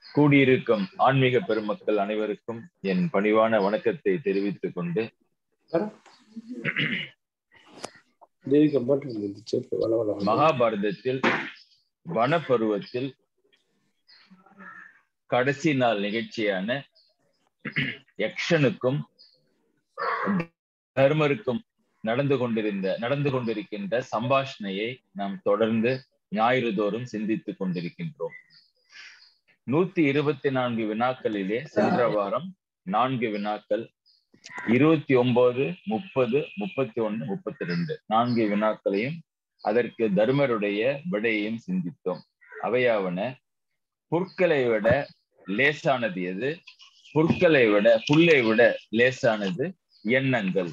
கூடியிருக்கும் ஆன்மீக பெருமக்கள் அனைவருக்கும் என் பணிவான வணக்கத்தை தெரிவித்துக் கொண்டு தேவிகா பாட்டு இருந்துச்சு வள வள வள. மகாபாரதத்தில் வனப்பருவத்தில் கடைசி நாள் நிகழ்ச்சியான யக்ஷனுக்கும் தர்மருக்கும் நடந்து கொண்டிருந்த நடந்து கொண்டிருக்கின்ற சம்பாஷணையை நாம் தொடர்ந்து ஞாயிறு தோறும் சிந்தித்துக் கொண்டிருக்கின்றோம் நூத்தி இருபத்தி நான்கு வினாக்களிலே சென்ற வாரம் நான்கு வினாக்கள் இருபத்தி ஒன்பது முப்பது முப்பத்தி ஒண்ணு முப்பத்தி ரெண்டு நான்கு வினாக்களையும் அதற்கு தர்மருடைய விடையையும் சிந்தித்தோம் அவையாவன புற்களை விட லேசானது எது புற்களை விட புல்லை விட லேசானது எண்ணங்கள்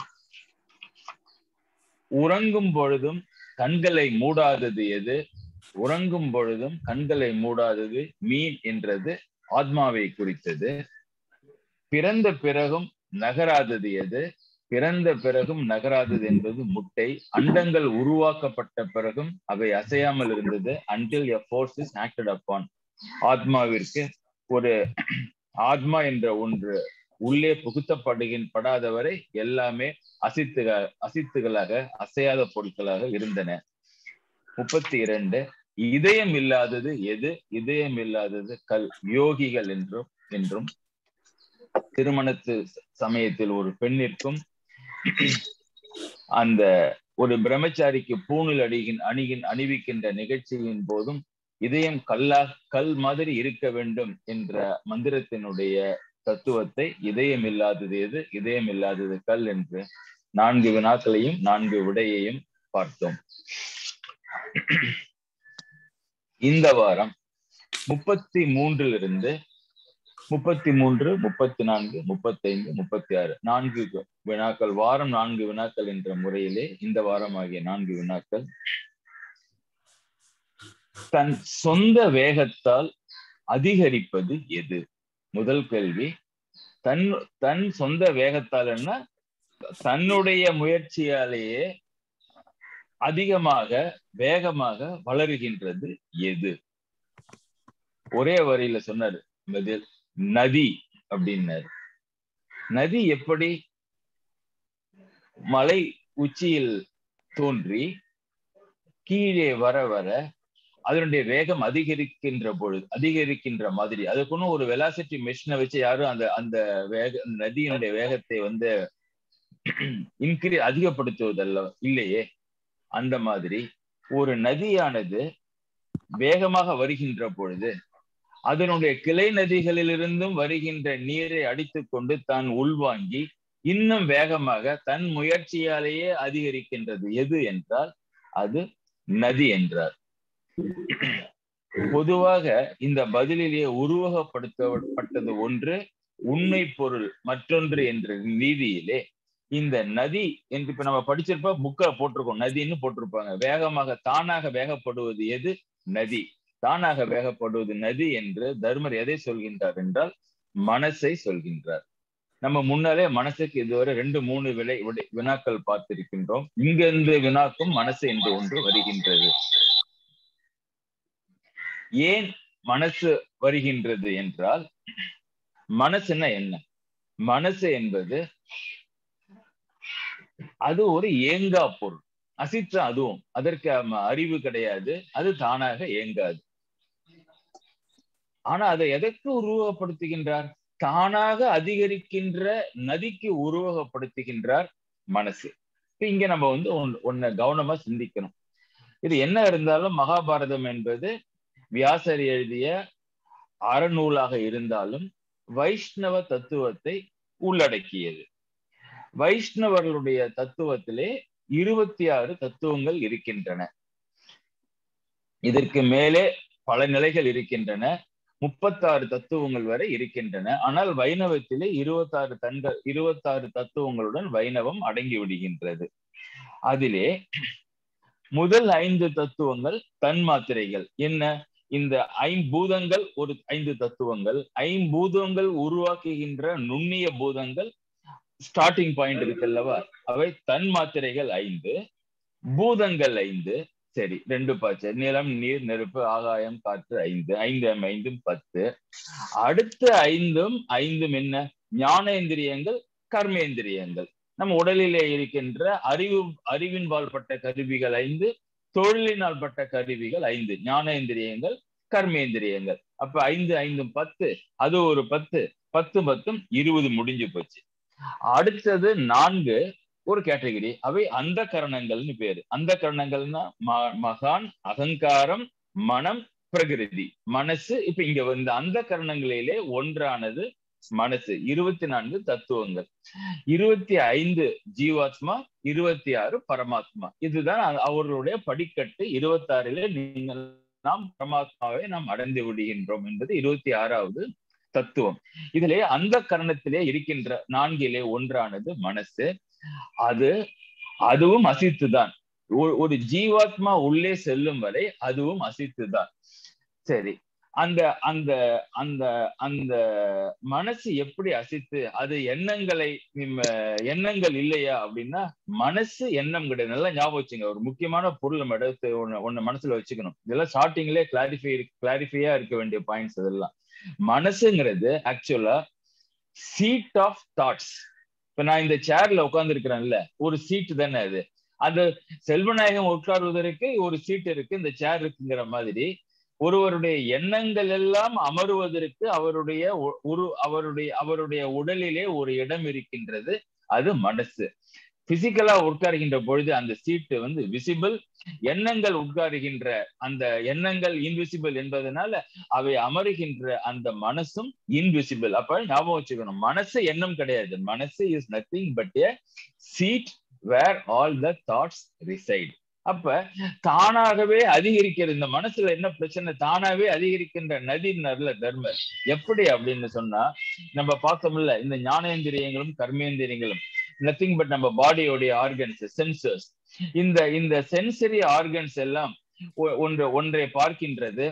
உறங்கும் பொழுதும் கண்களை மூடாதது எது உறங்கும் பொழுதும் கண்களை மூடாதது மீன் என்றது ஆத்மாவை குறித்தது பிறந்த பிறகும் நகராதது எது பிறந்த பிறகும் நகராதது என்பது முட்டை அண்டங்கள் உருவாக்கப்பட்ட பிறகும் அவை அசையாமல் இருந்தது until a force is acted upon ஆத்மாவிற்கு ஒரு ஆத்மா என்ற ஒன்று உள்ளே புகுத்தப்படுகின் படாதவரை எல்லாமே அசித்துக அசித்துகளாக அசையாத பொருட்களாக இருந்தன முப்பத்தி இரண்டு இதயம் இல்லாதது எது இதயம் இல்லாதது கல் யோகிகள் என்றும் என்றும் திருமணத்து சமயத்தில் ஒரு பெண்ணிற்கும் அந்த ஒரு பிரம்மச்சாரிக்கு பூணில் அடிகின் அணிகின் அணிவிக்கின்ற நிகழ்ச்சியின் போதும் இதயம் கல்லா கல் மாதிரி இருக்க வேண்டும் என்ற மந்திரத்தினுடைய தத்துவத்தை இதயம் இல்லாதது எது இதயம் இல்லாதது கல் என்று நான்கு வினாக்களையும் நான்கு விடையையும் பார்த்தோம் இந்த வாரம் முப்பத்தி மூன்றிலிருந்து முப்பத்தி மூன்று முப்பத்தி நான்கு முப்பத்தி ஐந்து முப்பத்தி ஆறு நான்கு வினாக்கள் வாரம் நான்கு வினாக்கள் என்ற முறையிலே இந்த வாரம் ஆகிய நான்கு வினாக்கள் தன் சொந்த வேகத்தால் அதிகரிப்பது எது முதல் கேள்வி தன் தன் சொந்த வேகத்தால் என்ன தன்னுடைய முயற்சியாலேயே அதிகமாக வேகமாக வளருகின்றது எது ஒரே வரியில சொன்னாரு பதில் நதி அப்படின்னாரு நதி எப்படி மலை உச்சியில் தோன்றி கீழே வர வர அதனுடைய வேகம் அதிகரிக்கின்ற பொழுது அதிகரிக்கின்ற மாதிரி அதுக்குன்னு ஒரு வெலாசிட்டி மிஷினை வச்சு யாரும் அந்த அந்த வேக நதியினுடைய வேகத்தை வந்து இன்கிரீ அதிகப்படுத்துவதல்ல இல்லையே அந்த மாதிரி ஒரு நதியானது வேகமாக வருகின்ற பொழுது அதனுடைய கிளை நதிகளிலிருந்தும் வருகின்ற நீரை அடித்துக் கொண்டு தான் உள்வாங்கி இன்னும் வேகமாக தன் முயற்சியாலேயே அதிகரிக்கின்றது எது என்றால் அது நதி என்றார் பொதுவாக இந்த பதிலிலேயே உருவகப்படுத்தப்பட்டது ஒன்று உண்மை பொருள் மற்றொன்று என்ற நீதியிலே இந்த நதி என்று இப்ப நம்ம படிச்சிருப்ப புக்க போட்டிருக்கோம் நதின்னு போட்டிருப்பாங்க வேகமாக தானாக வேகப்படுவது எது நதி தானாக வேகப்படுவது நதி என்று தர்மர் எதை சொல்கின்றார் என்றால் மனசை சொல்கின்றார் நம்ம முன்னாலே மனசுக்கு இதுவரை ரெண்டு மூணு விலை வினாக்கள் பார்த்திருக்கின்றோம் இங்கிருந்து வினாக்கும் மனசு என்று ஒன்று வருகின்றது ஏன் மனசு வருகின்றது என்றால் மனசுன்னா என்ன மனசு என்பது அது ஒரு ஏங்கா பொருள் அசிற்ற அதுவும் அதற்கு அறிவு கிடையாது அது தானாக ஏங்காது ஆனா அதை எதற்கு உருவகப்படுத்துகின்றார் தானாக அதிகரிக்கின்ற நதிக்கு உருவகப்படுத்துகின்றார் மனசு இப்ப இங்க நம்ம வந்து ஒன்ன கவனமா சிந்திக்கணும் இது என்ன இருந்தாலும் மகாபாரதம் என்பது வியாசர் எழுதிய அறநூலாக இருந்தாலும் வைஷ்ணவ தத்துவத்தை உள்ளடக்கியது வைஷ்ணவர்களுடைய தத்துவத்திலே இருபத்தி ஆறு தத்துவங்கள் இருக்கின்றன இதற்கு மேலே பல நிலைகள் இருக்கின்றன முப்பத்தாறு தத்துவங்கள் வரை இருக்கின்றன ஆனால் வைணவத்திலே இருபத்தாறு தன்கள் இருபத்தாறு தத்துவங்களுடன் வைணவம் அடங்கி விடுகின்றது அதிலே முதல் ஐந்து தத்துவங்கள் தன்மாத்திரைகள் என்ன இந்த ஐம்பூதங்கள் ஒரு ஐந்து தத்துவங்கள் ஐம்பூதங்கள் உருவாக்குகின்ற நுண்ணிய பூதங்கள் ஸ்டார்டிங் பாயிண்ட் இருக்குல்லவா அவை தன் மாத்திரைகள் ஐந்து பூதங்கள் ஐந்து சரி ரெண்டு பாய்ச்ச நிலம் நீர் நெருப்பு ஆகாயம் காற்று ஐந்து ஐந்து ஐந்தும் பத்து அடுத்த ஐந்தும் ஐந்தும் என்ன ஞானேந்திரியங்கள் கர்மேந்திரியங்கள் நம்ம உடலிலே இருக்கின்ற அறிவு அறிவின் பட்ட கருவிகள் ஐந்து தொழிலினால் பட்ட கருவிகள் ஐந்து ஞானேந்திரியங்கள் கர்மேந்திரியங்கள் அப்ப ஐந்து ஐந்தும் பத்து அது ஒரு பத்து பத்து பத்தும் இருபது முடிஞ்சு போச்சு அடுத்தது நான்கு ஒரு கேட்டகரி அவை அந்த கரணங்கள்னு பேரு அந்த கரணங்கள்னா மகான் அகங்காரம் மனம் பிரகிருதி மனசு இப்ப இங்க இந்த அந்த கரணங்களிலே ஒன்றானது மனசு இருபத்தி நான்கு தத்துவங்கள் இருபத்தி ஐந்து ஜீவாத்மா இருபத்தி ஆறு பரமாத்மா இதுதான் அவர்களுடைய படிக்கட்டு இருபத்தி ஆறிலே நீங்கள் நாம் பரமாத்மாவை நாம் அடைந்து விடுகின்றோம் என்பது இருபத்தி ஆறாவது தத்துவம் இதிலே அந்த கரணத்திலே இருக்கின்ற நான்கிலே ஒன்றானது மனசு அது அதுவும் அசித்துதான் ஒரு ஜீவாத்மா உள்ளே செல்லும் வரை அதுவும் அசித்துதான் சரி அந்த அந்த அந்த அந்த மனசு எப்படி அசித்து அது எண்ணங்களை எண்ணங்கள் இல்லையா அப்படின்னா மனசு எண்ணம் கிடையாது நல்லா ஞாபகம் வச்சுங்க ஒரு முக்கியமான பொருள் நம்ம எடுத்து ஒண்ணு ஒண்ணு மனசுல வச்சுக்கணும் இதெல்லாம் ஸ்டார்டிங்லேயே கிளாரிஃபை கிளாரிஃபையா இருக்க வேண்டிய பாயிண்ட்ஸ் இதெல்லாம் மனசுங்கிறது ஆக்சுவலா சீட் ஆஃப் தாட்ஸ் இப்ப நான் இந்த சேர்ல உட்கார்ந்து இருக்கிறேன்ல ஒரு சீட் தானே அது அது செல்வநாயகம் உட்காருவதற்கு ஒரு சீட் இருக்கு இந்த சேர் இருக்குங்கிற மாதிரி ஒருவருடைய எண்ணங்கள் எல்லாம் அமருவதற்கு அவருடைய ஒரு அவருடைய அவருடைய உடலிலே ஒரு இடம் இருக்கின்றது அது மனசு பிசிக்கலா உட்காருகின்ற பொழுது அந்த சீட்டு வந்து விசிபிள் எண்ணங்கள் உட்காருகின்ற அந்த எண்ணங்கள் இன்விசிபிள் என்பதனால அவை அமருகின்ற அந்த மனசும் இன்விசிபிள் அப்ப ஞாபகம் வச்சுக்கணும் மனசு எண்ணம் கிடையாது மனசு is nothing but a seat where all the thoughts reside அப்ப தானாகவே அதிகரிக்கிற இந்த மனசுல என்ன பிரச்சனை தானாவே அதிகரிக்கின்ற நதி நர்ல தர்மர் எப்படி அப்படின்னு சொன்னா நம்ம பார்த்தோம்ல இந்த ஞானேந்திரியங்களும் கர்மேந்திரியங்களும் நத்திங் பட் நம்ம பாடியோடைய ஆர்கன்ஸ் சென்சர்ஸ் இந்த இந்த சென்சரி ஆர்கன்ஸ் எல்லாம் ஒன்று ஒன்றை பார்க்கின்றது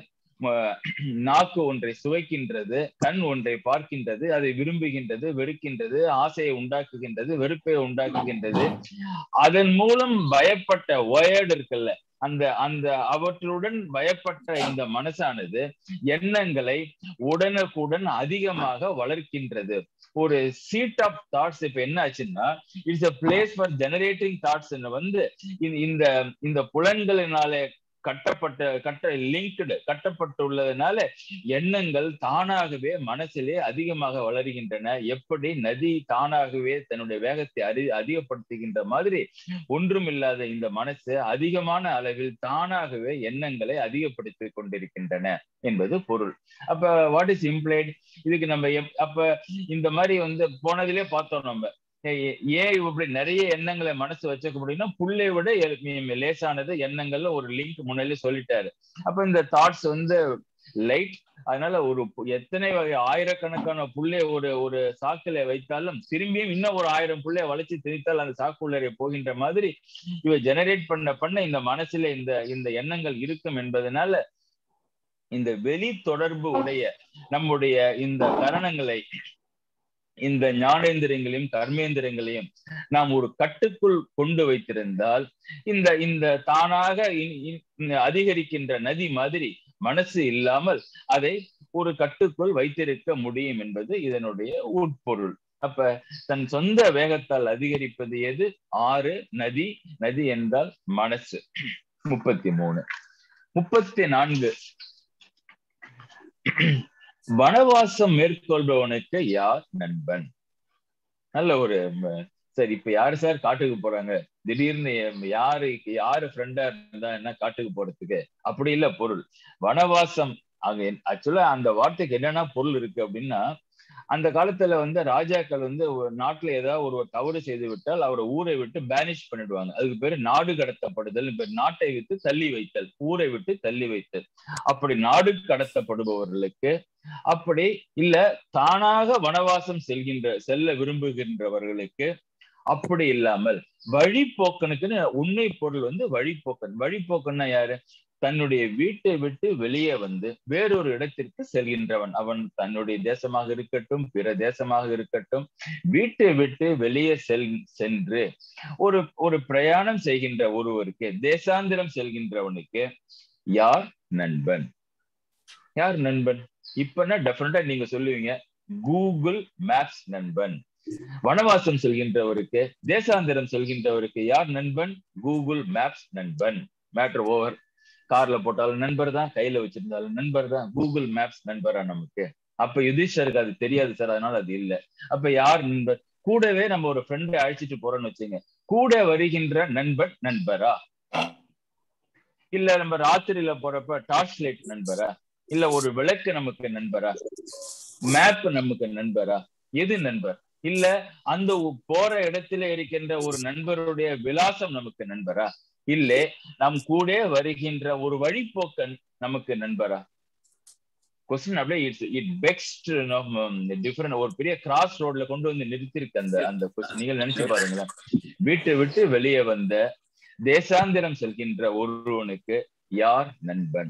நாக்கு ஒன்றை சுவைக்கின்றது கண் ஒன்றை பார்க்கின்றது அதை விரும்புகின்றது வெறுக்கின்றது ஆசையை உண்டாக்குகின்றது வெறுப்பை உண்டாக்குகின்றது அதன் மூலம் பயப்பட்ட ஒயர்டு இருக்குல்ல அந்த அந்த அவற்றுடன் பயப்பட்ட இந்த மனசானது எண்ணங்களை உடனுக்குடன் அதிகமாக வளர்க்கின்றது ஒரு சீட் ஆஃப் தாட்ஸ் இப்ப என்ன ஆச்சுன்னா it's a place for generating thoughts வந்து இந்த இந்த புலன்களினாலே கட்டப்பட்ட கட்ட லிங்க்டு கட்டப்பட்டுள்ளதுனால எண்ணங்கள் தானாகவே மனசிலே அதிகமாக வளர்கின்றன எப்படி நதி தானாகவே தன்னுடைய வேகத்தை அறி அதிகப்படுத்துகின்ற மாதிரி ஒன்றுமில்லாத இந்த மனசு அதிகமான அளவில் தானாகவே எண்ணங்களை அதிகப்படுத்தி கொண்டிருக்கின்றன என்பது பொருள் அப்ப வாட் இஸ் இம்ப்ளைட் இதுக்கு நம்ம அப்ப இந்த மாதிரி வந்து போனதிலே பார்த்தோம் நம்ம ஏன் இப்படி நிறைய எண்ணங்களை மனசு வச்சுக்க முடியும்னா புள்ளை விட லேசானது எண்ணங்கள்ல ஒரு லிங்க் முன்னாடி சொல்லிட்டாரு அப்ப இந்த தாட்ஸ் வந்து லைட் அதனால ஒரு எத்தனை வகை ஆயிரக்கணக்கான புள்ளை ஒரு ஒரு சாக்குல வைத்தாலும் திரும்பியும் இன்னும் ஒரு ஆயிரம் புள்ளைய வளைச்சு திணித்தால் அந்த சாக்குள்ளே போகின்ற மாதிரி இவ ஜெனரேட் பண்ண பண்ண இந்த மனசுல இந்த இந்த எண்ணங்கள் இருக்கும் என்பதனால இந்த வெளி தொடர்பு உடைய நம்முடைய இந்த கரணங்களை இந்த ஞானேந்திரங்களையும் கர்மேந்திரங்களையும் நாம் ஒரு கட்டுக்குள் கொண்டு வைத்திருந்தால் இந்த இந்த தானாக அதிகரிக்கின்ற நதி மாதிரி மனசு இல்லாமல் அதை ஒரு கட்டுக்குள் வைத்திருக்க முடியும் என்பது இதனுடைய உட்பொருள் அப்ப தன் சொந்த வேகத்தால் அதிகரிப்பது எது ஆறு நதி நதி என்றால் மனசு முப்பத்தி மூணு முப்பத்தி நான்கு வனவாசம் மேற்கொள்பவனுக்கு யார் நண்பன் நல்ல ஒரு சரி இப்ப யாரு சார் காட்டுக்கு போறாங்க திடீர்னு யாரு யாரு ஃப்ரெண்டா இருந்தா என்ன காட்டுக்கு போறதுக்கு அப்படி இல்ல பொருள் வனவாசம் அங்க ஆக்சுவலா அந்த வார்த்தைக்கு என்னென்ன பொருள் இருக்கு அப்படின்னா அந்த காலத்துல வந்து ராஜாக்கள் வந்து நாட்டுல ஏதாவது ஒரு தவறு செய்து விட்டால் அவரை ஊரை விட்டு பேனிஷ் பண்ணிடுவாங்க அதுக்கு பேரு நாடு கடத்தப்படுதல் பேர் நாட்டை விட்டு தள்ளி வைத்தல் ஊரை விட்டு தள்ளி வைத்தல் அப்படி நாடு கடத்தப்படுபவர்களுக்கு அப்படி இல்ல தானாக வனவாசம் செல்கின்ற செல்ல விரும்புகின்றவர்களுக்கு அப்படி இல்லாமல் வழிபோக்கனுக்குன்னு உண்மை பொருள் வந்து வழிபோக்கன் வழிபோக்கன்னா யாரு தன்னுடைய வீட்டை விட்டு வெளியே வந்து வேறொரு இடத்திற்கு செல்கின்றவன் அவன் தன்னுடைய தேசமாக இருக்கட்டும் பிற தேசமாக இருக்கட்டும் வீட்டை விட்டு வெளியே செல் சென்று ஒரு ஒரு பிரயாணம் செய்கின்ற ஒருவருக்கு தேசாந்திரம் செல்கின்றவனுக்கு யார் நண்பன் யார் நண்பன் இப்பன்னா டெஃபினட்டா நீங்க சொல்லுவீங்க கூகுள் மேப்ஸ் நண்பன் வனவாசம் செல்கின்றவருக்கு தேசாந்திரம் செல்கின்றவருக்கு யார் நண்பன் கூகுள் மேப்ஸ் நண்பன் மேட்ரு ஓவர் கார்ல போட்டாலும் நண்பர் தான் கையில வச்சிருந்தாலும் நண்பர் தான் கூகுள் மேப்ஸ் நண்பரா நமக்கு அப்ப யுதிஷ்டருக்கு அது தெரியாது சார் அதனால அது இல்ல அப்ப யார் நண்பர் கூடவே நம்ம ஒரு ஃப்ரெண்டை அழைச்சிட்டு போறோம்னு வச்சுங்க கூட வருகின்ற நண்பன் நண்பரா இல்ல நம்ம ராத்திரியில போறப்ப டார்ச் லைட் நண்பரா இல்ல ஒரு விளக்கு நமக்கு நண்பரா மேப் நமக்கு நண்பரா எது நண்பர் இல்ல அந்த போற இடத்துல இருக்கின்ற ஒரு நண்பருடைய விலாசம் நமக்கு நண்பரா இல்ல நம் கூட வருகின்ற ஒரு வழிபோக்கன் நமக்கு நண்பரா கொஸ்டின் அப்படியே இட்ஸ் இட் பெக்ஸ்ட் டிஃபரெண்ட் ஒரு பெரிய கிராஸ் ரோட்ல கொண்டு வந்து நிறுத்திருக்கு அந்த அந்த கொஸ்டின் நீங்கள் நினைச்சு பாருங்களேன் வீட்டை விட்டு வெளியே வந்த தேசாந்திரம் செல்கின்ற ஒருவனுக்கு யார் நண்பன்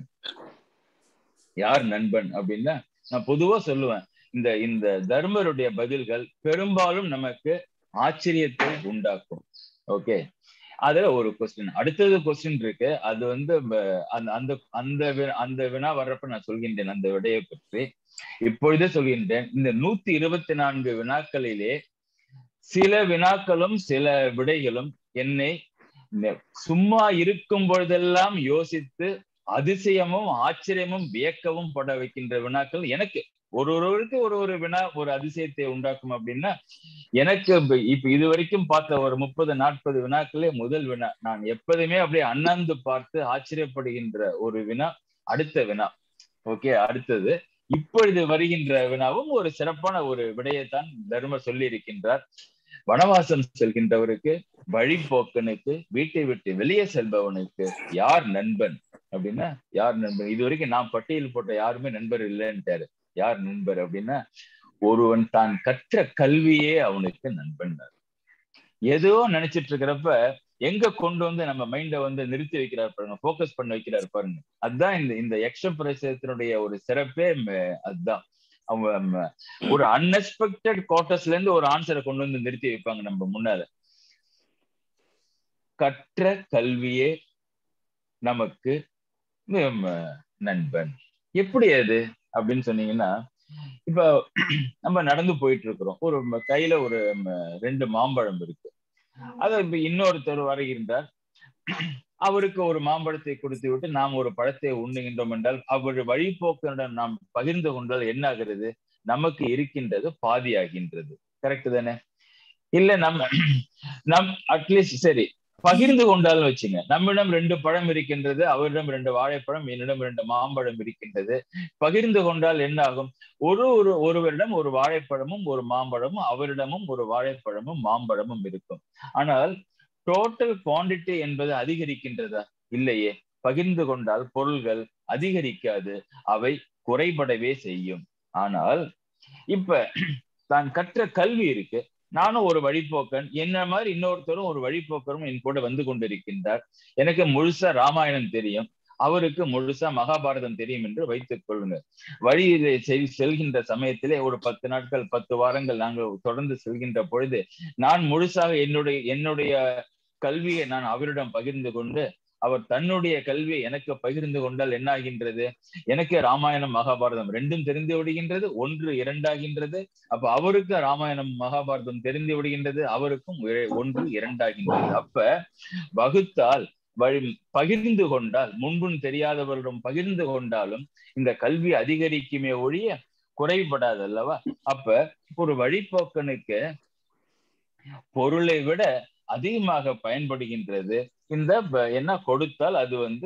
யார் நண்பன் அப்படின்னா நான் பொதுவா சொல்லுவேன் இந்த இந்த தர்மருடைய பதில்கள் பெரும்பாலும் நமக்கு ஆச்சரியத்தை உண்டாக்கும் ஓகே அதுல ஒரு கொஸ்டின் அடுத்தது கொஸ்டின் இருக்கு அது வந்து அந்த அந்த அந்த அந்த வினா வர்றப்ப நான் சொல்கின்றேன் அந்த விடையை பற்றி இப்பொழுதே சொல்கின்றேன் இந்த நூத்தி இருபத்தி நான்கு வினாக்களிலே சில வினாக்களும் சில விடைகளும் என்னை சும்மா இருக்கும் பொழுதெல்லாம் யோசித்து அதிசயமும் ஆச்சரியமும் வியக்கவும் பட வைக்கின்ற வினாக்கள் எனக்கு ஒரு ஒருவருக்கு ஒரு ஒரு வினா ஒரு அதிசயத்தை உண்டாக்கும் அப்படின்னா எனக்கு இப்ப இது வரைக்கும் பார்த்த ஒரு முப்பது நாற்பது வினாக்களே முதல் வினா நான் எப்போதுமே அப்படியே அண்ணாந்து பார்த்து ஆச்சரியப்படுகின்ற ஒரு வினா அடுத்த வினா ஓகே அடுத்தது இப்பொழுது வருகின்ற வினாவும் ஒரு சிறப்பான ஒரு விடையைத்தான் தர்மர் சொல்லி இருக்கின்றார் வனவாசம் செல்கின்றவருக்கு வழிபோக்கனுக்கு வீட்டை விட்டு வெளியே செல்பவனுக்கு யார் நண்பன் அப்படின்னா யார் நண்பன் இது வரைக்கும் நான் பட்டியல் போட்ட யாருமே நண்பர் இல்லைன்ட்டாரு யார் நண்பர் அப்படின்னா ஒருவன் தான் கற்ற கல்வியே அவனுக்கு நண்பன் ஏதோ நினைச்சிட்டு இருக்கிறப்ப எங்க கொண்டு வந்து நம்ம மைண்ட வந்து நிறுத்தி வைக்கிறார் பாருங்க போக்கஸ் பண்ண வைக்கிறார் பாருங்க அதுதான் இந்த இந்த எக்ஸ்பிரசத்தினுடைய ஒரு சிறப்பே அதுதான் அவங்க ஒரு அன்எக்ஸ்பெக்டட் குவார்டர்ஸ்ல இருந்து ஒரு ஆன்சரை கொண்டு வந்து நிறுத்தி வைப்பாங்க நம்ம முன்னால கற்ற கல்வியே நமக்கு நண்பன் எப்படி அது அப்படின்னு சொன்னீங்கன்னா இப்ப நம்ம நடந்து போயிட்டு இருக்கிறோம் ஒரு கையில ஒரு ரெண்டு மாம்பழம் இருக்கு அதை இப்ப இன்னொருத்தர் வருகின்றார் அவருக்கு ஒரு மாம்பழத்தை கொடுத்து விட்டு நாம் ஒரு பழத்தை உண்ணுகின்றோம் என்றால் அவர் வழிபோக்கனுடன் நாம் பகிர்ந்து கொண்டால் என்ன ஆகிறது நமக்கு இருக்கின்றது பாதியாகின்றது கரெக்ட் தானே இல்ல நம்ம நம் அட்லீஸ்ட் சரி பகிர்ந்து கொண்டாலும் வச்சுங்க நம்மிடம் ரெண்டு பழம் இருக்கின்றது அவரிடம் ரெண்டு வாழைப்பழம் என்னிடம் ரெண்டு மாம்பழம் இருக்கின்றது பகிர்ந்து கொண்டால் என்ன ஆகும் ஒரு ஒரு ஒருவரிடம் ஒரு வாழைப்பழமும் ஒரு மாம்பழமும் அவரிடமும் ஒரு வாழைப்பழமும் மாம்பழமும் இருக்கும் ஆனால் டோட்டல் குவாண்டிட்டி என்பது அதிகரிக்கின்றதா இல்லையே பகிர்ந்து கொண்டால் பொருள்கள் அதிகரிக்காது அவை குறைபடவே செய்யும் ஆனால் இப்ப தான் கற்ற கல்வி இருக்கு நானும் ஒரு வழிபோக்கன் என்ன மாதிரி இன்னொருத்தரும் ஒரு வழிபோக்கரும் என் கூட வந்து கொண்டிருக்கின்றார் எனக்கு முழுசா ராமாயணம் தெரியும் அவருக்கு முழுசா மகாபாரதம் தெரியும் என்று வைத்துக் கொள்ளுங்க வழியிலே செல்கின்ற சமயத்திலே ஒரு பத்து நாட்கள் பத்து வாரங்கள் நாங்கள் தொடர்ந்து செல்கின்ற பொழுது நான் முழுசாக என்னுடைய என்னுடைய கல்வியை நான் அவரிடம் பகிர்ந்து கொண்டு அவர் தன்னுடைய கல்வியை எனக்கு பகிர்ந்து கொண்டால் என்ன ஆகின்றது எனக்கு ராமாயணம் மகாபாரதம் ரெண்டும் தெரிந்து விடுகின்றது ஒன்று இரண்டாகின்றது அப்ப அவருக்கு ராமாயணம் மகாபாரதம் தெரிந்து விடுகின்றது அவருக்கும் ஒன்று இரண்டாகின்றது அப்ப வகுத்தால் வழி பகிர்ந்து கொண்டால் முன்பும் தெரியாதவர்களிடம் பகிர்ந்து கொண்டாலும் இந்த கல்வி அதிகரிக்குமே ஒழிய குறைபடாது அல்லவா அப்ப ஒரு வழிபோக்கனுக்கு பொருளை விட அதிகமாக பயன்படுகின்றது இந்த என்ன கொடுத்தால் அது வந்து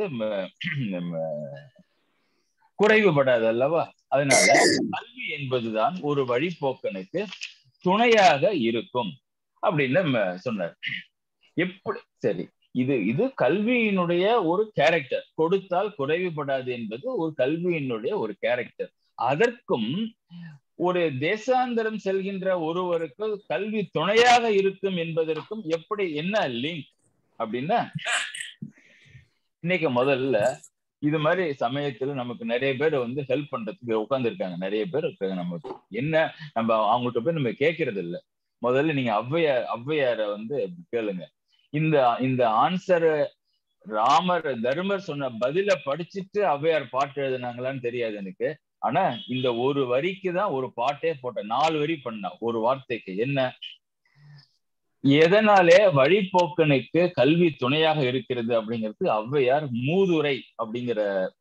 குறைவுபடாது அல்லவா அதனால கல்வி என்பதுதான் ஒரு வழிபோக்கனுக்கு துணையாக இருக்கும் அப்படின்னு சொன்னார் எப்படி சரி இது இது கல்வியினுடைய ஒரு கேரக்டர் கொடுத்தால் குறைவுபடாது என்பது ஒரு கல்வியினுடைய ஒரு கேரக்டர் அதற்கும் ஒரு தேசாந்தரம் செல்கின்ற ஒருவருக்கு கல்வி துணையாக இருக்கும் என்பதற்கும் எப்படி என்ன லிங்க் அப்படின்னா இன்னைக்கு முதல்ல இது மாதிரி சமயத்துல நமக்கு நிறைய பேர் வந்து ஹெல்ப் பண்றதுக்கு உட்கார்ந்து இருக்காங்க நிறைய பேர் இருக்காங்க நமக்கு என்ன நம்ம அவங்கள்ட்ட போய் நம்ம கேட்கறது இல்ல முதல்ல நீங்க ஔவையார் ஔவையார வந்து கேளுங்க இந்த இந்த ஆன்சர் ராமர் தர்மர் சொன்ன பதில படிச்சுட்டு ஔவையார் பாட்டு எழுதுனாங்களான்னு தெரியாது எனக்கு ஆனா இந்த ஒரு வரிக்கு தான் ஒரு பாட்டே போட்டேன் நாலு வரி பண்ண ஒரு வார்த்தைக்கு என்ன எதனாலே வழிபோக்கனுக்கு கல்வி துணையாக இருக்கிறது அப்படிங்கிறது ஔவையார் மூதுரை அப்படிங்கிற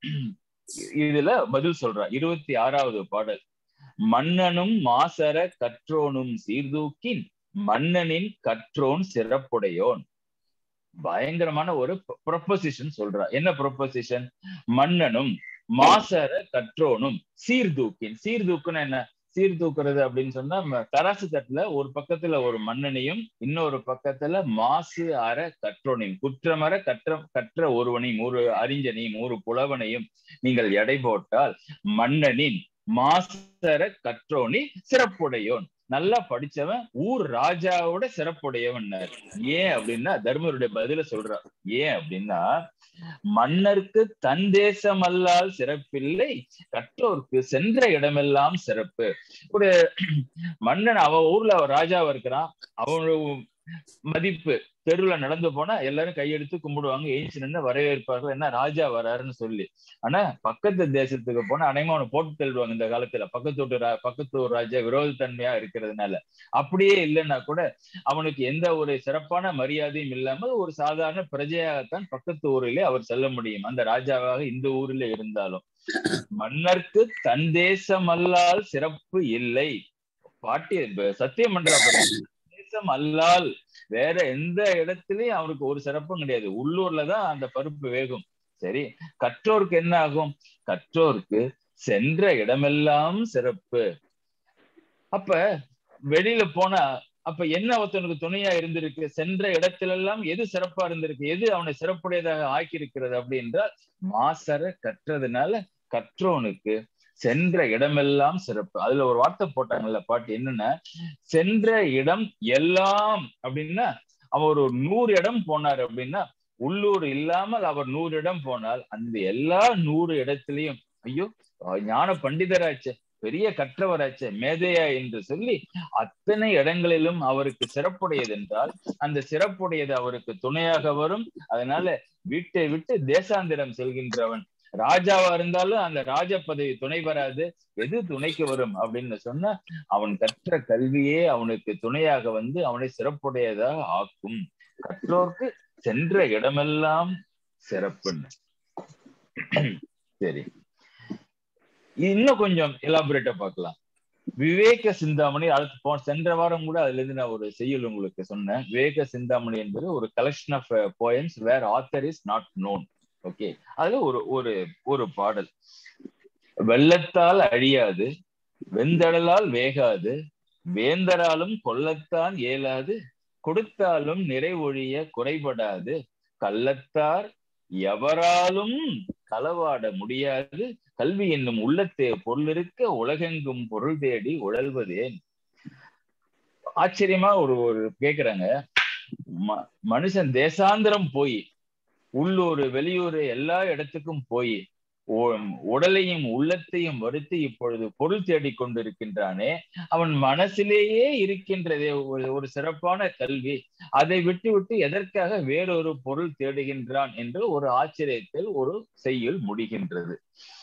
இதுல பதில் சொல்றார் இருபத்தி ஆறாவது பாடல் மன்னனும் மாசர கற்றோனும் சீர்தூக்கின் மன்னனின் கற்றோன் சிறப்புடையோன் பயங்கரமான ஒரு ப்ரொபோசிஷன் சொல்றா என்ன ப்ரொபோசிஷன் மன்னனும் மாசர கற்றோனும் சீர்தூக்கின் சீர்தூக்குன்னு என்ன சீர்தூக்குறது அப்படின்னு சொன்னா தராசு தட்டுல ஒரு பக்கத்துல ஒரு மன்னனையும் இன்னொரு பக்கத்துல மாசு அற கற்றோனையும் குற்றமர கற்ற கற்ற ஒருவனையும் ஒரு அறிஞனையும் ஒரு புலவனையும் நீங்கள் எடை போட்டால் மன்னனின் மாசர கற்றோனி சிறப்புடையோன் நல்லா படிச்சவன் ஊர் ராஜாவோட சிறப்புடையவன் ஏன் அப்படின்னா தர்மருடைய பதில சொல்றார் ஏன் அப்படின்னா மன்னருக்கு தன் தேசம் அல்லால் சிறப்பில்லை கற்றோருக்கு சென்ற இடமெல்லாம் சிறப்பு ஒரு மன்னன் அவ ஊர்ல ராஜாவா இருக்கிறான் அவனோட மதிப்பு தெருவுல நடந்து போனா எல்லாரும் கையெடுத்து கும்பிடுவாங்க ஏஞ்சி நின்று வரவேற்பார்கள் என்ன ராஜா வராருன்னு சொல்லி ஆனா பக்கத்து தேசத்துக்கு போனா அனைமா அவனை போட்டு தள்ளுவாங்க இந்த காலத்துல பக்கத்து வீட்டு பக்கத்து ஊர் ராஜா விரோதத்தன்மையா இருக்கிறதுனால அப்படியே இல்லைன்னா கூட அவனுக்கு எந்த ஒரு சிறப்பான மரியாதையும் இல்லாமல் ஒரு சாதாரண பிரஜையாகத்தான் பக்கத்து ஊரிலே அவர் செல்ல முடியும் அந்த ராஜாவாக இந்த ஊரில் இருந்தாலும் மன்னருக்கு தன் தேசம் அல்லால் சிறப்பு இல்லை பாட்டி சத்தியம் பண்றா தேசம் அல்லால் வேற எந்த இடத்துலயும் அவருக்கு ஒரு சிறப்பும் கிடையாது உள்ளூர்ல தான் அந்த பருப்பு வேகும் சரி கற்றோருக்கு என்ன ஆகும் கற்றோருக்கு சென்ற இடமெல்லாம் சிறப்பு அப்ப வெளியில போனா அப்ப என்ன ஒருத்தனுக்கு துணையா இருந்திருக்கு சென்ற இடத்திலெல்லாம் எது சிறப்பா இருந்திருக்கு எது அவனை சிறப்புடையதாக ஆக்கி இருக்கிறது அப்படின்றால் மாசர கற்றதுனால கற்றோனுக்கு சென்ற இடமெல்லாம் சிறப்பு அதுல ஒரு வார்த்தை போட்டாங்கல்ல பாட்டு என்னன்னா சென்ற இடம் எல்லாம் அப்படின்னா அவர் ஒரு நூறு இடம் போனார் அப்படின்னா உள்ளூர் இல்லாமல் அவர் நூறு இடம் போனால் அந்த எல்லா நூறு இடத்திலையும் ஐயோ ஞான பண்டிதராச்சே பெரிய கற்றவராச்சே மேதையா என்று சொல்லி அத்தனை இடங்களிலும் அவருக்கு சிறப்புடையது என்றால் அந்த சிறப்புடையது அவருக்கு துணையாக வரும் அதனால வீட்டை விட்டு தேசாந்திரம் செல்கின்றவன் ராஜாவா இருந்தாலும் அந்த ராஜ பதவி துணை வராது எது துணைக்கு வரும் அப்படின்னு சொன்னா அவன் கற்ற கல்வியே அவனுக்கு துணையாக வந்து அவனை சிறப்புடையதாக ஆக்கும் கற்றோர்க்கு சென்ற இடமெல்லாம் சிறப்புன்னு சரி இன்னும் கொஞ்சம் எலாபரேட்டா பார்க்கலாம் விவேக சிந்தாமணி அடுத்து போ சென்ற வாரம் கூட அதுல இருந்து நான் ஒரு செய்யுள் உங்களுக்கு சொன்னேன் விவேக சிந்தாமணி என்பது ஒரு collection of poems where author is not known okay அதுல ஒரு ஒரு ஒரு பாடல் வெள்ளத்தால் அழியாது வெந்தடலால் வேகாது வேந்தராலும் கொல்லத்தான் இயலாது கொடுத்தாலும் நிறைவொழிய குறைபடாது கள்ளத்தார் எவராலும் களவாட முடியாது கல்வி என்னும் உள்ளத்தே பொருளிருக்க உலகெங்கும் பொருள் தேடி உழல்வதேன் ஆச்சரியமா ஒரு ஒரு கேக்குறாங்க மனுஷன் தேசாந்திரம் போய் உள்ளூர் வெளியூர் எல்லா இடத்துக்கும் போய் உடலையும் உள்ளத்தையும் வருத்தி இப்பொழுது பொருள் தேடிக் கொண்டிருக்கின்றானே அவன் மனசிலேயே இருக்கின்றதே ஒரு சிறப்பான கல்வி அதை விட்டு விட்டு எதற்காக வேறொரு பொருள் தேடுகின்றான் என்று ஒரு ஆச்சரியத்தில் ஒரு செய்யுள் முடிகின்றது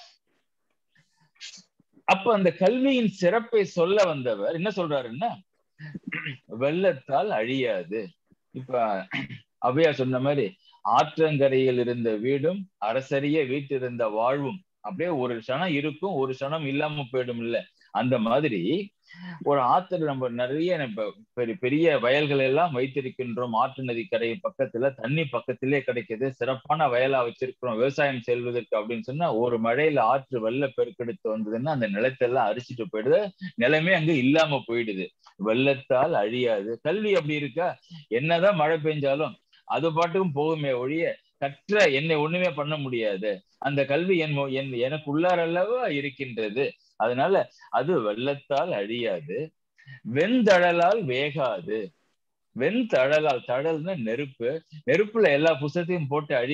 அப்ப அந்த கல்வியின் சிறப்பை சொல்ல வந்தவர் என்ன சொல்றாருன்னா வெள்ளத்தால் அழியாது இப்ப அவையா சொன்ன மாதிரி ஆற்றங்கரையில் இருந்த வீடும் அரசரிய வீட்டிருந்த வாழ்வும் அப்படியே ஒரு க்ஷணம் இருக்கும் ஒரு க்ஷணம் இல்லாம போயிடும் இல்ல அந்த மாதிரி ஒரு ஆத்துல நம்ம நிறைய பெரிய பெரிய வயல்கள் எல்லாம் வைத்திருக்கின்றோம் ஆற்று நதி கரை பக்கத்துல தண்ணி பக்கத்திலே கிடைக்குது சிறப்பான வயலா வச்சிருக்கிறோம் விவசாயம் செல்வதற்கு அப்படின்னு சொன்னா ஒரு மழையில ஆற்று வெள்ள பெருக்கெடுத்து வந்ததுன்னா அந்த நிலத்தெல்லாம் அரிச்சிட்டு போயிடுது நிலமே அங்க இல்லாம போயிடுது வெள்ளத்தால் அழியாது கல்வி அப்படி இருக்கா என்னதான் மழை பெஞ்சாலும் அது பாட்டுக்கும் போகுமே ஒழிய கற்ற என்னை ஒண்ணுமே பண்ண முடியாது அந்த கல்வி என் என் எனக்கு உள்ளாரல்லவா இருக்கின்றது அதனால அது வெள்ளத்தால் அழியாது வெண்தழலால் வேகாது வெண்தழலால் தழல்னா நெருப்பு நெருப்புல எல்லா புத்தகத்தையும் போட்டு அழிங்க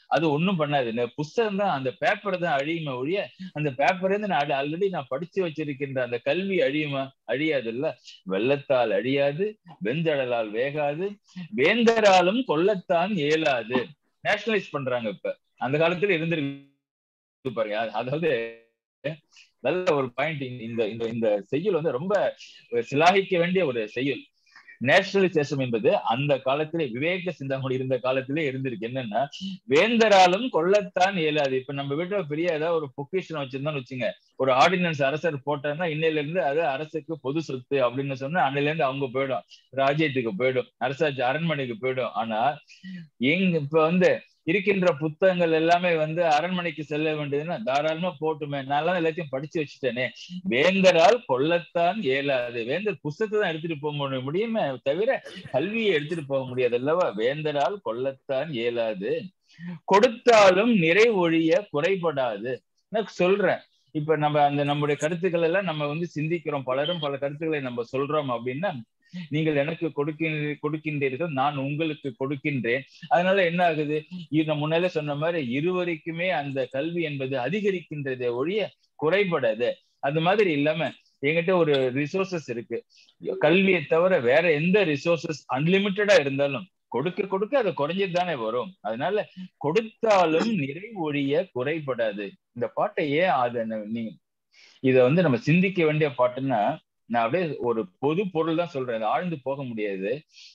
அது ஒண்ணும் பண்ணாது இந்த புஸ்தகம் தான் அந்த பேப்பர் தான் அழியுமே ஒழிய அந்த பேப்பர் இருந்து நான் ஆல்ரெடி நான் படிச்சு வச்சிருக்கின்ற அந்த கல்வி அழியுமா அழியாது இல்ல வெள்ளத்தால் அழியாது வெஞ்சடலால் வேகாது வேந்தராலும் கொல்லத்தான் இயலாது நேஷனலைஸ் பண்றாங்க இப்ப அந்த காலத்துல இருந்திருக்கு பாருங்க அதாவது நல்ல ஒரு பாயிண்ட் இந்த இந்த இந்த செய்யுள் வந்து ரொம்ப சிலாகிக்க வேண்டிய ஒரு செய்யுள் நேஷனலிசேஷன் என்பது அந்த காலத்திலே விவேக சிந்தாமணி இருந்த காலத்திலே இருந்திருக்கு என்னன்னா வேந்தராலும் கொல்லத்தான் இயலாது இப்ப நம்ம வீட்டுல பெரிய ஏதாவது ஒரு பொக்கிஷன் வச்சிருந்தோம்னு வச்சுங்க ஒரு ஆர்டினன்ஸ் அரசர் போட்டாருன்னா இன்னையில இருந்து அது அரசுக்கு பொது சொத்து அப்படின்னு சொன்னா அன்னையில இருந்து அவங்க போயிடும் ராஜ்யத்துக்கு போயிடும் அரசாட்சி அரண்மனைக்கு போயிடும் ஆனா எங்க இப்ப வந்து இருக்கின்ற புத்தகங்கள் எல்லாமே வந்து அரண்மனைக்கு செல்ல வேண்டியதுன்னா தாராளமா போட்டுமே நான் எல்லாத்தையும் படிச்சு வச்சுட்டேனே வேந்தரால் கொல்லத்தான் இயலாது வேந்தர் புஸ்தத்தை தான் எடுத்துட்டு போக முடியுமே தவிர கல்வியை எடுத்துட்டு போக முடியாது அல்லவா வேந்தரால் கொல்லத்தான் இயலாது கொடுத்தாலும் நிறைவொழிய குறைபடாது நான் சொல்றேன் இப்ப நம்ம அந்த நம்முடைய கருத்துக்கள் எல்லாம் நம்ம வந்து சிந்திக்கிறோம் பலரும் பல கருத்துக்களை நம்ம சொல்றோம் அப்படின்னா நீங்கள் எனக்கு கொடுக்கின்ற கொடுக்கின்றீர்கள் நான் உங்களுக்கு கொடுக்கின்றேன் அதனால என்ன ஆகுது நான் முன்னாலே சொன்ன மாதிரி இருவருக்குமே அந்த கல்வி என்பது அதிகரிக்கின்றதே ஒழிய குறைபடாது அது மாதிரி இல்லாம என்கிட்ட ஒரு ரிசோர்சஸ் இருக்கு கல்வியை தவிர வேற எந்த ரிசோர்சஸ் அன்லிமிட்டடா இருந்தாலும் கொடுக்க கொடுக்க அது குறைஞ்சிட்டு தானே வரும் அதனால கொடுத்தாலும் நிறைவொழிய குறைபடாது இந்த பாட்டை ஏன் அதை நீங்க இத வந்து நம்ம சிந்திக்க வேண்டிய பாட்டுன்னா நான் அப்படியே ஒரு பொது பொருள் தான் சொல்றேன் ஆழ்ந்து போக முடியாது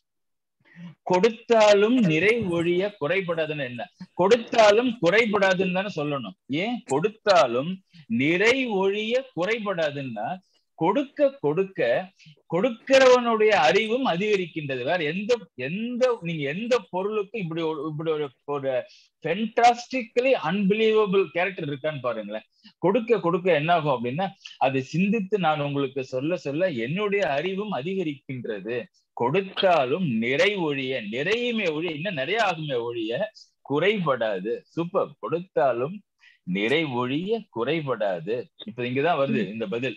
கொடுத்தாலும் நிறை ஒழிய குறைபடாதுன்னு என்ன கொடுத்தாலும் குறைபடாதுன்னு தானே சொல்லணும் ஏன் கொடுத்தாலும் நிறை ஒழிய குறைபடாதுன்னா கொடுக்க கொடுக்க கொடுக்கிறவனுடைய அறிவும் அதிகரிக்கின்றது வேற எந்த எந்த நீங்க எந்த பொருளுக்கும் இப்படி ஒரு இப்படி ஒரு ஒரு ஃபென்டாஸ்டிக்கலி அன்பிலீவபிள் கேரக்டர் இருக்கான்னு பாருங்களேன் கொடுக்க கொடுக்க என்ன ஆகும் அப்படின்னா அதை சிந்தித்து நான் உங்களுக்கு சொல்ல சொல்ல என்னுடைய அறிவும் அதிகரிக்கின்றது கொடுத்தாலும் நிறை ஒழிய நிறையுமே ஒழிய இன்னும் நிறைய ஆகுமே ஒழிய குறைபடாது சூப்பர் கொடுத்தாலும் நிறை ஒழிய குறைபடாது இப்ப இங்கதான் வருது இந்த பதில்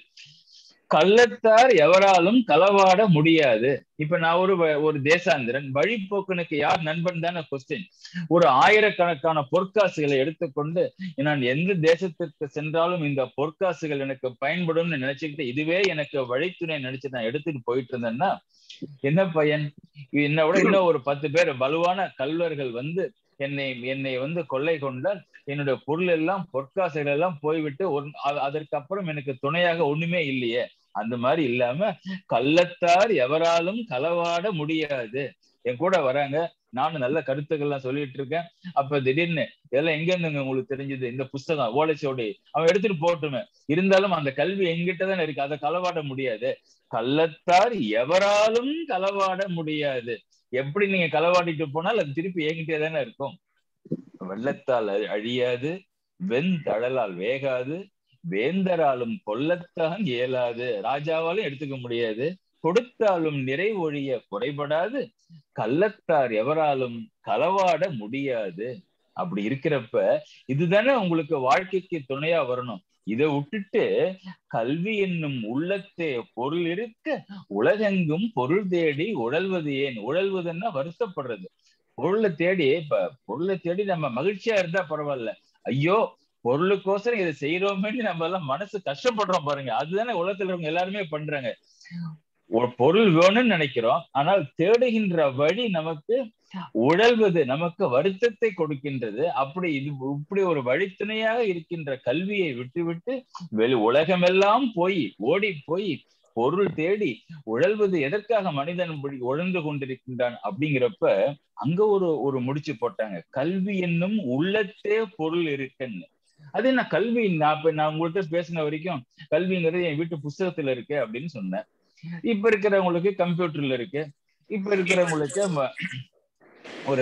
கள்ளத்தார் எவராலும் களவாட முடியாது இப்ப நான் ஒரு ஒரு தேசாந்திரன் வழிபோக்கனுக்கு யார் நண்பன் தானே கொஸ்டின் ஒரு ஆயிரக்கணக்கான பொற்காசுகளை எடுத்துக்கொண்டு நான் எந்த தேசத்திற்கு சென்றாலும் இந்த பொற்காசுகள் எனக்கு பயன்படும்னு நினைச்சுக்கிட்டு இதுவே எனக்கு வழித்துணை நினைச்சு நான் எடுத்துட்டு போயிட்டு இருந்தேன்னா என்ன பையன் என்னை விட இன்னும் ஒரு பத்து பேர் வலுவான கல்வர்கள் வந்து என்னை என்னை வந்து கொள்ளை கொண்டால் என்னுடைய பொருள் எல்லாம் பொற்காசுகள் எல்லாம் போய்விட்டு ஒரு அதற்கப்புறம் எனக்கு துணையாக ஒண்ணுமே இல்லையே அந்த மாதிரி இல்லாம கள்ளத்தார் எவராலும் களவாட முடியாது என் கூட வராங்க நானும் நல்ல கருத்துக்கள்லாம் சொல்லிட்டு இருக்கேன் அப்ப திடீர்னு இதெல்லாம் எங்க இருந்துங்க உங்களுக்கு தெரிஞ்சது இந்த புஸ்தகம் ஓலைச்சோடி அவன் எடுத்துட்டு போட்டுமே இருந்தாலும் அந்த கல்வி எங்கிட்ட தானே இருக்கு அதை களவாட முடியாது கள்ளத்தார் எவராலும் களவாட முடியாது எப்படி நீங்க களவாடிட்டு போனால் அது திருப்பி என்கிட்டே தானே இருக்கும் வெள்ளத்தால் அழியாது வெண்தழலால் வேகாது வேந்தராலும் கொல்லத்தான் இயலாது ராஜாவாலும் எடுத்துக்க முடியாது கொடுத்தாலும் நிறை ஒழிய குறைபடாது கள்ளத்தார் எவராலும் களவாட முடியாது அப்படி இருக்கிறப்ப இதுதானே உங்களுக்கு வாழ்க்கைக்கு துணையா வரணும் இதை விட்டுட்டு கல்வி என்னும் உள்ளத்தே பொருள் இருக்க உலகெங்கும் பொருள் தேடி உழல்வது ஏன் உழல்வதுன்னா வருத்தப்படுறது பொருளை தேடி இப்ப பொருளை தேடி நம்ம மகிழ்ச்சியா இருந்தா பரவாயில்ல ஐயோ பொருளுக்கோசரம் இதை செய்யறோமேன்னு நம்ம எல்லாம் மனசு கஷ்டப்படுறோம் பாருங்க அதுதானே உலகத்துல இருக்கவங்க எல்லாருமே பண்றாங்க ஒரு பொருள் வேணும்னு நினைக்கிறோம் ஆனால் தேடுகின்ற வழி நமக்கு உழல்வது நமக்கு வருத்தத்தை கொடுக்கின்றது அப்படி இது இப்படி ஒரு வழித்துணையாக இருக்கின்ற கல்வியை விட்டுவிட்டு வெளி உலகமெல்லாம் போய் ஓடி போய் பொருள் தேடி உழல்வது எதற்காக மனிதன் இப்படி உழந்து கொண்டிருக்கின்றான் அப்படிங்கிறப்ப அங்க ஒரு ஒரு முடிச்சு போட்டாங்க கல்வி என்னும் உள்ளத்தே பொருள் இருக்குன்னு அது என்ன கல்வி நான் இப்ப நான் உங்கள்கிட்ட பேசின வரைக்கும் கல்விங்கிறது என் வீட்டு புஸ்தகத்துல இருக்கு அப்படின்னு சொன்னேன் இப்ப இருக்கிறவங்களுக்கு கம்ப்யூட்டர்ல இருக்கு இப்ப இருக்கிறவங்களுக்கு ஒரு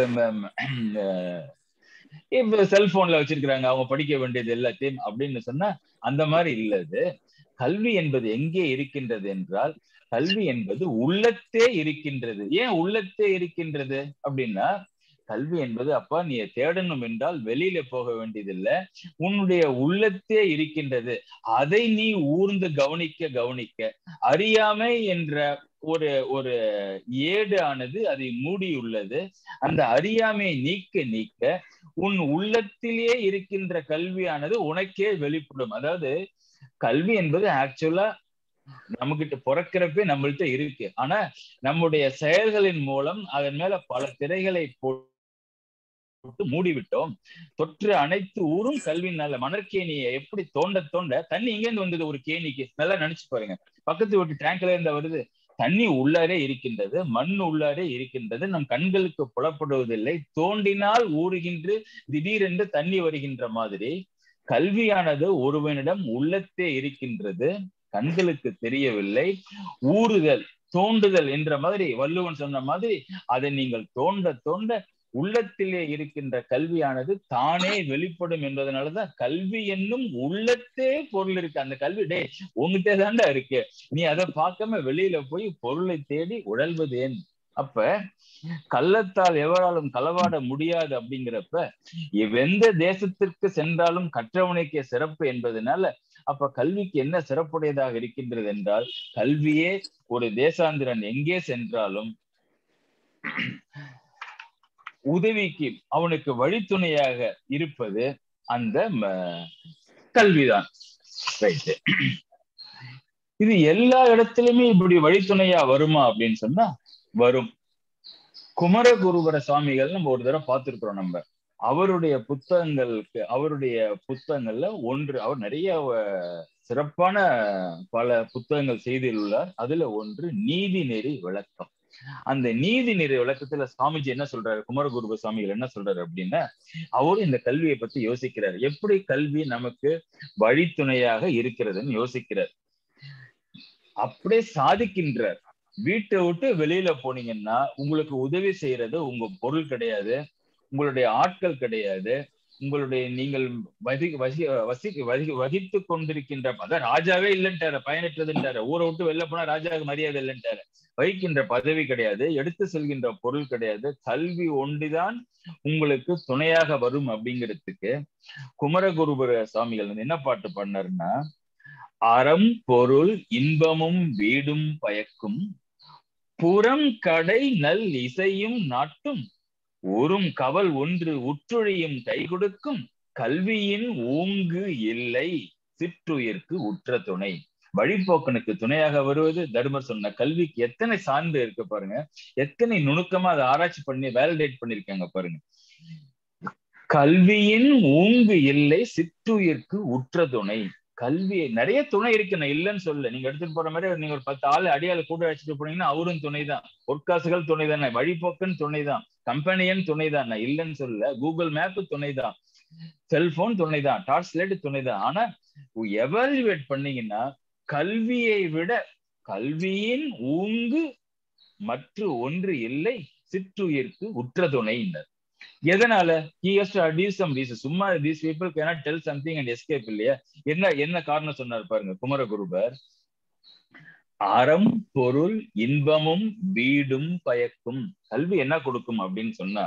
இப்ப செல்போன்ல வச்சிருக்கிறாங்க அவங்க படிக்க வேண்டியது எல்லாத்தையும் அப்படின்னு சொன்னா அந்த மாதிரி இல்லது கல்வி என்பது எங்கே இருக்கின்றது என்றால் கல்வி என்பது உள்ளத்தே இருக்கின்றது ஏன் உள்ளத்தே இருக்கின்றது அப்படின்னா கல்வி என்பது அப்பா நீ தேடணும் என்றால் வெளியில போக வேண்டியதில்லை உன்னுடைய உள்ளத்தே இருக்கின்றது அதை நீ ஊர்ந்து கவனிக்க கவனிக்க அறியாமை என்ற ஒரு ஒரு ஏடு ஆனது அதை மூடியுள்ளது அந்த அறியாமையை நீக்க நீக்க உன் உள்ளத்திலே இருக்கின்ற கல்வியானது உனக்கே வெளிப்படும் அதாவது கல்வி என்பது ஆக்சுவலா நம்மகிட்ட பிறக்கிறப்பே நம்மள்ட்ட இருக்கு ஆனா நம்முடைய செயல்களின் மூலம் அதன் மேல பல திரைகளை போட்டு மூடிவிட்டோம் தொற்று அனைத்து ஊரும் கல்வினால மணற்கேணியை எப்படி தோண்ட தோண்ட தண்ணி இங்கேருந்து வந்தது ஒரு கேணிக்கு நல்லா நினைச்சு பாருங்க பக்கத்து வீட்டு டேங்க்ல இருந்த வருது தண்ணி உள்ளாரே இருக்கின்றது மண் உள்ளாரே இருக்கின்றது நம் கண்களுக்கு புலப்படுவதில்லை தோண்டினால் ஊறுகின்ற திடீரென்று தண்ணி வருகின்ற மாதிரி கல்வியானது ஒருவனிடம் உள்ளத்தே இருக்கின்றது கண்களுக்கு தெரியவில்லை ஊறுதல் தோண்டுதல் என்ற மாதிரி வள்ளுவன் சொன்ன மாதிரி அதை நீங்கள் தோண்ட தோண்ட உள்ளத்திலே இருக்கின்ற கல்வியானது தானே வெளிப்படும் என்பதனாலதான் கல்வி என்னும் உள்ளத்தே பொருள் இருக்கு அந்த கல்வி டே உங்ககிட்ட தாண்டா இருக்கு நீ அதை பார்க்காம வெளியில போய் பொருளை தேடி உழல்வது ஏன் அப்ப கள்ளத்தால் எவராலும் களவாட முடியாது அப்படிங்கிறப்ப எந்த தேசத்திற்கு சென்றாலும் கற்றவனுக்கே சிறப்பு என்பதனால அப்ப கல்விக்கு என்ன சிறப்புடையதாக இருக்கின்றது என்றால் கல்வியே ஒரு தேசாந்திரன் எங்கே சென்றாலும் உதவிக்கு அவனுக்கு வழித்துணையாக இருப்பது அந்த கல்விதான் ரைட்டு இது எல்லா இடத்துலயுமே இப்படி வழித்துணையா வருமா அப்படின்னு சொன்னா வரும் குமரகுருவர சுவாமிகள் நம்ம ஒரு தடவை பார்த்திருக்கிறோம் நம்ம அவருடைய புத்தகங்களுக்கு அவருடைய புத்தகங்கள்ல ஒன்று அவர் நிறைய சிறப்பான பல புத்தகங்கள் செய்துள்ளார் அதுல ஒன்று நீதி நெறி விளக்கம் அந்த நீதி நெறி விளக்கத்துல சுவாமிஜி என்ன சொல்றாரு குமரகுருப சுவாமிகள் என்ன சொல்றாரு அப்படின்னா அவரும் இந்த கல்வியை பத்தி யோசிக்கிறார் எப்படி கல்வி நமக்கு வழித்துணையாக இருக்கிறதுன்னு யோசிக்கிறார் அப்படியே சாதிக்கின்றார் வீட்டை விட்டு வெளியில போனீங்கன்னா உங்களுக்கு உதவி செய்யறது உங்க பொருள் கிடையாது உங்களுடைய ஆட்கள் கிடையாது உங்களுடைய நீங்கள் வசி வசி வசி வசி வகித்து கொண்டிருக்கின்ற அதான் ராஜாவே இல்லைன்ட்டாரு பயனற்றதுன்றாரு ஊரை விட்டு வெளில போனா ராஜாவுக்கு மரியாதை இல்லைன்ட்டாரு வகிக்கின்ற பதவி கிடையாது எடுத்து செல்கின்ற பொருள் கிடையாது கல்வி ஒன்றிதான் உங்களுக்கு துணையாக வரும் அப்படிங்கிறதுக்கு குமரகுருபுர சுவாமிகள் வந்து என்ன பாட்டு பண்ணாருன்னா அறம் பொருள் இன்பமும் வீடும் பயக்கும் புறம் கடை நல் இசையும் நாட்டும் ஒரும் கவல் ஒன்று உற்றொழியும் கை கொடுக்கும் கல்வியின் ஊங்கு இல்லை சிற்றுயிர்க்கு உற்ற துணை வழிபோக்கனுக்கு துணையாக வருவது தர்மர் சொன்ன கல்விக்கு எத்தனை சான்று இருக்கு பாருங்க எத்தனை நுணுக்கமா அதை ஆராய்ச்சி பண்ணி வேலிடேட் பண்ணிருக்காங்க பாருங்க கல்வியின் ஊங்கு இல்லை சிற்றுயிர்க்கு உற்ற துணை கல்வி நிறைய துணை இருக்கு நான் இல்லைன்னு சொல்ல நீங்க எடுத்துட்டு போற மாதிரி நீங்க ஒரு பத்து ஆள் அடியால கூட அழைச்சிட்டு போனீங்கன்னா அவரும் துணை தான் பொற்காசுகள் துணை தானே வழிபோக்கன் துணை தான் கம்பெனியன் துணை தான் நான் இல்லைன்னு சொல்ல கூகுள் மேப்பு துணை தான் செல்போன் துணை தான் டார்ச்லைட் துணை தான் ஆனா எவாலுவேட் பண்ணீங்கன்னா கல்வியை விட கல்வியின் ஊங்கு மற்ற ஒன்று இல்லை சிற்றுயிர்க்கு உற்ற துணையினர் எதனால he has to adduce some reason சும்மா these people cannot tell something and escape இல்லையா என்ன என்ன காரணம் சொன்னார் பாருங்க குமரகுருபர் அறம் பொருள் இன்பமும் வீடும் பயக்கும் கல்வி என்ன கொடுக்கும் அப்படின்னு சொன்னா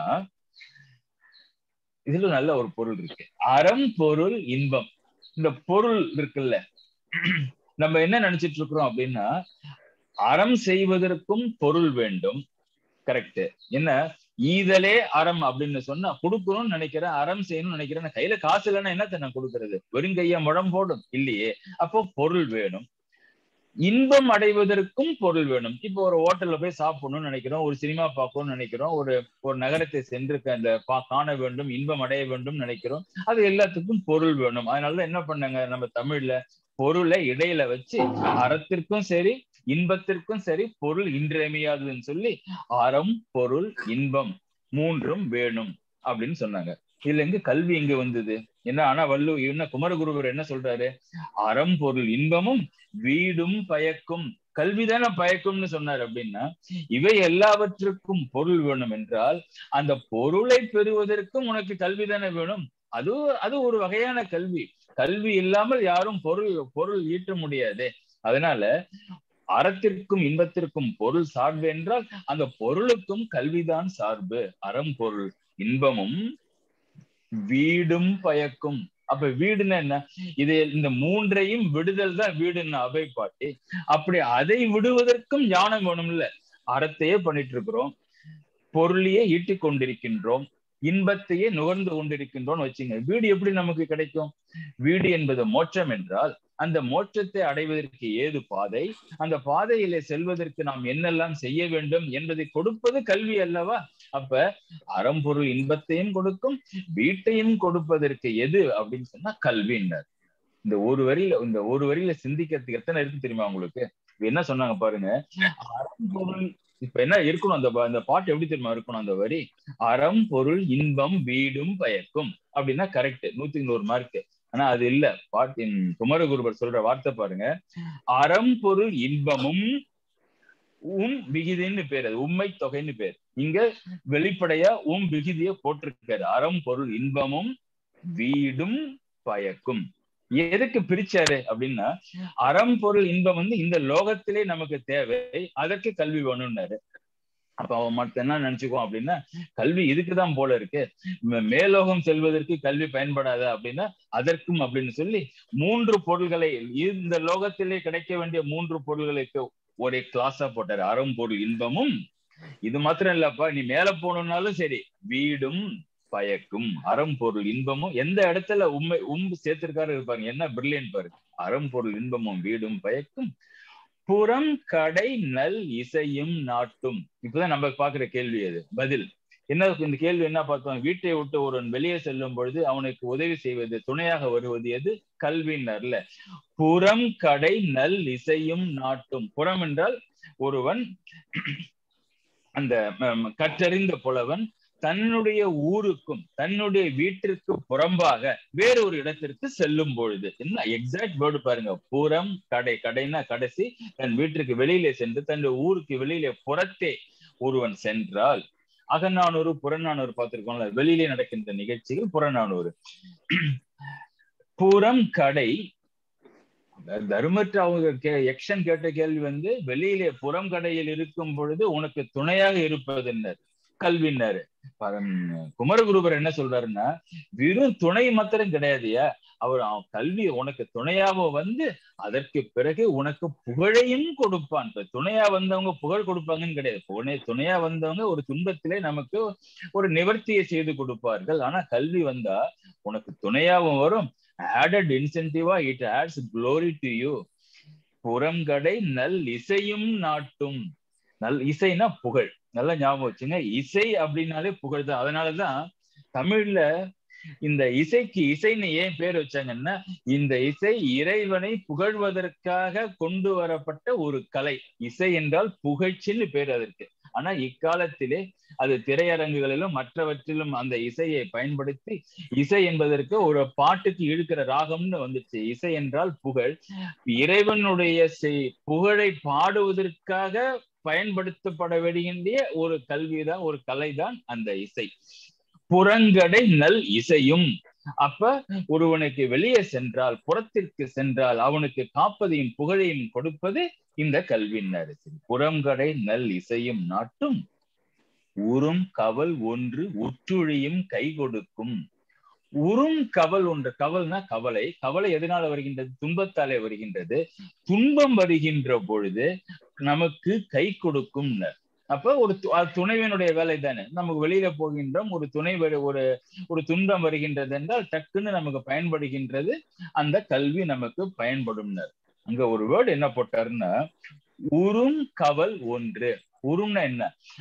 இதுல நல்ல ஒரு பொருள் இருக்கு அறம் பொருள் இன்பம் இந்த பொருள் இருக்குல்ல நம்ம என்ன நினைச்சிட்டு இருக்கிறோம் அப்படின்னா அறம் செய்வதற்கும் பொருள் வேண்டும் கரெக்ட் என்ன ஈதலே அறம் அப்படின்னு சொன்னா கொடுக்கணும்னு நினைக்கிறேன் அறம் செய்யணும்னு நினைக்கிறேன் கையில காசு இல்லைன்னா என்னத்தை நான் கொடுக்கறது வெறுங்கையா முழம் போடும் இல்லையே அப்போ பொருள் வேணும் இன்பம் அடைவதற்கும் பொருள் வேணும் இப்போ ஒரு ஹோட்டல்ல போய் சாப்பிடணும்னு நினைக்கிறோம் ஒரு சினிமா பார்க்கணும்னு நினைக்கிறோம் ஒரு ஒரு நகரத்தை சென்று அந்த காண வேண்டும் இன்பம் அடைய வேண்டும் நினைக்கிறோம் அது எல்லாத்துக்கும் பொருள் வேணும் அதனாலதான் என்ன பண்ணாங்க நம்ம தமிழ்ல பொருளை இடையில வச்சு அறத்திற்கும் சரி இன்பத்திற்கும் சரி பொருள் இன்றியமையாதுன்னு சொல்லி அறம் பொருள் இன்பம் மூன்றும் வேணும் அப்படின்னு சொன்னாங்க இதுல எங்க கல்வி எங்க வந்தது என்ன ஆனா வல்லு என்ன குமரகுருவர் என்ன சொல்றாரு அறம் பொருள் இன்பமும் வீடும் பயக்கும் கல்விதானே பயக்கும்னு சொன்னார் அப்படின்னா இவை எல்லாவற்றுக்கும் பொருள் வேணும் என்றால் அந்த பொருளை பெறுவதற்கும் உனக்கு கல்வி தானே வேணும் அது அது ஒரு வகையான கல்வி கல்வி இல்லாமல் யாரும் பொருள் பொருள் ஈட்ட முடியாது அதனால அறத்திற்கும் இன்பத்திற்கும் பொருள் சார்பு என்றால் அந்த பொருளுக்கும் கல்விதான் சார்பு அறம் பொருள் இன்பமும் வீடும் பயக்கும் அப்ப வீடுன்னா என்ன இது இந்த மூன்றையும் விடுதல் தான் வீடுன்னு அவை பாட்டி அப்படி அதை விடுவதற்கும் ஞானம் வேணும்ல அறத்தையே பண்ணிட்டு இருக்கிறோம் பொருளையே ஈட்டிக் கொண்டிருக்கின்றோம் இன்பத்தையே நுகர்ந்து கொண்டிருக்கின்றோம் வச்சுங்க வீடு எப்படி நமக்கு கிடைக்கும் வீடு என்பது மோட்சம் என்றால் அந்த மோட்சத்தை அடைவதற்கு ஏது பாதை அந்த பாதையிலே செல்வதற்கு நாம் என்னெல்லாம் செய்ய வேண்டும் என்பதை கொடுப்பது கல்வி அல்லவா அப்ப அறம்பொருள் இன்பத்தையும் கொடுக்கும் வீட்டையும் கொடுப்பதற்கு எது அப்படின்னு சொன்னா கல்வின்னர் இந்த ஒரு வரியில இந்த ஒரு வரியில சிந்திக்கிறதுக்கு எத்தனை இருக்கு தெரியுமா உங்களுக்கு என்ன சொன்னாங்க பாருங்க அறம்பொருள் இப்ப என்ன இருக்கணும் அந்த அந்த பாட்டு எப்படி தெரியுமா இருக்கணும் அந்த வரி அறம் பொருள் இன்பம் வீடும் பயக்கும் அப்படின்னா கரெக்ட் நூத்துக்கு நூறு மார்க் ஆனா அது இல்ல பாட்டின் குமரகுருபர் சொல்ற வார்த்தை பாருங்க அறம் பொருள் இன்பமும் உம் விகிதின்னு பேர் அது உண்மை தொகைன்னு பேர் இங்க வெளிப்படையா உம் விகிதிய போட்டிருக்காரு அறம் பொருள் இன்பமும் வீடும் பயக்கும் எதுக்கு பிரிச்சாரு அப்படின்னா அறம் பொருள் இன்பம் வந்து இந்த லோகத்திலே நமக்கு தேவை அதற்கு கல்வி வேணும்னாரு அப்ப அவன் மத்த என்ன நினைச்சுக்குவோம் அப்படின்னா கல்வி இதுக்குதான் போல இருக்கு மேலோகம் செல்வதற்கு கல்வி பயன்படாத அப்படின்னா அதற்கும் அப்படின்னு சொல்லி மூன்று பொருள்களை இந்த லோகத்திலே கிடைக்க வேண்டிய மூன்று பொருள்களுக்கு ஒரே கிளாஸா போட்டாரு அறம் பொருள் இன்பமும் இது மாத்திரம் இல்லப்பா நீ மேல போகணும்னாலும் சரி வீடும் பயக்கும் அறம் பொருள் இன்பமும் எந்த இடத்துல உண்மை உம்பு சேர்த்திருக்காரு இருப்பாங்க என்ன பிரில்லியன் பாரு அறம் பொருள் இன்பமும் வீடும் பயக்கும் புறம் கடை நல் இசையும் நாட்டும் இப்பதான் நம்ம பாக்குற கேள்வி அது பதில் என்ன இந்த கேள்வி என்ன பார்த்தோம் வீட்டை விட்டு ஒருவன் வெளியே செல்லும் பொழுது அவனுக்கு உதவி செய்வது துணையாக வருவது எது கல்வியினர்ல புறம் கடை நல் இசையும் நாட்டும் புறம் என்றால் ஒருவன் அந்த கற்றறிந்த புலவன் தன்னுடைய ஊருக்கும் தன்னுடைய வீட்டிற்கு புறம்பாக வேறொரு இடத்திற்கு செல்லும் பொழுது என்ன எக்ஸாக்ட் வேர்டு பாருங்க புறம் கடை கடைனா கடைசி தன் வீட்டிற்கு வெளியிலே சென்று தன்னுடைய ஊருக்கு வெளியிலே புறத்தே ஒருவன் சென்றால் அகநானூறு புறநானூறு பார்த்திருக்கோம்ல வெளியிலே நடக்கின்ற நிகழ்ச்சிகள் புறநானூறு புறம் கடை தர்மற்ற அவங்க கே எக்ஷன் கேட்ட கேள்வி வந்து வெளியிலே புறம் கடையில் இருக்கும் பொழுது உனக்கு துணையாக இருப்பதுன்னர் கல்வின்னாரு குமரகுருபர் என்ன சொல்றாருன்னா வெறும் துணை மாத்திரம் கிடையாதுயா அவர் கல்வி உனக்கு துணையாக வந்து அதற்கு பிறகு உனக்கு புகழையும் கொடுப்பான் இப்ப துணையா வந்தவங்க புகழ் கொடுப்பாங்கன்னு கிடையாது துணை துணையா வந்தவங்க ஒரு துன்பத்திலே நமக்கு ஒரு நிவர்த்தியை செய்து கொடுப்பார்கள் ஆனா கல்வி வந்தா உனக்கு துணையாவும் வரும் ஆடட் இன்சென்டிவா it adds glory to you புறங்கடை நல் இசையும் நாட்டும் நல் இசைனா புகழ் நல்லா ஞாபகம் வச்சுங்க இசை அப்படின்னாலே புகழ் தான் அதனாலதான் தமிழ்ல இந்த இசைக்கு இசைன்னு ஏன் பேர் வச்சாங்கன்னா இந்த இசை இறைவனை புகழ்வதற்காக கொண்டு வரப்பட்ட ஒரு கலை இசை என்றால் புகழ்ச்சின்னு பேர் அதற்கு ஆனா இக்காலத்திலே அது திரையரங்குகளிலும் மற்றவற்றிலும் அந்த இசையை பயன்படுத்தி இசை என்பதற்கு ஒரு பாட்டுக்கு இழுக்கிற ராகம்னு வந்துச்சு இசை என்றால் புகழ் இறைவனுடைய புகழை பாடுவதற்காக பயன்படுத்தப்பட வேண்டிய ஒரு கல்விதான் ஒரு கலைதான் அந்த இசை புறங்கடை நல் இசையும் அப்ப ஒருவனுக்கு வெளியே சென்றால் புறத்திற்கு சென்றால் அவனுக்கு காப்பதையும் புகழையும் கொடுப்பது இந்த கல்வியினர் புறங்கடை நல் இசையும் நாட்டும் உறும் கவல் ஒன்று உற்றுழியும் கை கொடுக்கும் உறும் கவல் ஒன்று கவல்னா கவலை கவலை எதனால வருகின்றது துன்பத்தாலே வருகின்றது துன்பம் வருகின்ற பொழுது நமக்கு கை கொடுக்கும் அப்ப ஒரு துணைவனுடைய வேலை தானே நமக்கு வெளியில போகின்றோம் ஒரு துணை ஒரு ஒரு துன்பம் வருகின்றது என்றால் டக்குன்னு நமக்கு பயன்படுகின்றது அந்த கல்வி நமக்கு பயன்படும் அங்க ஒரு வேர்டு என்ன போட்டாருன்னா உறும் கவல் ஒன்று உரும்னா என்ன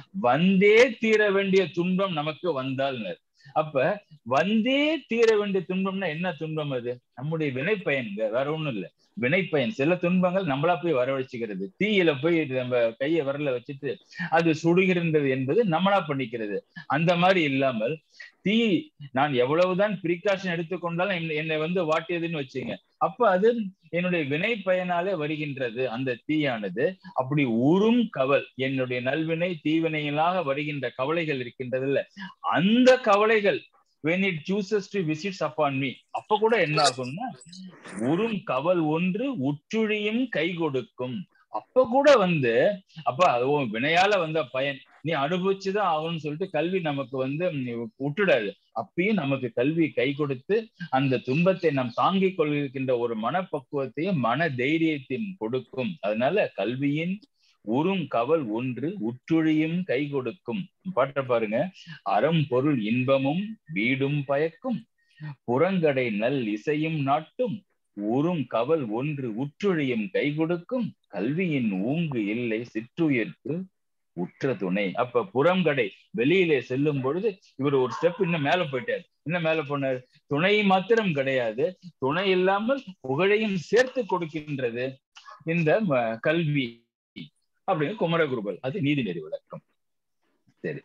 வந்தே தீர வேண்டிய துன்பம் நமக்கு வந்தால் அப்ப வந்தே தீர வேண்டிய துன்பம்னா என்ன துன்பம் அது நம்முடைய வினைப்பயன்க வேற ஒண்ணும் இல்ல வினைப்பயன் சில துன்பங்கள் நம்மளா போய் வரவழைச்சுக்கிறது தீயில போய் நம்ம கையை விரல வச்சுட்டு அது சுடுகின்றது என்பது நம்மளா பண்ணிக்கிறது அந்த மாதிரி இல்லாமல் தீ நான் எவ்வளவுதான் பிரிகாஷன் எடுத்துக்கொண்டாலும் என்னை வந்து வாட்டியதுன்னு வச்சுங்க அப்ப அது என்னுடைய வினை பயனாலே வருகின்றது அந்த தீயானது அப்படி உறும் கவல் என்னுடைய நல்வினை தீவினைகளாக வருகின்ற கவலைகள் இருக்கின்றது இல்ல அந்த கவலைகள் when it chooses to visits upon me அப்ப கூட என்ன ஆகும்னா உறும் கவல் ஒன்று உற்றுழியும் கை கொடுக்கும் அப்ப கூட வந்து அப்ப அது வினையால வந்த பயன் நீ அனுபவிச்சுதான் ஆகும்னு சொல்லிட்டு கல்வி நமக்கு வந்து விட்டுடாது அப்பயும் நமக்கு கல்வி கை கொடுத்து அந்த துன்பத்தை நாம் தாங்கிக் கொள்கின்ற ஒரு மனப்பக்குவத்தையும் மன தைரியத்தையும் கொடுக்கும் அதனால கல்வியின் உறும் கவல் ஒன்று உற்றுழியும் கை கொடுக்கும் பாட்ட பாருங்க அறம் பொருள் இன்பமும் வீடும் பயக்கும் புறங்கடை நல் இசையும் நாட்டும் உறும் கவல் ஒன்று உற்றுழியும் கை கொடுக்கும் கல்வியின் ஊங்கு இல்லை சிற்றுயிர்க்கு உற்ற துணை அப்ப புறங்கடை வெளியிலே செல்லும் பொழுது இவர் ஒரு ஸ்டெப் இன்னும் மேல போயிட்டார் என்ன மேல போனார் துணை மாத்திரம் கிடையாது துணை இல்லாமல் புகழையும் சேர்த்து கொடுக்கின்றது இந்த கல்வி அப்படின்னு குமரகுருபல் அது நீதிநெறி விளக்கம் சரி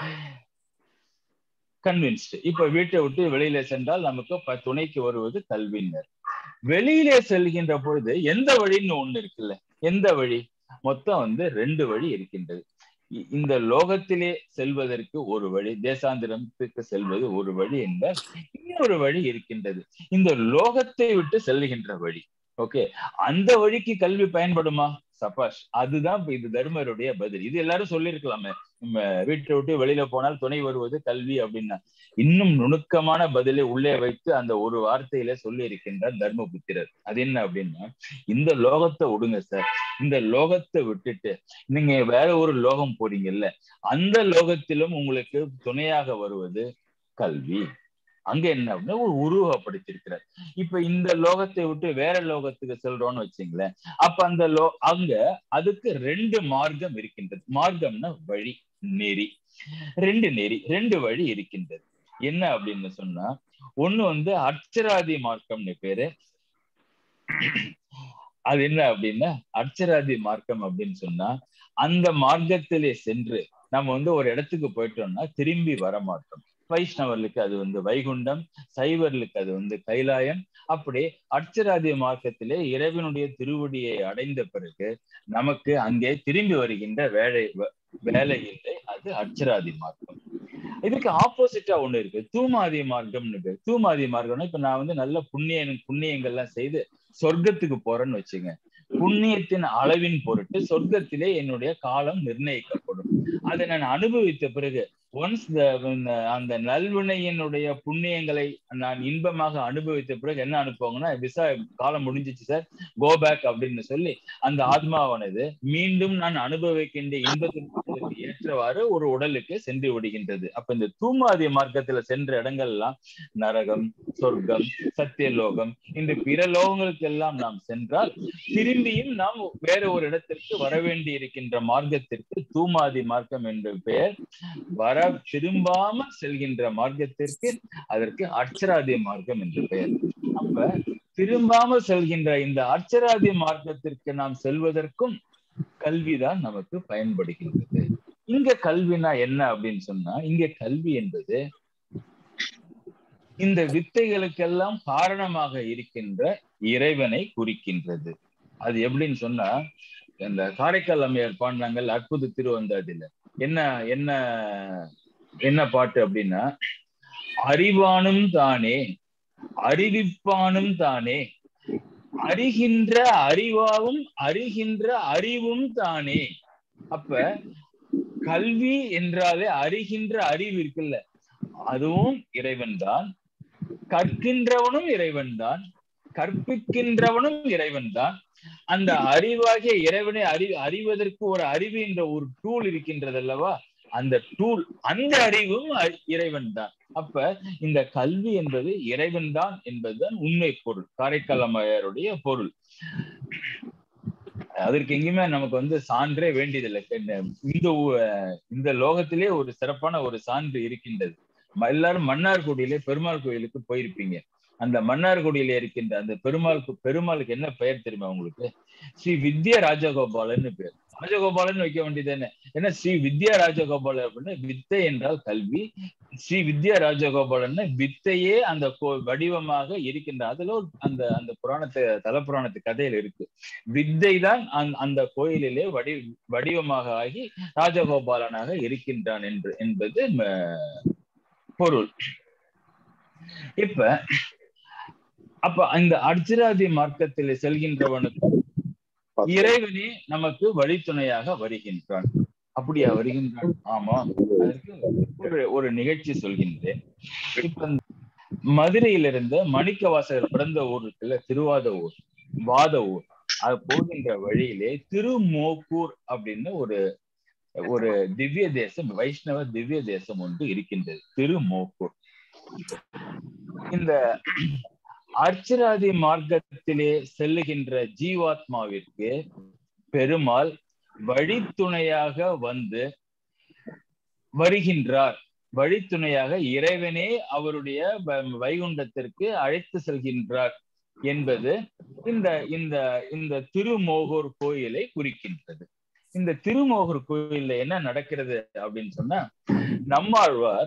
கன்வின்ஸ்டு இப்ப வீட்டை விட்டு வெளியில சென்றால் நமக்கு துணைக்கு வருவது கல்வியினர் வெளியிலே செல்கின்ற பொழுது எந்த வழின்னு ஒண்ணு இருக்குல்ல எந்த வழி மொத்தம் வந்து ரெண்டு வழி இருக்கின்றது இந்த லோகத்திலே செல்வதற்கு ஒரு வழி தேசாந்திரத்துக்கு செல்வது ஒரு வழி என்ப இன்னொரு வழி இருக்கின்றது இந்த லோகத்தை விட்டு செல்லுகின்ற வழி ஓகே அந்த வழிக்கு கல்வி பயன்படுமா சபாஷ் அதுதான் இது தர்மருடைய பதில் இது எல்லாரும் சொல்லியிருக்கலாமே நம்ம வீட்டை விட்டு வெளியில போனால் துணை வருவது கல்வி அப்படின்னா இன்னும் நுணுக்கமான பதிலை உள்ளே வைத்து அந்த ஒரு வார்த்தையில சொல்லி இருக்கின்றார் தர்மபுத்திரர் அது என்ன அப்படின்னா இந்த லோகத்தை விடுங்க சார் இந்த லோகத்தை விட்டுட்டு நீங்க வேற ஒரு லோகம் போறீங்கல்ல அந்த லோகத்திலும் உங்களுக்கு துணையாக வருவது கல்வி அங்க என்ன அப்படின்னா ஒரு உருவப்படுத்திருக்கிறார் இப்ப இந்த லோகத்தை விட்டு வேற லோகத்துக்கு செல்றோம்னு வச்சுங்களேன் அப்ப அந்த லோ அங்க அதுக்கு ரெண்டு மார்க்கம் இருக்கின்றது மார்க்கம்னா வழி நெறி ரெண்டு நெறி ரெண்டு வழி இருக்கின்றது என்ன அப்படின்னு சொன்னா ஒண்ணு வந்து அர்ச்சராதி மார்க்கம்னு பேரு அது என்ன அப்படின்னா அர்ச்சராதி மார்க்கம் அப்படின்னு சொன்னா அந்த மார்க்கத்திலே சென்று நம்ம வந்து ஒரு இடத்துக்கு போயிட்டோம்னா திரும்பி வர மாட்டோம் வைஷ்ணவர்களுக்கு அது வந்து வைகுண்டம் சைவர்களுக்கு அது வந்து கைலாயம் அப்படி அர்ச்சராதி மார்க்கத்திலே இறைவனுடைய திருவடியை அடைந்த பிறகு நமக்கு அங்கே திரும்பி வருகின்ற வேலை வேலை இல்லை அது அர்ச்சராதி மார்க்கம் இதுக்கு ஆப்போசிட்டா ஒண்ணு இருக்கு தூமாதி மார்க்கம்னு பேர் தூமாதி மார்க்கம்னா இப்ப நான் வந்து நல்ல புண்ணிய புண்ணியங்கள்லாம் செய்து சொர்க்கத்துக்கு போறேன்னு வச்சுங்க புண்ணியத்தின் அளவின் பொருட்டு சொர்க்கத்திலே என்னுடைய காலம் நிர்ணயிக்கப்படும் அதை நான் அனுபவித்த பிறகு ஒன்ஸ் அந்த நல்வினையினுடைய புண்ணியங்களை நான் இன்பமாக அனுபவித்த பிறகு என்ன அனுப்புவாங்கன்னா விசா காலம் முடிஞ்சிச்சு சார் கோ பேக் அப்படின்னு சொல்லி அந்த ஆத்மாவானது மீண்டும் நான் அனுபவிக்கின்ற இன்பத்திற்கு ஏற்றவாறு ஒரு உடலுக்கு சென்று விடுகின்றது அப்ப இந்த தூமாதி மார்க்கத்துல சென்ற இடங்கள் எல்லாம் நரகம் சொர்க்கம் சத்தியலோகம் இந்த பிற லோகங்களுக்கு எல்லாம் நாம் சென்றால் திரும்பியும் நாம் வேற ஒரு இடத்திற்கு வர வேண்டி இருக்கின்ற மார்க்கத்திற்கு தூமாதி மார்க்கம் என்ற பெயர் வர திரும்பாம செல்கின்ற மார்க்கத்திற்கு அதற்கு அர்ச்சராதி மார்க்கம் என்று பெயர் அப்ப திரும்பாம செல்கின்ற இந்த அர்ச்சராதி மார்க்கத்திற்கு நாம் செல்வதற்கும் கல்விதான் நமக்கு பயன்படுகின்றது இங்க கல்வினா என்ன அப்படின்னு சொன்னா இங்க கல்வி என்பது இந்த வித்தைகளுக்கெல்லாம் காரணமாக இருக்கின்ற இறைவனை குறிக்கின்றது அது எப்படின்னு சொன்னா இந்த காரைக்கால் அம்மையார் பாடினாங்கள் அற்புத திருவந்தாதில என்ன என்ன என்ன பாட்டு அப்படின்னா அறிவானும் தானே அறிவிப்பானும் தானே அறிகின்ற அறிவாவும் அறிகின்ற அறிவும் தானே அப்ப கல்வி என்றாலே அறிகின்ற அறிவு இருக்குல்ல அதுவும் இறைவன் தான் கற்கின்றவனும் இறைவன் தான் கற்பிக்கின்றவனும் இறைவன் தான் அந்த அறிவாகிய இறைவனை அறி அறிவதற்கு ஒரு அறிவு என்ற ஒரு டூல் இருக்கின்றது அல்லவா அந்த டூல் அந்த அறிவும் இறைவன் தான் அப்ப இந்த கல்வி என்பது இறைவன் தான் என்பதுதான் உண்மை பொருள் காரைக்கால் அம்மையாருடைய பொருள் அதற்கு எங்கேயுமே நமக்கு வந்து சான்றே வேண்டியதில்லை இந்த இந்த லோகத்திலே ஒரு சிறப்பான ஒரு சான்று இருக்கின்றது எல்லாரும் மன்னார்குடியிலே பெருமாள் கோயிலுக்கு போயிருப்பீங்க அந்த மன்னார்குடியில இருக்கின்ற அந்த பெருமாளுக்கு பெருமாளுக்கு என்ன பெயர் தெரியுமா உங்களுக்கு ஸ்ரீ வித்யா ராஜகோபாலன் பேர் ராஜகோபாலன் வைக்க வேண்டியது என்ன ஏன்னா ஸ்ரீ வித்யா ராஜகோபாலன் அப்படின்னு வித்தை என்றால் கல்வி ஸ்ரீ வித்யா ராஜகோபாலன் வித்தையே அந்த வடிவமாக இருக்கின்ற அதுல ஒரு அந்த அந்த புராணத்தை தல புராணத்து கதையில இருக்கு வித்தை தான் அந்த கோயிலிலே வடி வடிவமாக ஆகி ராஜகோபாலனாக இருக்கின்றான் என்று என்பது பொருள் இப்ப அப்ப அந்த அர்ஜராதி மார்க்கத்தில் செல்கின்றவனுக்கு இறைவனே நமக்கு வழித்துணையாக வருகின்றான் அப்படியா வருகின்றான் ஆமா அதற்கு ஒரு ஒரு நிகழ்ச்சி சொல்கின்றேன் இப்ப மதுரையிலிருந்து மணிக்க வாசகர் பிறந்த ஊர் இருக்குல்ல திருவாத ஊர் வாத ஊர் அது போகின்ற வழியிலே திருமோக்கூர் அப்படின்னு ஒரு ஒரு திவ்ய தேசம் வைஷ்ணவ திவ்ய தேசம் ஒன்று இருக்கின்றது திருமோக்கூர் இந்த அர்ச்சராதி மார்க்கத்திலே செல்லுகின்ற ஜீவாத்மாவிற்கு பெருமாள் வழித்துணையாக வந்து வருகின்றார் வழித்துணையாக இறைவனே அவருடைய வ- வைகுண்டத்திற்கு அழைத்து செல்கின்றார் என்பது இந்த இந்த இந்த திருமோகூர் கோயிலை குறிக்கின்றது இந்த திருமோகூர் கோயில்ல என்ன நடக்கிறது அப்படின்னு சொன்னா நம்மாழ்வார்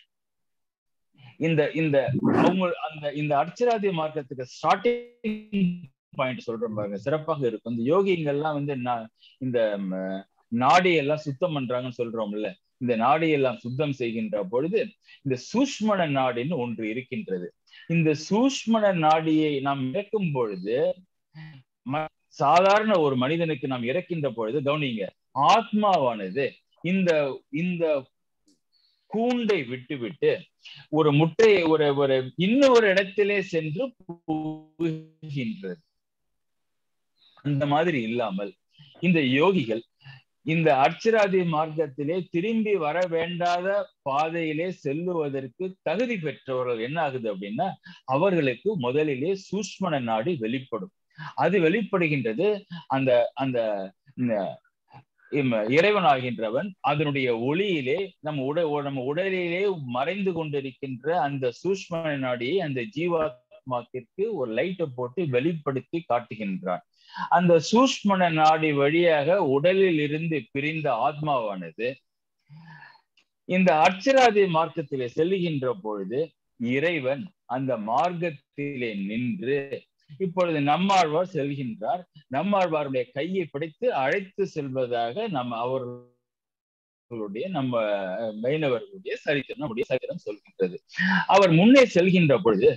இந்த இந்த அவங்க அந்த இந்த அர்ச்சராதி மார்க்கத்துக்கு ஸ்டார்டிங் பாயிண்ட் சொல்றேன் பாருங்க சிறப்பாக இருக்கும் இந்த யோகிங்கெல்லாம் வந்து நா- இந்த ம, நாடி எல்லாம் சுத்தம் பண்றாங்கன்னு சொல்றோம்ல இந்த நாடி எல்லாம் சுத்தம் செய்கின்ற பொழுது இந்த சூஷ்மண நாடின்னு ஒன்று இருக்கின்றது இந்த சூஷ்மண நாடியை நாம் இறக்கும் பொழுது ம- சாதாரண ஒரு மனிதனுக்கு நாம் இறக்கின்ற பொழுது கவனிங்க ஆத்மாவானது இந்த இந்த கூண்டை விட்டுவிட்டு ஒரு முட்டையை ஒரு ஒரு இன்னொரு இடத்திலே சென்று புகுகின்றது அந்த மாதிரி இல்லாமல் இந்த யோகிகள் இந்த அர்ச்சராதி மார்க்கத்திலே திரும்பி வர வேண்டாத பாதையிலே செல்லுவதற்கு தகுதி பெற்றவர்கள் என்ன ஆகுது அப்படின்னா அவர்களுக்கு முதலிலே சூஷ்மண நாடி வெளிப்படும் அது வெளிப்படுகின்றது அந்த அந்த இந்த இம்ம- இறைவனாகின்றவன் அதனுடைய ஒளியிலே நம்ம உட நம்ம உடலிலே மறைந்து கொண்டிருக்கின்ற அந்த சூஷ்ம நாடியை அந்த ஜீவாத்மாக்கிற்கு ஒரு லைட்டை போட்டு வெளிப்படுத்தி காட்டுகின்றான் அந்த சூஷ்மண நாடி வழியாக உடலில் இருந்து பிரிந்த ஆத்மாவானது இந்த அர்ச்சராதி மார்க்கத்திலே செல்லுகின்ற பொழுது இறைவன் அந்த மார்க்கத்திலே நின்று இப்பொழுது நம்மாழ்வார் செல்கின்றார் நம்மாழ்வாருடைய கையை பிடித்து அழைத்து செல்வதாக நம்ம அவர்களுடைய நம்ம மைனவர்களுடைய சரித்திரம் நம்முடைய சரித்திரம் சொல்கின்றது அவர் முன்னே செல்கின்ற பொழுது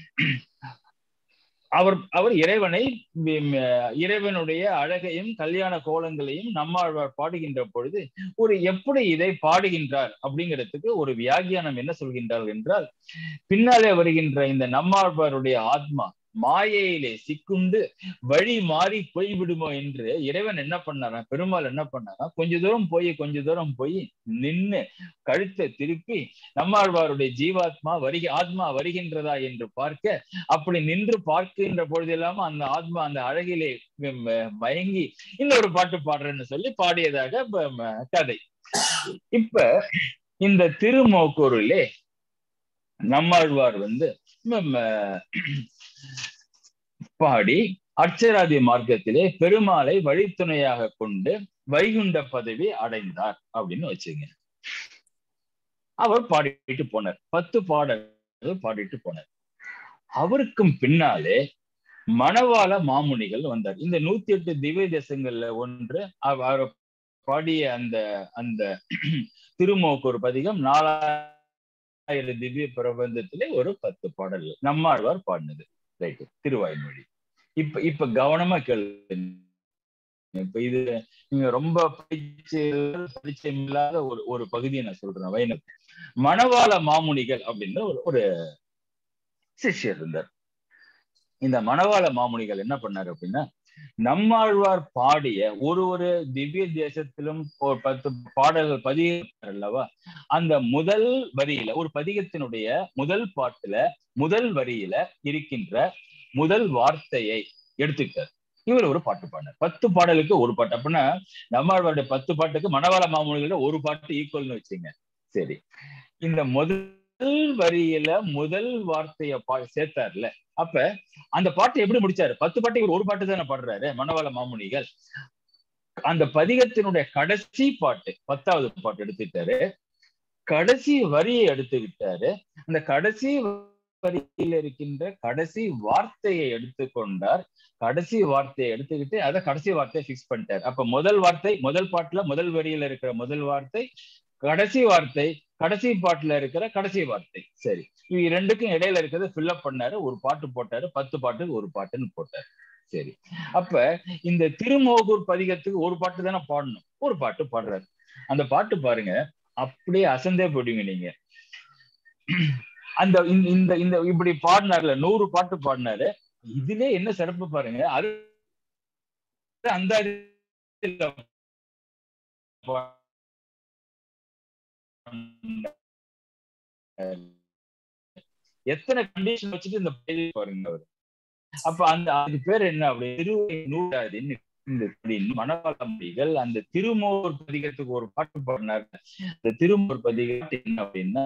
அவர் அவர் இறைவனை ம், இறைவனுடைய அழகையும் கல்யாண கோலங்களையும் நம்மாழ்வார் பாடுகின்ற பொழுது ஒரு எப்படி இதை பாடுகின்றார் அப்படிங்கிறதுக்கு ஒரு வியாக்கியானம் என்ன சொல்கின்றார் என்றால் பின்னாலே வருகின்ற இந்த நம்மாழ்வாருடைய ஆத்மா மாயையிலே சிக்குண்டு வழி மாறி போய்விடுமோ என்று இறைவன் என்ன பண்ணாரா பெருமாள் என்ன பண்ணாரா கொஞ்ச தூரம் போய் கொஞ்ச தூரம் போய் நின்னு கழுத்தை திருப்பி நம்மாழ்வாருடைய ஜீவாத்மா வருக ஆத்மா வருகின்றதா என்று பார்க்க அப்படி நின்று பார்க்கின்ற பொழுதெல்லாம் அந்த ஆத்மா அந்த அழகிலே ம், மயங்கி இன்னொரு பாட்டு பாடுறேன்னு சொல்லி பாடியதாக ப- ம- கதை இப்ப இந்த திருமோக்கூரிலே நம்மாழ்வார் வந்து ம், பாடி அர்ச்சராதி மார்க்கத்திலே பெருமாளை வழித்துணையாக கொண்டு வைகுண்ட பதவி அடைந்தார் அப்படின்னு வச்சுங்க அவர் பாடிட்டு போனார் பத்து பாடல்கள் பாடிட்டு போனார் அவருக்கும் பின்னாலே மணவாள மாமுனிகள் வந்தார் இந்த நூத்தி எட்டு திவ்ய தேசங்கள்ல ஒன்று அவ- அவர் பாடிய அந்த அந்த திருமோக்கூர் பதிகம் நாலாயிரம் திவ்ய பிரபந்தத்திலே ஒரு பத்து பாடல்கள் நம்மாழ்வார் பாடினது ரைட் திருவாய்மொழி இப்ப இப்ப கவனமா கேளுங்க இப்ப இது நீங்க ரொம்ப படிச்சு பரிச்சயம் இல்லாத ஒரு ஒரு பகுதியை நான் சொல்றேன் வைணவ மணவாள மாமுனிகள் அப்படின்னு ஒரு ஒரு சிஷ்யர் இருந்தார் இந்த மணவாள மாமுனிகள் என்ன பண்ணாரு அப்படின்னா நம்மாழ்வார் பாடிய ஒரு ஒரு திவ்ய தேசத்திலும் ஒரு பத்து பாடல்கள் பதிகிறார் அல்லவா அந்த முதல் வரியில ஒரு பதிகத்தினுடைய முதல் பாட்டுல முதல் வரியில இருக்கின்ற முதல் வார்த்தையை எடுத்துக்கிட்டார் இவர் ஒரு பாட்டு பாடினார் பத்து பாடலுக்கு ஒரு பாட்டு அப்படின்னா நம்மாழ்வாருடைய பத்து பாட்டுக்கு மணவாள மாமூலிகளோட ஒரு பாட்டு ஈக்குவல்னு வச்சுங்க சரி இந்த முதல் வரியில முதல் வார்த்தைய பா சேர்த்தார்ல அப்ப அந்த பாட்டை எப்படி முடிச்சாரு பத்து பாட்டு இவர் ஒரு பாட்டு தானே பாடுறாரு மணவாள மாமுனிகள் அந்த பதிகத்தினுடைய கடைசி பாட்டு பத்தாவது பாட்டு எடுத்துக்கிட்டாரு கடைசி வரியை எடுத்துக்கிட்டாரு அந்த கடைசி வரியில் இருக்கின்ற கடைசி வார்த்தையை எடுத்துக்கொண்டார் கடைசி வார்த்தையை எடுத்துக்கிட்டு அதை கடைசி வார்த்தையை பிக்ஸ் பண்ணிட்டார் அப்ப முதல் வார்த்தை முதல் பாட்டுல முதல் வரியில இருக்கிற முதல் வார்த்தை கடைசி வார்த்தை கடைசி பாட்டுல இருக்கிற கடைசி வார்த்தை சரி இது ரெண்டுக்கும் இடையில இருக்கிறத ஃபில்அப் பண்ணாரு ஒரு பாட்டு போட்டாரு பத்து பாட்டுக்கு ஒரு பாட்டுன்னு போட்டாரு சரி அப்ப இந்த திருமோகூர் பதிகத்துக்கு ஒரு பாட்டு தானே பாடணும் ஒரு பாட்டு பாடுறாரு அந்த பாட்டு பாருங்க அப்படியே அசந்தே போடுவீங்க நீங்க அந்த இந்த- இந்த இந்த இப்படி பாடினார்ல நூறு பாட்டு பாடினாரு இதுல என்ன சிறப்பு பாருங்க அது அந்த எத்தனை கண்டிஷன் வச்சுட்டு இந்த பயிர் பாருங்க அவர் அப்ப அந்த அதுக்கு பேர் என்ன அப்படி திருவை நூறாதுன்னு இந்த மனவாள மொழிகள் அந்த திருமோர் பதிகத்துக்கு ஒரு பாட்டு பாடினார் அந்த திருமோர் பதிகத்து என்ன அப்படின்னா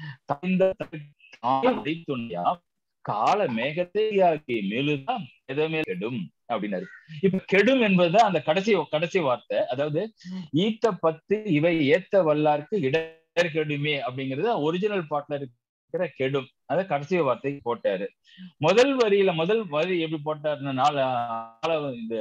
துணையா கால மேகத்தை ஆக்கி மேலுதான் எதுவுமே கெடும் அப்படின்னாரு இப்ப கெடும் என்பதுதான் அந்த கடைசி கடைசி வார்த்தை அதாவது ஈத்த பத்து இவை ஏத்த வல்லார்க்கு இடர் கெடுமே அப்படிங்கிறது ஒரிஜினல் பாட்டுல இருக்கிற கெடும் அத கடைசி வார்த்தை போட்டாரு முதல் வரியில முதல் வரி எப்படி போட்டாருன்னா நாலு இந்த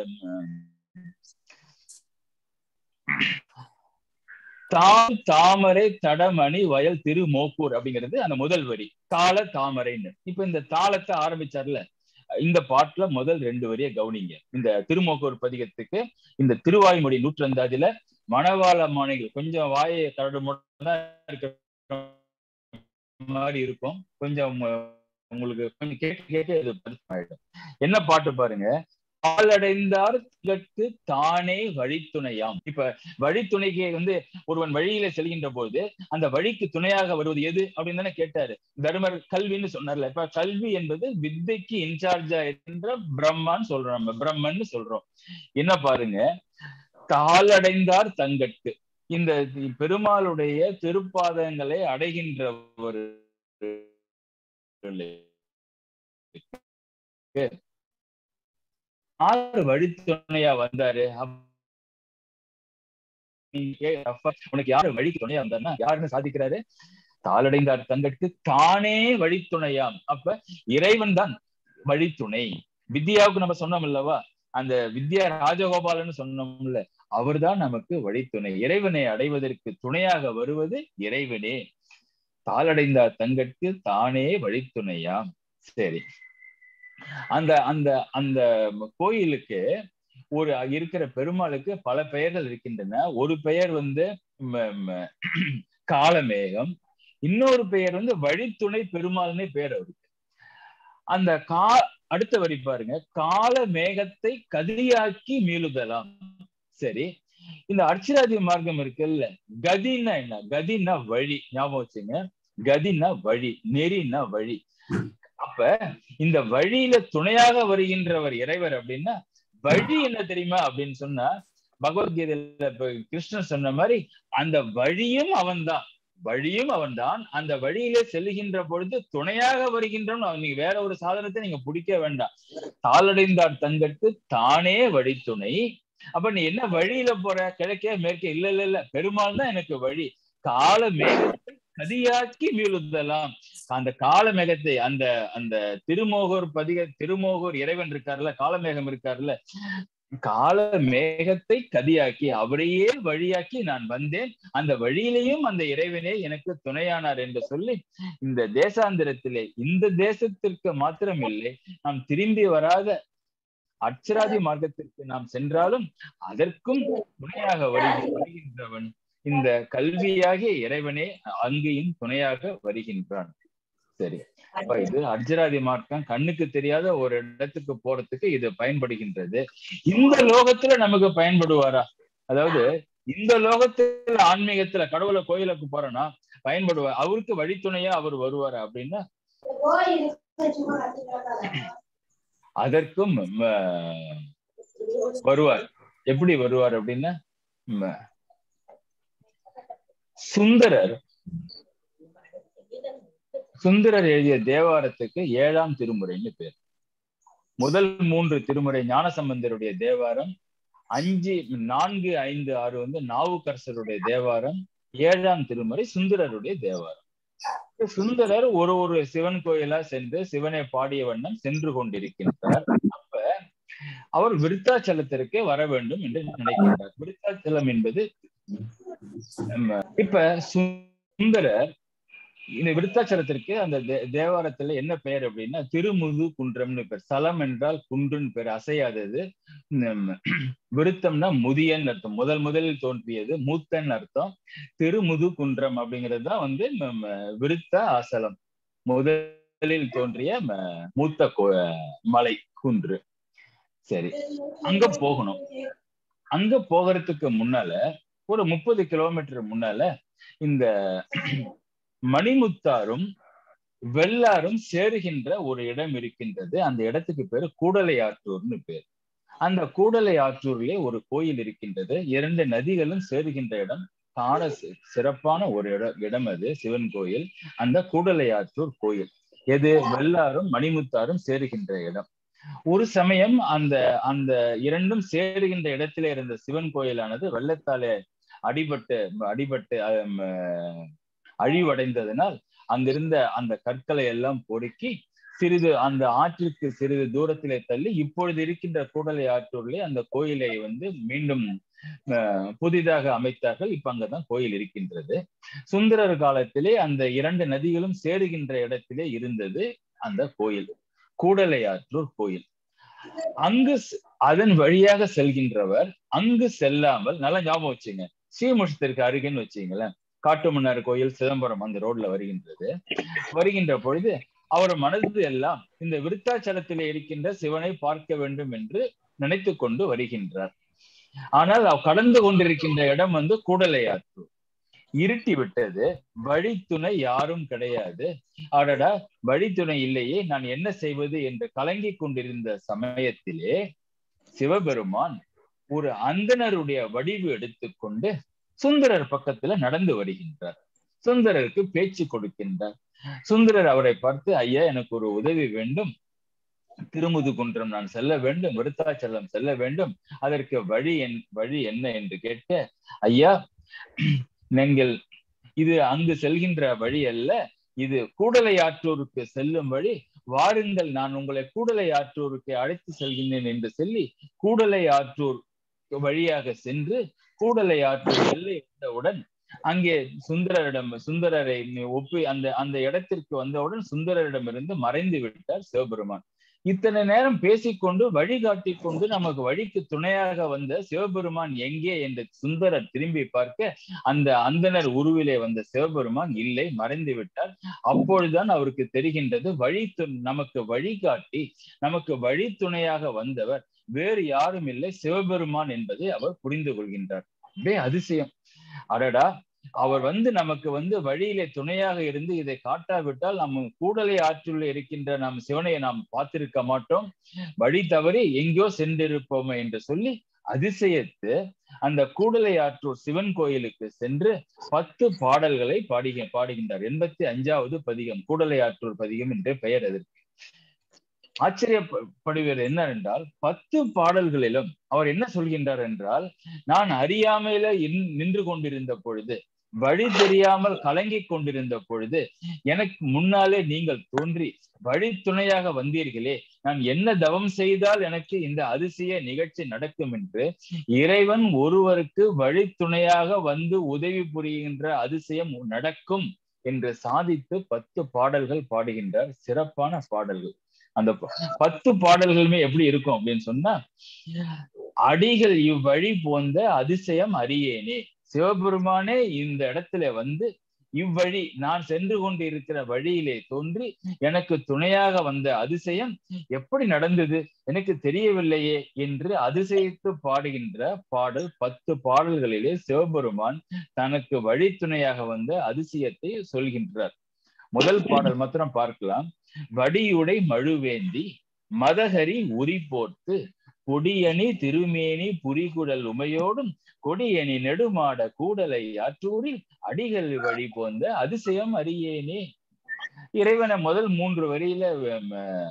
தாம் தாமரை தடமணி வயல் திரு மோக்கூர் அப்படிங்கிறது அந்த முதல் வரி தாள தாமரைன்னு இப்ப இந்த தாளத்தை ஆரம்பிச்சார்ல இந்த பாட்டுல முதல் ரெண்டு வரிய கவனிங்க இந்த திருமோக்கூர் பதிகத்துக்கு இந்த திருவாய்மொழி நூற்றந்தாதில மணவாள மாணிகள் கொஞ்சம் வாயை கரடு தான் இருக்கிற மாதிரி இருக்கும் கொஞ்சம் உங்களுக்கு கொஞ்சம் கேட்டு கேட்டு அது ஆயிடும் என்ன பாட்டு பாருங்க பாலடைந்தார் திகட்டு தானே வழித்துணையாம் இப்ப வழித்துணைக்கு வந்து ஒருவன் வழியில செல்கின்ற போது அந்த வழிக்கு துணையாக வருவது எது அப்படின்னு தானே கேட்டாரு தர்மர் கல்வின்னு சொன்னார்ல இப்ப கல்வி என்பது வித்தைக்கு இன்சார்ஜா என்ற பிரம்மான்னு சொல்றோம் நம்ம பிரம்மன்னு சொல்றோம் என்ன பாருங்க தாளடைந்தார் தங்கட்டு இந்த பெருமாளுடைய திருப்பாதங்களை அடைகின்ற ஒரு ஆறு வழித்துணையா வந்தாரு உனக்கு யாரு வழிக்கு துணையா வந்தாருன்னா யாருன்னு சாதிக்கிறாரு தாளடைந்தார் தங்கற்கு தானே வழித்துணையாம் அப்ப இறைவன் தான் வழித்துணை வித்யாவுக்கு நம்ம சொன்னோம் அல்லவா அந்த வித்யா ராஜகோபாலன்னு சொன்னோம்ல அவர்தான் நமக்கு வழித்துணை இறைவனை அடைவதற்கு துணையாக வருவது இறைவனே தாளடைந்தார் தங்கற்கு தானே வழித்துணையாம் சரி அந்த அந்த அந்த கோயிலுக்கு ஒரு இருக்கிற பெருமாளுக்கு பல பெயர்கள் இருக்கின்றன ஒரு பெயர் வந்து காலமேகம் இன்னொரு பெயர் வந்து வழித்துணை பெருமாள்னே பெயர் அவருக்கு அந்த கா அடுத்த வரி பாருங்க கால மேகத்தை கதியாக்கி மீளுதலாம் சரி இந்த அர்ச்சராதி மார்க்கம் இருக்குல்ல கதின்னா என்ன கதின்னா வழி ஞாபகம் வச்சுங்க கதின்னா வழி நெறின்னா வழி அப்ப இந்த வழியில துணையாக வருகின்றவர் இறைவர் அப்படின்னா வழி என்ன தெரியுமா அப்படின்னு சொன்னா பகவத்கீதையில கிருஷ்ணன் சொன்ன மாதிரி அந்த வழியும் அவன்தான் வழியும் அவன்தான் அந்த வழியிலே செல்லுகின்ற பொழுது துணையாக வருகின்றோம் நீங்க வேற ஒரு சாதனத்தை நீங்க பிடிக்க வேண்டாம் தாளடைந்தார் தங்கற்கு தானே வழித்துணை அப்ப நீ என்ன வழியில போற கிழக்கே மேற்கே இல்ல இல்ல இல்ல பெருமாள் தான் எனக்கு வழி கால மேகத்தை கதியாக்கி மீளுதலாம் அந்த காலமேகத்தை அந்த அந்த திருமோகூர் பதிக திருமோகூர் இறைவன் இருக்காருல்ல காலமேகம் இருக்காருல்ல கால மேகத்தை கதியாக்கி அவரையே வழியாக்கி நான் வந்தேன் அந்த வழியிலேயும் அந்த இறைவனே எனக்கு துணையானார் என்று சொல்லி இந்த தேசாந்திரத்திலே இந்த தேசத்திற்கு மாத்திரம் இல்லை நாம் திரும்பி வராத அச்சராதி மார்க்கத்திற்கு நாம் சென்றாலும் அதற்கும் துணையாக வருகின்றவன் இந்த கல்வியாகிய இறைவனே அங்கேயும் துணையாக வருகின்றான் சரி அப்ப இது அர்ஜராதி மார்க்கம் கண்ணுக்கு தெரியாத ஒரு இடத்துக்கு போறதுக்கு இது பயன்படுகின்றது இந்த லோகத்துல நமக்கு பயன்படுவாரா அதாவது இந்த லோகத்துல ஆன்மீகத்துல கடவுளை கோயிலுக்கு போறோம்னா பயன்படுவார் அவருக்கு வழித்துணையா அவர் வருவார் அப்படின்னா அதற்கும் வருவார் எப்படி வருவார் அப்படின்னா சுந்தரர் சுந்தரர் எழுதிய தேவாரத்துக்கு ஏழாம் திருமுறைன்னு பேர் முதல் மூன்று திருமுறை ஞானசம்பந்தருடைய தேவாரம் அஞ்சு நான்கு ஐந்து ஆறு வந்து நாவுக்கரசருடைய தேவாரம் ஏழாம் திருமுறை சுந்தரருடைய தேவாரம் சுந்தரர் ஒரு ஒரு சிவன் கோயிலா சென்று சிவனை பாடிய வண்ணம் சென்று கொண்டிருக்கின்றார் அப்ப அவர் விருத்தாச்சலத்திற்கு வர வேண்டும் என்று நினைக்கின்றார் விருத்தாச்சலம் என்பது இப்ப சுந்தரர் இந்த விருத்தாச்சலத்திற்கு அந்த தேவாரத்துல என்ன பெயர் அப்படின்னா திருமுது குன்றம்னு பேர் சலம் என்றால் குன்றுன்னு பேர் அசையாதது விருத்தம்னா முதியன் அர்த்தம் முதல் முதலில் தோன்றியது மூத்தன் அர்த்தம் திருமுது குன்றம் அப்படிங்கிறது தான் வந்து விருத்த ஆசலம் முதலில் தோன்றிய மூத்த மலை குன்று சரி அங்க போகணும் அங்க போகிறதுக்கு முன்னால ஒரு முப்பது கிலோமீட்டர் முன்னால இந்த மணிமுத்தாரும் வெள்ளாரும் சேருகின்ற ஒரு இடம் இருக்கின்றது அந்த இடத்துக்கு பேரு கூடலை ஆற்றூர்னு பேர் அந்த கூடலை ஆற்றூர்லயே ஒரு கோயில் இருக்கின்றது இரண்டு நதிகளும் சேருகின்ற இடம் காண சி- சிறப்பான ஒரு இடம் இடம் அது சிவன் கோயில் அந்த கூடலை ஆற்றூர் கோயில் எது வெள்ளாரும் மணிமுத்தாரும் சேருகின்ற இடம் ஒரு சமயம் அந்த அந்த இரண்டும் சேருகின்ற இடத்திலே இருந்த சிவன் கோயிலானது வெள்ளத்தாலே அடிபட்டு அடிபட்டு அம், அஹ், அழிவடைந்ததனால் அங்கிருந்த அந்த கற்களை எல்லாம் பொறுக்கி சிறிது அந்த ஆற்றிற்கு சிறிது தூரத்திலே தள்ளி இப்பொழுது இருக்கின்ற கூடலை ஆற்றூரிலே அந்த கோயிலை வந்து மீண்டும் அஹ், புதிதாக அமைத்தார்கள் இப்ப அங்கதான் கோயில் இருக்கின்றது சுந்தரர் காலத்திலே அந்த இரண்டு நதிகளும் சேருகின்ற இடத்திலே இருந்தது அந்த கோயில் கூடலை ஆற்றூர் கோயில் அங்கு செ- அதன் வழியாக செல்கின்றவர் அங்கு செல்லாமல் நல்லா ஞாபகம் வச்சுங்க ஸ்ரீமுஷத்திற்கு அருகேன்னு வச்சுங்களேன் காட்டுமன்னார் கோயில் சிதம்பரம் அந்த ரோட்ல வருகின்றது வருகின்ற பொழுது அவர் மனது எல்லாம் இந்த விருத்தாச்சலத்திலே இருக்கின்ற சிவனை பார்க்க வேண்டும் என்று நினைத்து கொண்டு வருகின்றார் ஆனால் அவர் கடந்து கொண்டிருக்கின்ற இடம் வந்து கூடலையாற்று இருட்டி விட்டது வழித்துணை யாரும் கிடையாது அடடா வழித்துணை இல்லையே நான் என்ன செய்வது என்று கலங்கிக் கொண்டிருந்த சமயத்திலே சிவபெருமான் ஒரு அந்தணருடைய வடிவு எடுத்துக்கொண்டு சுந்தரர் பக்கத்துல நடந்து வருகின்றார் சுந்தரருக்கு பேச்சு கொடுக்கின்றார் சுந்தரர் அவரை பார்த்து ஐயா எனக்கு ஒரு உதவி வேண்டும் திருமுதுகுன்றம் நான் செல்ல வேண்டும் விருத்தாச்சலம் செல்ல வேண்டும் அதற்கு வழி என் வழி என்ன என்று கேட்க ஐயா நீங்கள் இது அங்கு செல்கின்ற வழி அல்ல இது கூடலை ஆற்றூருக்கு செல்லும் வழி வாருங்கள் நான் உங்களை கூடலை ஆற்றூருக்கு அழைத்து செல்கின்றேன் என்று சொல்லி கூடலை ஆற்றூர் வழியாக சென்று கூடலை ஆற்றூர் எல்லை வந்தவுடன் அங்கே சுந்தரரிடம் சுந்தரரை ஒப்பி அந்த அந்த இடத்திற்கு வந்தவுடன் சுந்தரரிடமிருந்து மறைந்து விட்டார் சிவபெருமான் இத்தனை நேரம் பேசிக்கொண்டு வழிகாட்டி கொண்டு நமக்கு வழிக்கு துணையாக வந்த சிவபெருமான் எங்கே என்று சுந்தரர் திரும்பி பார்க்க அந்த அந்தனர் உருவிலே வந்த சிவபெருமான் இல்லை மறைந்து விட்டார் அப்பொழுதுதான் அவருக்கு தெரிகின்றது வழி து- நமக்கு வழிகாட்டி நமக்கு வழி துணையாக வந்தவர் வேறு யாரும் இல்லை சிவபெருமான் என்பதை அவர் புரிந்து கொள்கின்றார் அப்படியே அதிசயம் அடடா அவர் வந்து நமக்கு வந்து வழியிலே துணையாக இருந்து இதை காட்டாவிட்டால் நம்ம கூடலை ஆற்றில் இருக்கின்ற நம் சிவனை நாம் பார்த்திருக்க மாட்டோம் வழி தவறி எங்கேயோ சென்றிருப்போமே என்று சொல்லி அதிசயத்து அந்த கூடலை ஆற்றூர் சிவன் கோயிலுக்கு சென்று பத்து பாடல்களை பாடுக பாடுகின்றார் எண்பத்தி அஞ்சாவது பதிகம் கூடலை ஆற்றூர் பதிகம் என்று பெயர் அதற்கு ஆச்சரியப்படுவது என்னவென்றால் பத்து பாடல்களிலும் அவர் என்ன சொல்கின்றார் என்றால் நான் அறியாமையில இன்- நின்று கொண்டிருந்த பொழுது வழி தெரியாமல் கலங்கிக் கொண்டிருந்த பொழுது எனக்கு முன்னாலே நீங்கள் தோன்றி வழி துணையாக வந்தீர்களே நான் என்ன தவம் செய்தால் எனக்கு இந்த அதிசய நிகழ்ச்சி நடக்கும் என்று இறைவன் ஒருவருக்கு வழி துணையாக வந்து உதவி புரிகின்ற அதிசயம் நடக்கும் என்று சாதித்து பத்து பாடல்கள் பாடுகின்றார் சிறப்பான பாடல்கள் அந்த ப- பத்து பாடல்களுமே எப்படி இருக்கும் அப்படின்னு சொன்னா அடிகள் இவ்வழி போந்த அதிசயம் அறியேனே சிவபெருமானே இந்த இடத்துல வந்து இவ்வழி நான் சென்று கொண்டு இருக்கிற வழியிலே தோன்றி எனக்கு துணையாக வந்த அதிசயம் எப்படி நடந்தது எனக்கு தெரியவில்லையே என்று அதிசயித்து பாடுகின்ற பாடல் பத்து பாடல்களிலே சிவபெருமான் தனக்கு வழி துணையாக வந்த அதிசயத்தை சொல்கின்றார் முதல் பாடல் மாத்திரம் பார்க்கலாம் வடியுடை மழுவேந்தி மதகரி உரி போர்த்து கொடியணி திருமேனி புரிகுடல் உமையோடும் கொடியணி நெடுமாட கூடலை ஆற்றூரில் அடிகள் வழி போந்த அதிசயம் அறியேனே இறைவனை முதல் மூன்று வரியில ஹம்,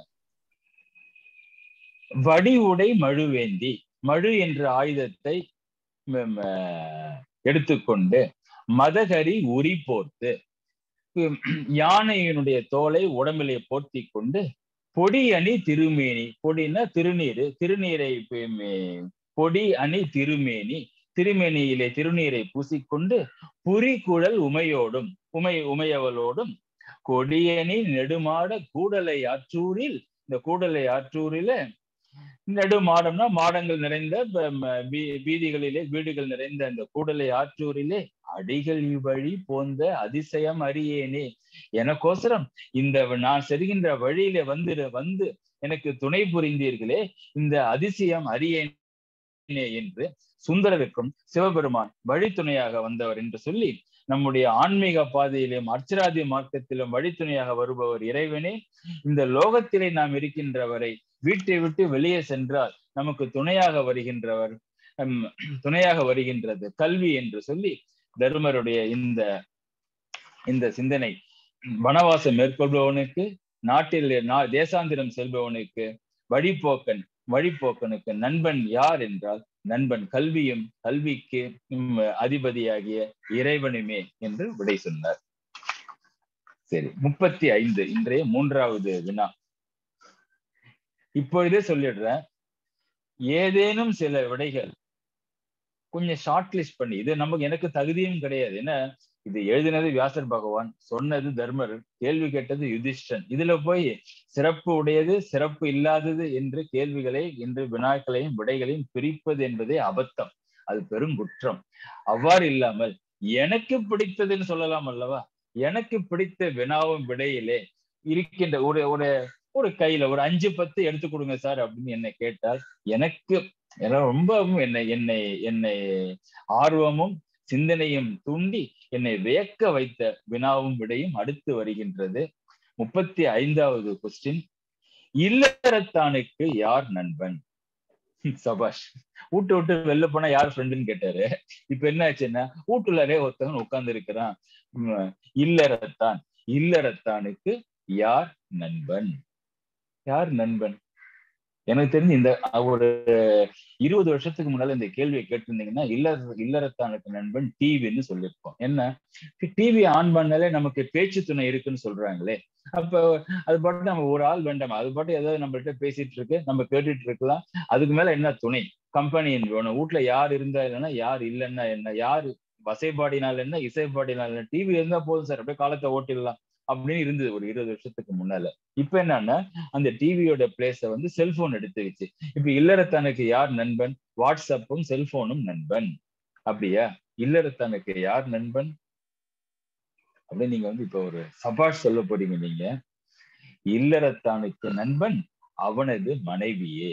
வடி உடை மழுவேந்தி மழு என்ற ஆயுதத்தை ஹம், எடுத்துக்கொண்டு மதகரி உரி போர்த்து ஹம், யானையினுடைய தோலை உடம்பிலே போர்த்தி கொண்டு பொடி அணி திருமேனி பொடின்னா திருநீரு திருநீரை ஹம், பொடி அணி திருமேனி திருமேனியிலே திருநீரை பூசிக்கொண்டு புரிகுழல் உமையோடும் உமை உமையவளோடும் கொடியணி நெடுமாட கூடலை ஆற்றூரில் இந்த கூடலை ஆற்றூரில நெடுமாடம்னா மாடங்கள் நிறைந்த ப- ம- வீ- வீதிகளிலே வீடுகள் நிறைந்த அந்த கூடலை ஆற்றூரிலே அடிகள் வழி போந்த அதிசயம் அறியேனே எனக்கோசரம் இந்த நான் செல்கின்ற வழியில வந்து வந்து எனக்கு துணை புரிந்தீர்களே இந்த அதிசயம் அறியேனே என்று சுந்தரருக்கும் சிவபெருமான் வழித்துணையாக வந்தவர் என்று சொல்லி நம்முடைய ஆன்மீக பாதையிலும் அர்ச்சராதி மார்க்கத்திலும் வழித்துணையாக வருபவர் இறைவனே இந்த லோகத்திலே நாம் இருக்கின்றவரை வீட்டை விட்டு வெளியே சென்றால் நமக்கு துணையாக வருகின்றவர் துணையாக வருகின்றது கல்வி என்று சொல்லி தர்மருடைய இந்த இந்த சிந்தனை வனவாசம் மேற்கொள்பவனுக்கு நாட்டில் தேசாந்திரம் செல்பவனுக்கு வழிபோக்கன் வழிபோக்கனுக்கு நண்பன் யார் என்றால் நண்பன் கல்வியும் கல்விக்கு அதிபதியாகிய இறைவனுமே என்று விடை சொன்னார் சரி முப்பத்தி ஐந்து இன்றைய மூன்றாவது வினா இப்பொழுதே சொல்லிடுறேன் ஏதேனும் சில விடைகள் கொஞ்சம் ஷார்ட் லிஸ்ட் பண்ணி இது நமக்கு எனக்கு தகுதியும் கிடையாது ஏன்னா இது எழுதினது வியாசர் பகவான் சொன்னது தர்மர் கேள்வி கேட்டது யுதிஷ்டன் இதுல போய் சிறப்பு உடையது சிறப்பு இல்லாதது என்று கேள்விகளை என்று வினாக்களையும் விடைகளையும் பிரிப்பது என்பதே அபத்தம் அது பெருங்குற்றம் அவ்வாறு இல்லாமல் எனக்கு பிடித்ததுன்னு சொல்லலாம் அல்லவா எனக்கு பிடித்த வினாவும் விடையிலே இருக்கின்ற ஒரு ஒரு ஒரு கையில ஒரு அஞ்சு பத்து எடுத்து கொடுங்க சார் அப்படின்னு என்னை கேட்டால் எனக்கு ரொம்பவும் என்னை என்னை என்னை ஆர்வமும் சிந்தனையும் தூண்டி என்னை வியக்க வைத்த வினாவும் விடையும் அடுத்து வருகின்றது முப்பத்தி ஐந்தாவது கொஸ்டின் இல்லறத்தானுக்கு யார் நண்பன் சபாஷ் வீட்டு விட்டு வெளில போனா யார் ஃப்ரெண்டுன்னு கேட்டாரு இப்ப என்ன ஆச்சுன்னா வீட்டுலரே ஒருத்தவன் உட்கார்ந்து இருக்கிறான் இல்லறத்தான் இல்லறத்தானுக்கு யார் நண்பன் யார் நண்பன் எனக்கு தெரிஞ்சு இந்த ஒரு இருபது வருஷத்துக்கு முன்னால இந்த கேள்வியை கேட்டிருந்தீங்கன்னா இல்லற இல்லறத்தானுக்கு நண்பன் டிவின்னு சொல்லியிருக்கோம் என்ன டிவி ஆன் பண்ணாலே நமக்கு பேச்சு துணை இருக்குன்னு சொல்றாங்களே அப்ப அது பாட்டு நம்ம ஒரு ஆள் வேண்டாம் அது பாட்டு ஏதாவது நம்மள்ட்ட பேசிட்டு இருக்கு நம்ம கேட்டுட்டு இருக்கலாம் அதுக்கு மேல என்ன துணை கம்பெனியின் வேணும் வீட்டுல யார் இருந்தா இல்லைன்னா யார் இல்லைன்னா என்ன யார் வசைப்பாடினால் என்ன இசைப்பாடினால் என்ன டிவி இருந்தா போதும் சார் அப்படியே காலத்தை ஓட்டிடலாம் அப்படின்னு இருந்தது ஒரு இருபது வருஷத்துக்கு முன்னால இப்ப என்னன்னா அந்த டிவியோட பிளேஸ வந்து செல்போன் எடுத்துக்கிச்சு இப்ப இல்லறத்தானுக்கு யார் நண்பன் வாட்ஸ்அப்பும் செல்போனும் நண்பன் அப்படியா இல்லறத்தானுக்கு யார் நண்பன் அப்படின்னு நீங்க வந்து இப்ப ஒரு சபாஷ் சொல்ல போறீங்க நீங்க இல்லறத்தானுக்கு நண்பன் அவனது மனைவியே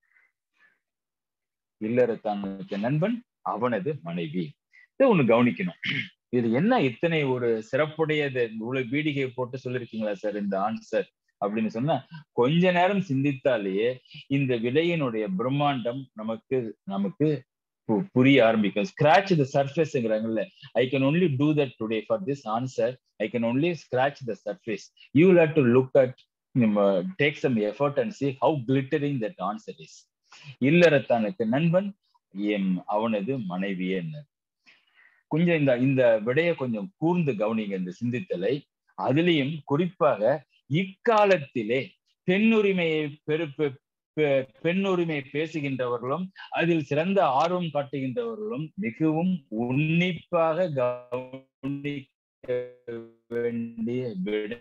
இல்லறத்தானுக்கு நண்பன் அவனது மனைவி இதை ஒண்ணு கவனிக்கணும் இது என்ன இத்தனை ஒரு சிறப்புடையது இவ்வளவு பீடிகை போட்டு சொல்லிருக்கீங்களா சார் இந்த ஆன்சர் அப்படின்னு சொன்னா கொஞ்ச நேரம் சிந்தித்தாலேயே இந்த விலையினுடைய பிரம்மாண்டம் நமக்கு நமக்கு புரிய ஆரம்பிக்கும் ஸ்கிராச் த சர்ஃபேஸ்ங்கிறாங்கல்ல I can only do that today for this answer I can only scratch the surface you have to look at take some effort and see how glittering that answer is இல்லறத்தானுக்கு நண்பன் எம் அவனது மனைவியே கொஞ்சம் இந்த இந்த விடைய கொஞ்சம் கூர்ந்து கவனிங்க இந்த சிந்தித்தலை அதுலேயும் குறிப்பாக இக்காலத்திலே பெண்ணுரிமையை பெருப்பு பெண்ணுரிமை பேசுகின்றவர்களும் அதில் சிறந்த ஆர்வம் காட்டுகின்றவர்களும் மிகவும் உன்னிப்பாக கவனிக்க வேண்டிய விடை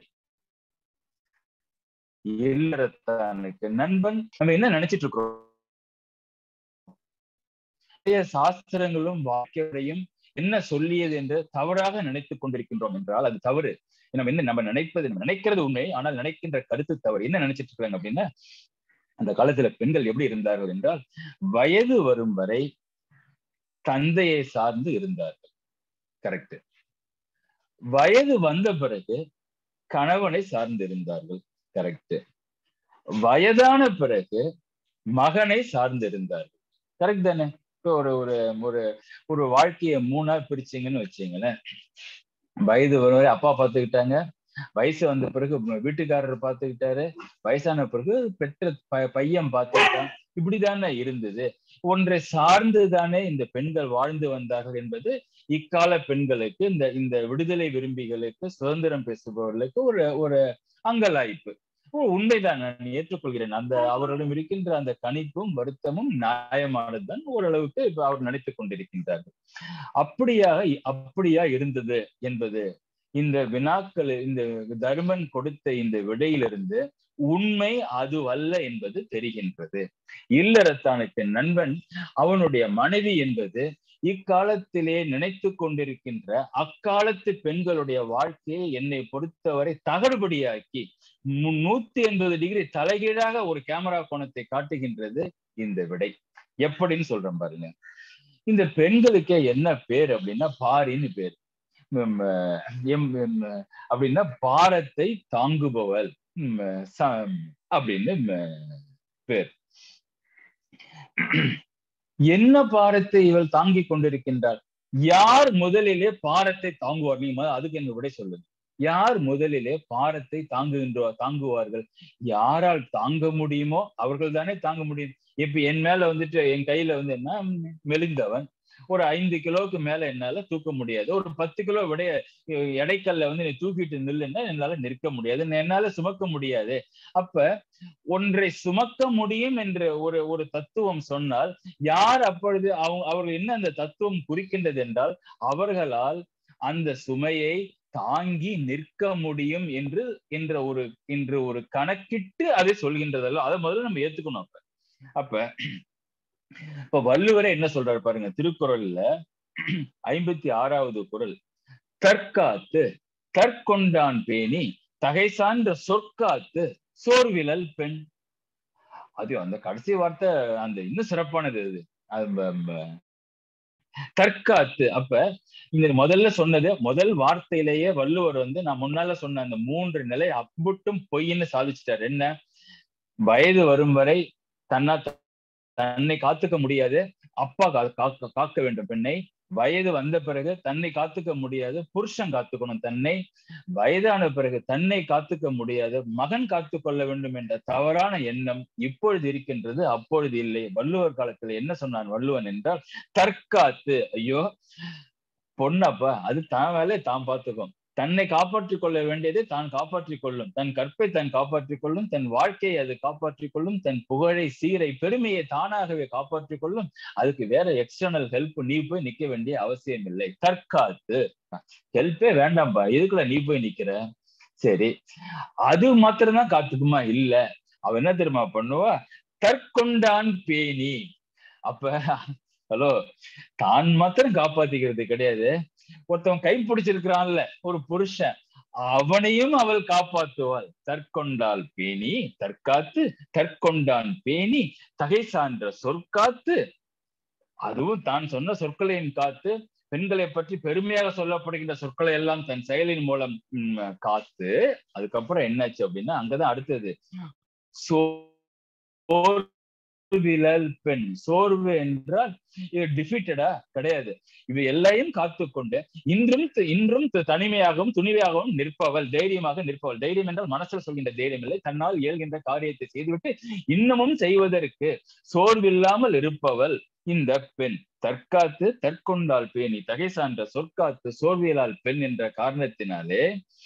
இல்லறத்தானுக்கு நண்பன் நம்ம என்ன நினைச்சிட்டு இருக்கிறோம் சாஸ்திரங்களும் வாக்கியத்தையும் என்ன சொல்லியது என்று தவறாக நினைத்துக் கொண்டிருக்கின்றோம் என்றால் அது தவறு நம்ம என்ன நம்ம நினைப்பது நம்ம நினைக்கிறது உண்மை ஆனால் நினைக்கின்ற கருத்து தவறு என்ன நினைச்சிட்டு இருக்காங்க அப்படின்னா அந்த காலத்துல பெண்கள் எப்படி இருந்தார்கள் என்றால் வயது வரும் வரை தந்தையை சார்ந்து இருந்தார்கள் கரெக்ட் வயது வந்த பிறகு கணவனை சார்ந்து இருந்தார்கள் கரெக்ட் வயதான பிறகு மகனை சார்ந்து இருந்தார்கள் கரெக்ட் தானே இப்போ ஒரு ஒரு ஒரு ஒரு வாழ்க்கையை மூணா பிரிச்சிங்கன்னு வச்சீங்களேன் வயது வரும் வரை அப்பா பார்த்துக்கிட்டாங்க வயசு வந்த பிறகு வீட்டுக்காரர் பார்த்துக்கிட்டாரு வயசான பிறகு பெற்ற பையன் பார்த்துக்கிட்டான் இப்படிதானே இருந்தது ஒன்றை சார்ந்து தானே இந்த பெண்கள் வாழ்ந்து வந்தார்கள் என்பது இக்கால பெண்களுக்கு இந்த இந்த விடுதலை விரும்பிகளுக்கு சுதந்திரம் பேசுபவர்களுக்கு ஒரு ஒரு அங்கலாய்ப்பு உண்மைதான் நான் ஏற்றுக்கொள்கிறேன் அந்த அவர்களிடம் இருக்கின்ற அந்த கணிப்பும் வருத்தமும் நியாயமானதுதான் ஓரளவுக்கு இப்ப அவர் நினைத்துக் கொண்டிருக்கின்றார்கள் அப்படியா அப்படியா இருந்தது என்பது இந்த வினாக்கள் இந்த தர்மன் கொடுத்த இந்த விடையிலிருந்து உண்மை அதுவல்ல என்பது தெரிகின்றது இல்லறத்தானுக்கு நண்பன் அவனுடைய மனைவி என்பது இக்காலத்திலே நினைத்து கொண்டிருக்கின்ற அக்காலத்து பெண்களுடைய வாழ்க்கையை என்னை பொறுத்தவரை தகடுபடியாக்கி நூத்தி எண்பது டிகிரி தலைகீழாக ஒரு கேமரா கோணத்தை காட்டுகின்றது இந்த விடை எப்படின்னு சொல்றேன் பாருங்க இந்த பெண்களுக்கே என்ன பேர் அப்படின்னா பாரின்னு பேர் அப்படின்னா பாரத்தை தாங்குபவள் அப்படின்னு பேர் என்ன பாரத்தை இவள் தாங்கிக் கொண்டிருக்கின்றாள் யார் முதலிலே பாரத்தை தாங்குவார் நீங்க அதுக்கு என்ன விடை சொல்லுங்க யார் முதலிலே பாரத்தை தாங்குகின்ற தாங்குவார்கள் யாரால் தாங்க முடியுமோ அவர்கள் தானே தாங்க முடியும் இப்ப என் மேல வந்துட்டு என் கையில வந்து என்ன மெலிந்தவன் ஒரு ஐந்து கிலோவுக்கு மேல என்னால தூக்க முடியாது ஒரு பத்து கிலோ விடைய எடைக்கல்ல வந்து நீ தூக்கிட்டு நில்லுன்னா என்னால நிற்க முடியாது என்னால சுமக்க முடியாது அப்ப ஒன்றை சுமக்க முடியும் என்ற ஒரு ஒரு தத்துவம் சொன்னால் யார் அப்பொழுது அவங்க அவர்கள் என்ன அந்த தத்துவம் குறிக்கின்றது என்றால் அவர்களால் அந்த சுமையை தாங்கி நிற்க முடியும் என்று என்ற ஒரு என்று ஒரு கணக்கிட்டு அதை சொல்கின்றதல்ல அதை முதல்ல நம்ம ஏத்துக்கணும் அப்ப அப்ப இப்ப வள்ளுவரே என்ன சொல்றாரு பாருங்க திருக்குறள்ல ஐம்பத்தி ஆறாவது குரல் தற்காத்து தற்கொண்டான் பேணி தகை சார்ந்த சொற்காத்து சோர்விலல் பெண் அது அந்த கடைசி வார்த்தை அந்த இன்னும் சிறப்பானது அது தற்காத்து அப்ப இந்த முதல்ல சொன்னது முதல் வார்த்தையிலேயே வள்ளுவர் வந்து நான் முன்னால சொன்ன அந்த மூன்று நிலை அப்புட்டும் பொய்ன்னு சாதிச்சிட்டார் என்ன வயது வரும் வரை தன்னா தன்னை காத்துக்க முடியாது அப்பா காக்க காக்க வேண்டும் பெண்ணை வயது வந்த பிறகு தன்னை காத்துக்க முடியாது புருஷன் காத்துக்கணும் தன்னை வயதான பிறகு தன்னை காத்துக்க முடியாது மகன் காத்து கொள்ள வேண்டும் என்ற தவறான எண்ணம் இப்பொழுது இருக்கின்றது அப்பொழுது இல்லை வள்ளுவர் காலத்துல என்ன சொன்னான் வள்ளுவன் என்றால் தற்காத்து ஐயோ பொண்ணப்பா அது தான் வேலையை தான் பார்த்துக்கும் தன்னை காப்பாற்றிக் கொள்ள வேண்டியதை தான் காப்பாற்றிக் கொள்ளும் தன் கற்பை தன் காப்பாற்றிக் கொள்ளும் தன் வாழ்க்கையை அது காப்பாற்றிக் கொள்ளும் தன் புகழை சீரை பெருமையை தானாகவே காப்பாற்றிக் கொள்ளும் அதுக்கு வேற எக்ஸ்டர்னல் ஹெல்ப் நீ போய் நிக்க வேண்டிய அவசியம் இல்லை தற்காத்து ஹெல்ப்பே வேண்டாம்பா எதுக்குள்ள நீ போய் நிக்கிற சரி அது மாத்திரம்தான் காத்துக்குமா இல்ல அவ என்ன தெரியுமா பண்ணுவா தற்கொண்டான் பேணி அப்ப ஹலோ தான் மாத்திரம் காப்பாத்திக்கிறது கிடையாது ஒருத்தவன் கை பிடிச்சிருக்கிறான்ல ஒரு புருஷன் அவனையும் அவள் காப்பாத்துவாள் தற்கொண்டால் பேணி தற்காத்து தற்கொண்டான் பேணி தகை சான்ற சொற்காத்து அதுவும் தான் சொன்ன சொற்களையும் காத்து பெண்களை பற்றி பெருமையாக சொல்லப்படுகின்ற சொற்களை எல்லாம் தன் செயலின் மூலம் காத்து அதுக்கப்புறம் என்னாச்சு அப்படின்னா அங்கதான் அடுத்தது சோர்விலல் பெண் சோர்வு என்றால் இது டிஃபிட்டடா கிடையாது இது எல்லாரையும் காத்துக்கொண்டு இன்றும் இன்றும் தனிமையாகவும் துணிவையாகவும் நிற்பவள் தைரியமாக நிற்பவள் தைரியம் என்றால் மனசில் சொல்கின்ற தைரியம் இல்லை தன்னால் இயல்கின்ற காரியத்தை செய்துவிட்டு இன்னமும் செய்வதற்கு சோர்வில்லாமல் இருப்பவள் இந்த பெண் தற்காத்து தற்கொண்டால் பேணி தகை சான்ற சொற்காத்து சோர்வியலால் பெண் என்ற காரணத்தினாலே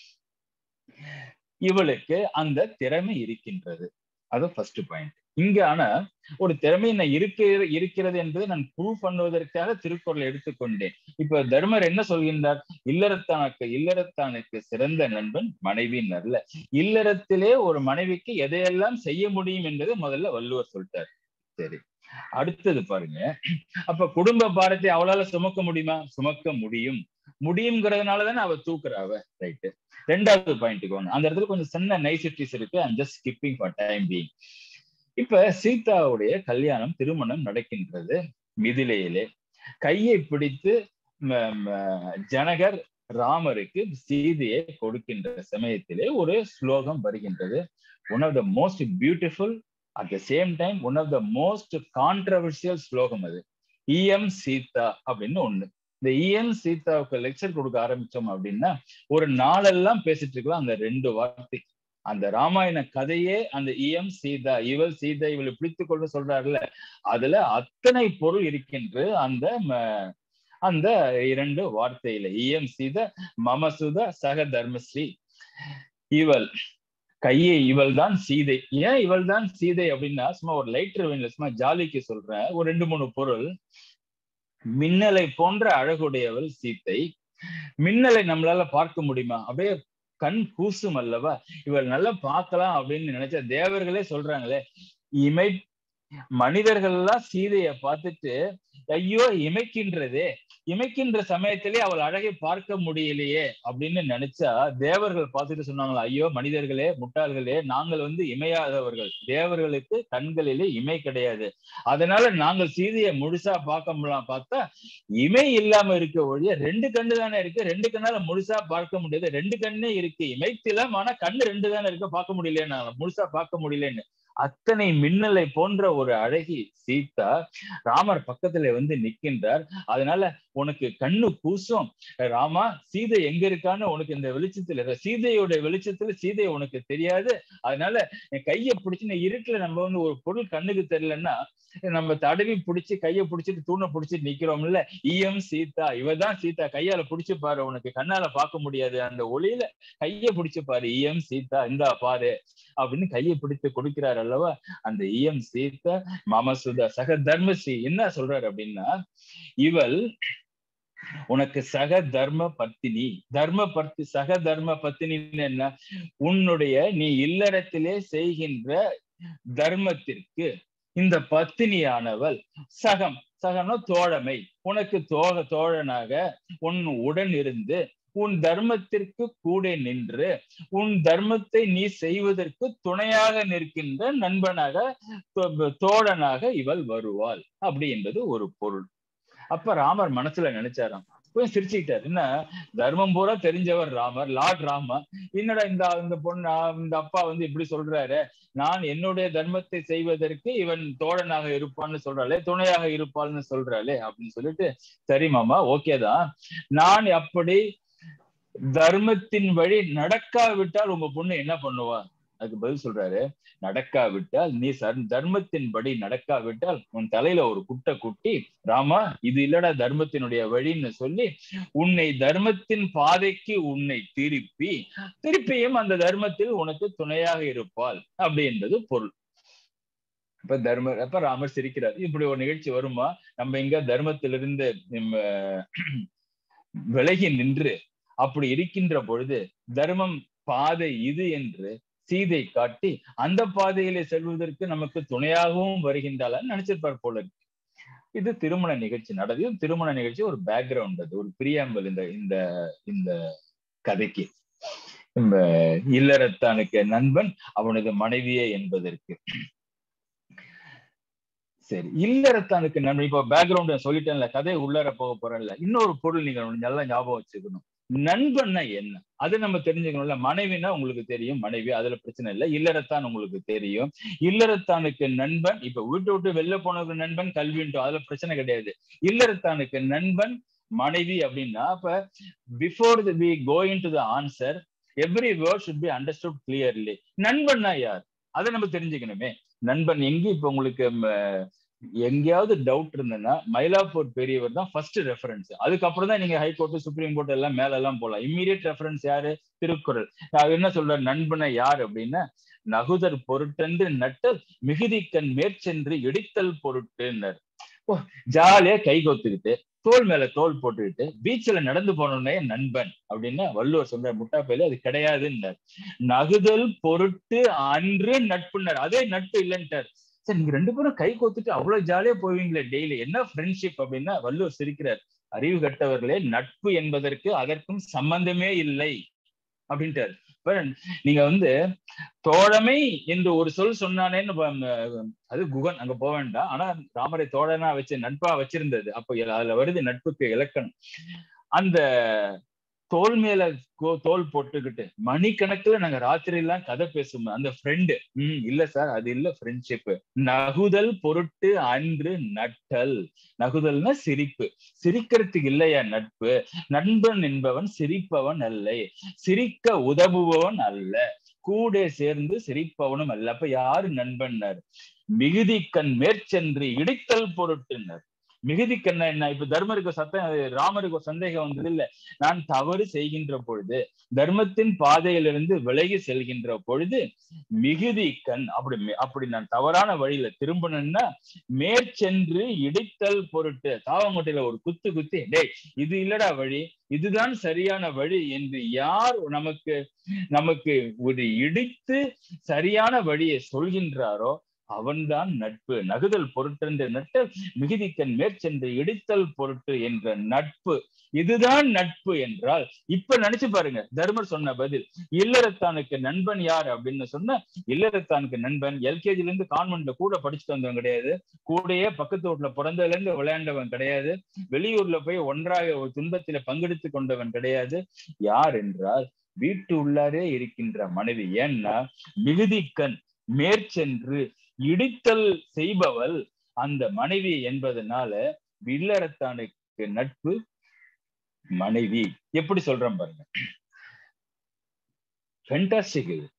இவளுக்கு அந்த திறமை இருக்கின்றது அது ஃபர்ஸ்ட் பாயிண்ட் இங்க ஆனா ஒரு திறமை என்ன இருக்க இருக்கிறது என்பதை நான் ப்ரூவ் பண்ணுவதற்காக திருக்குறளை எடுத்துக்கொண்டேன் இப்ப தர்மர் என்ன சொல்கின்றார் இல்லறத்தானுக்கு இல்லறத்தானுக்கு சிறந்த நண்பன் மனைவின் அல்ல இல்லறத்திலே ஒரு மனைவிக்கு எதையெல்லாம் செய்ய முடியும் என்பதை முதல்ல வள்ளுவர் சொல்லிட்டார் சரி அடுத்தது பாருங்க அப்ப குடும்ப பாரத்தை அவளால சுமக்க முடியுமா சுமக்க முடியும் முடியுங்கிறதுனால தானே அவ தூக்குறா அவ ரைட்டு ரெண்டாவது பாயிண்ட்டுக்கு வாங்க அந்த இடத்துல கொஞ்சம் சின்ன நைசிட்டிஸ் இருக்கு and just skipping for time being இப்ப சீதாவுடைய கல்யாணம் திருமணம் நடக்கின்றது மிதிலையிலே கையை பிடித்து ஜனகர் ராமருக்கு சீதையை கொடுக்கின்ற சமயத்திலே ஒரு ஸ்லோகம் வருகின்றது one of the most beautiful at the same time one of the most controversial ஸ்லோகம் அது இஎம் சீதா அப்படின்னு ஒண்ணு இந்த இஎம் சீதாவுக்கு லெக்சர் கொடுக்க ஆரம்பிச்சோம் அப்படின்னா ஒரு நாளெல்லாம் பேசிட்டு இருக்கலாம் அந்த ரெண்டு வார்த்தை அந்த ராமாயண கதையே அந்த இஎம் சீதா இவள் சீதா இவளை பிடித்து கொண்டு சொல்றாருல அதுல அத்தனை பொருள் இருக்கின்ற அந்த அந்த இரண்டு வார்த்தையில இஎம் சீதா மமசுதா சக தர்மஸ்ரீ இவள் கையை இவள் தான் சீதை ஏன் இவள் தான் சீதை அப்படின்னா சும்மா ஒரு லைட்டர் வேணும் சும்மா ஜாலிக்கு சொல்றேன் ஒரு ரெண்டு மூணு பொருள் மின்னலை போன்ற அழகுடையவள் சீத்தை மின்னலை நம்மளால பார்க்க முடியுமா அப்படியே கண் கூசும் அல்லவா இவள் நல்லா பார்க்கலாம் அப்படின்னு நினைச்ச தேவர்களே சொல்றாங்களே இமை மனிதர்கள் எல்லாம் சீதைய பார்த்துட்டு ஐயோ இமைக்கின்றதே இமைக்கின்ற சமயத்திலே அவள் அழகை பார்க்க முடியலையே அப்படின்னு நினைச்சா தேவர்கள் பார்த்துட்டு சொன்னாங்களா ஐயோ மனிதர்களே முட்டாள்களே நாங்கள் வந்து இமையாதவர்கள் தேவர்களுக்கு கண்களிலே இமை கிடையாது அதனால நாங்கள் சீதையை முழுசா பார்க்க முடியலாம் பார்த்தா இமை இல்லாம இருக்க ஒழிய ரெண்டு கண்ணு தானே இருக்கு ரெண்டு கண்ணால முழுசா பார்க்க முடியாது ரெண்டு கண்ணே இருக்கு இமைத்திலம் ஆனா கண்ணு ரெண்டு தானே இருக்கு பார்க்க முடியலன்னு முழுசா பார்க்க முடியலன்னு அத்தனை மின்னலை போன்ற ஒரு அழகி சீதா ராமர் பக்கத்துல வந்து நிற்கின்றார் அதனால உனக்கு கண்ணு கூசும் ராமா சீதை எங்க இருக்கான்னு உனக்கு இந்த வெளிச்சத்துல சீதையோட வெளிச்சத்துல சீதை உனக்கு தெரியாது அதனால என் கையை பிடிச்சு இருட்டுல நம்ம வந்து ஒரு பொருள் கண்ணுக்கு தெரியலன்னா நம்ம தடவி பிடிச்சி கையை பிடிச்சிட்டு தூணை பிடிச்சிட்டு நிக்கிறோம்ல ஈயம் சீதா இவதான் சீதா கையால பிடிச்சு பாரு உனக்கு கண்ணால பார்க்க முடியாது அந்த ஒளியில கையை பிடிச்சு பாரு ஈயம் சீதா இந்தா பாரு அப்படின்னு கையை பிடித்து கொடுக்கிறார் அல்லவா அந்த ஈயம் சீதா மாமசுதா சக தர்மஸ்ரீ என்ன சொல்றாரு அப்படின்னா இவள் உனக்கு சக தர்ம பத்தினி தர்ம பத்தி சக தர்ம பத்தினின்னு என்ன உன்னுடைய நீ இல்லறத்திலே செய்கின்ற தர்மத்திற்கு இந்த பத்தினியானவள் சகம் சகம்னா தோழமை உனக்கு தோழ தோழனாக உன் உடன் இருந்து உன் தர்மத்திற்கு கூட நின்று உன் தர்மத்தை நீ செய்வதற்கு துணையாக நிற்கின்ற நண்பனாக தோழனாக இவள் வருவாள் அப்படி என்பது ஒரு பொருள் அப்ப ராமர் மனசுல நினைச்சாராம் கொஞ்சம் சிரிச்சுக்கிட்டாரு என்ன தர்மம் பூரா தெரிஞ்சவர் ராமர் லார்ட் ராமர் என்னடா இந்த இந்த பொண்ணு இந்த அப்பா வந்து இப்படி சொல்றாரு நான் என்னுடைய தர்மத்தை செய்வதற்கு இவன் தோழனாக இருப்பான்னு சொல்றாளே துணையாக இருப்பாள்னு சொல்றாளே அப்படின்னு சொல்லிட்டு சரி மாமா ஓகேதான் நான் அப்படி தர்மத்தின் வழி நடக்காவிட்டால் உங்க பொண்ணு என்ன பண்ணுவா அதுக்கு பதில் சொல்றாரு நடக்காவிட்டால் நீ தர்மத்தின்படி நடக்காவிட்டால் உன் தலையில ஒரு குட்டை குட்டி ராமா இது இல்லடா தர்மத்தினுடைய வழின்னு சொல்லி உன்னை தர்மத்தின் பாதைக்கு உன்னை திருப்பி திருப்பியும் அந்த தர்மத்தில் உனக்கு துணையாக இருப்பாள் அப்படி என்பது பொருள் இப்ப தர்ம அப்ப ராமர் சிரிக்கிறார் இப்படி ஒரு நிகழ்ச்சி வருமா நம்ம இங்க தர்மத்திலிருந்து விலகி நின்று அப்படி இருக்கின்ற பொழுது தர்மம் பாதை இது என்று சீதை காட்டி அந்த பாதையிலே செல்வதற்கு நமக்கு துணையாகவும் வருகின்றாள் நினைச்சிருப்பார் போல இருக்கு இது திருமண நிகழ்ச்சி நடந்தது திருமண நிகழ்ச்சி ஒரு பேக்ரவுண்ட் அது ஒரு பிரியாம்பல் இந்த இந்த இந்த கதைக்கு இல்லறத்தானுக்கு நண்பன் அவனது மனைவியே என்பதற்கு சரி இல்லறத்தானுக்கு நன்மை இப்போ பேக்ரவுண்ட் சொல்லிட்டேன்ல கதை உள்ளர போக போறேன்ல இன்னொரு பொருள் நீங்க நல்லா ஞாபகம் வச்சுக்கணும் நண்பன்னா என்ன அது நம்ம தெரிஞ்சுக்கணும்ல மனைவினா உங்களுக்கு தெரியும் மனைவி அதுல பிரச்சனை இல்லை இல்லறத்தான் உங்களுக்கு தெரியும் இல்லறத்தானுக்கு நண்பன் இப்ப வீட்டு விட்டு வெளில போனவருக்கு நண்பன் கல்வின்ட்டோம் அதுல பிரச்சனை கிடையாது இல்லறத்தானுக்கு நண்பன் மனைவி அப்படின்னா அப்ப before we going to the answer every word should be understood clearly நண்பன்னா யார் அதை நம்ம தெரிஞ்சுக்கணுமே நண்பன் எங்க இப்ப உங்களுக்கு எங்கேயாவது டவுட் இருந்ததுன்னா மயிலாப்பூர் பெரியவர் தான் ஃபர்ஸ்ட் ரெஃபரன்ஸ் அதுக்கப்புறம் தான் நீங்க ஹைகோர்ட் சுப்ரீம் கோர்ட் எல்லாம் மேல எல்லாம் போகலாம் இம்மீடியட் ரெஃபரன்ஸ் யாரு திருக்குறள் அது என்ன சொல்ற நண்பனை யார் அப்படின்னா நகுதர் பொருட்டென்று நட்டல் மிகுதிக்கண் மேற்சென்று இடித்தல் பொருட்டுன்னர் ஓ ஜாலியா கை கொத்துக்கிட்டு தோல் மேல தோல் போட்டுக்கிட்டு பீச்சில் நடந்து போனோடனே நண்பன் அப்படின்னு வள்ளுவர் சொல்ற முட்டாப்பையில அது கிடையாதுன்றார் நகுதல் பொருட்டு அன்று நட்புனர் அதே நட்பு இல்லைன்ட்டார் சார் நீங்க ரெண்டு பேரும் கை கோத்துட்டு அவ்வளவு ஜாலியா போவீங்களே டெய்லி என்ன ஃப்ரெண்ட்ஷிப் அப்படின்னா வள்ளுவர் சிரிக்கிறார் அறிவு கட்டவர்களே நட்பு என்பதற்கு அதற்கும் சம்பந்தமே இல்லை அப்படின்ட்டார் இப்ப நீங்க வந்து தோழமை என்று ஒரு சொல் சொன்னானேன்னு அது குகன் அங்க போக வேண்டாம் ஆனா ராமரை தோழனா வச்சு நட்பா வச்சிருந்தது அப்ப அதுல வருது நட்புக்கு இலக்கணம் அந்த தோல் மேல தோல் போட்டுக்கிட்டு மணிக்கணக்குல நாங்க ராத்திரி எல்லாம் கதை பேசுவோம் அந்த ஃப்ரெண்டு உம் இல்ல சார் அது இல்ல ஃப்ரெண்ட்ஷிப் நகுதல் பொருட்டு அன்று நட்டல் நகுதல்னா சிரிப்பு சிரிக்கிறதுக்கு இல்லையா நட்பு நண்பன் என்பவன் சிரிப்பவன் அல்ல சிரிக்க உதவுபவன் அல்ல கூட சேர்ந்து சிரிப்பவனும் அல்ல அப்ப யாரு நண்பன்னார் மிகுதி கண் மேற்சென்று இடித்தல் பொருட்டுனர் மிகுதிக்கண்ண என்ன இப்ப தர்மருக்கு சத்தம் ராமருக்கு சந்தேகம் வந்தது இல்ல நான் தவறு செய்கின்ற பொழுது தர்மத்தின் பாதையிலிருந்து விலகி செல்கின்ற பொழுது மிகுதி கண் அப்படி அப்படி நான் தவறான வழியில திரும்பணும்னா மேற்சென்று இடித்தல் பொருட்டு தாவங்கொட்டையில ஒரு குத்து குத்தி டேய் இது இல்லடா வழி இதுதான் சரியான வழி என்று யார் நமக்கு நமக்கு ஒரு இடித்து சரியான வழியை சொல்கின்றாரோ அவன்தான் நட்பு நகுதல் பொருட்டென்று நட்டல் மிகுதிக்கண் மேற்சென்று இடித்தல் பொருட்டு என்ற நட்பு இதுதான் நட்பு என்றால் இப்ப நினைச்சு பாருங்க தர்மர் சொன்ன பதில் இல்லறத்தானுக்கு நண்பன் யார் அப்படின்னு சொன்னா இல்லறத்தானுக்கு நண்பன் எல்கேஜில இருந்து கான்வென்ட்ல கூட படிச்சுட்டு வந்தவன் கிடையாது கூடயே பக்கத்து வீட்டுல பிறந்ததுல இருந்து விளையாண்டவன் கிடையாது வெளியூர்ல போய் ஒன்றாக ஒரு துன்பத்தில பங்கெடுத்து கொண்டவன் கிடையாது யார் என்றால் வீட்டு உள்ளாரே இருக்கின்ற மனைவி ஏன்னா மிகுதிக்கண் மேற்சென்று இடித்தல் செய்பவள் அந்த மனைவி என்பதனால இல்லறத்தானுக்கு நட்பு மனைவி எப்படி சொல்றேன் பாருங்க ஃபென்டாஸ்டிக் இது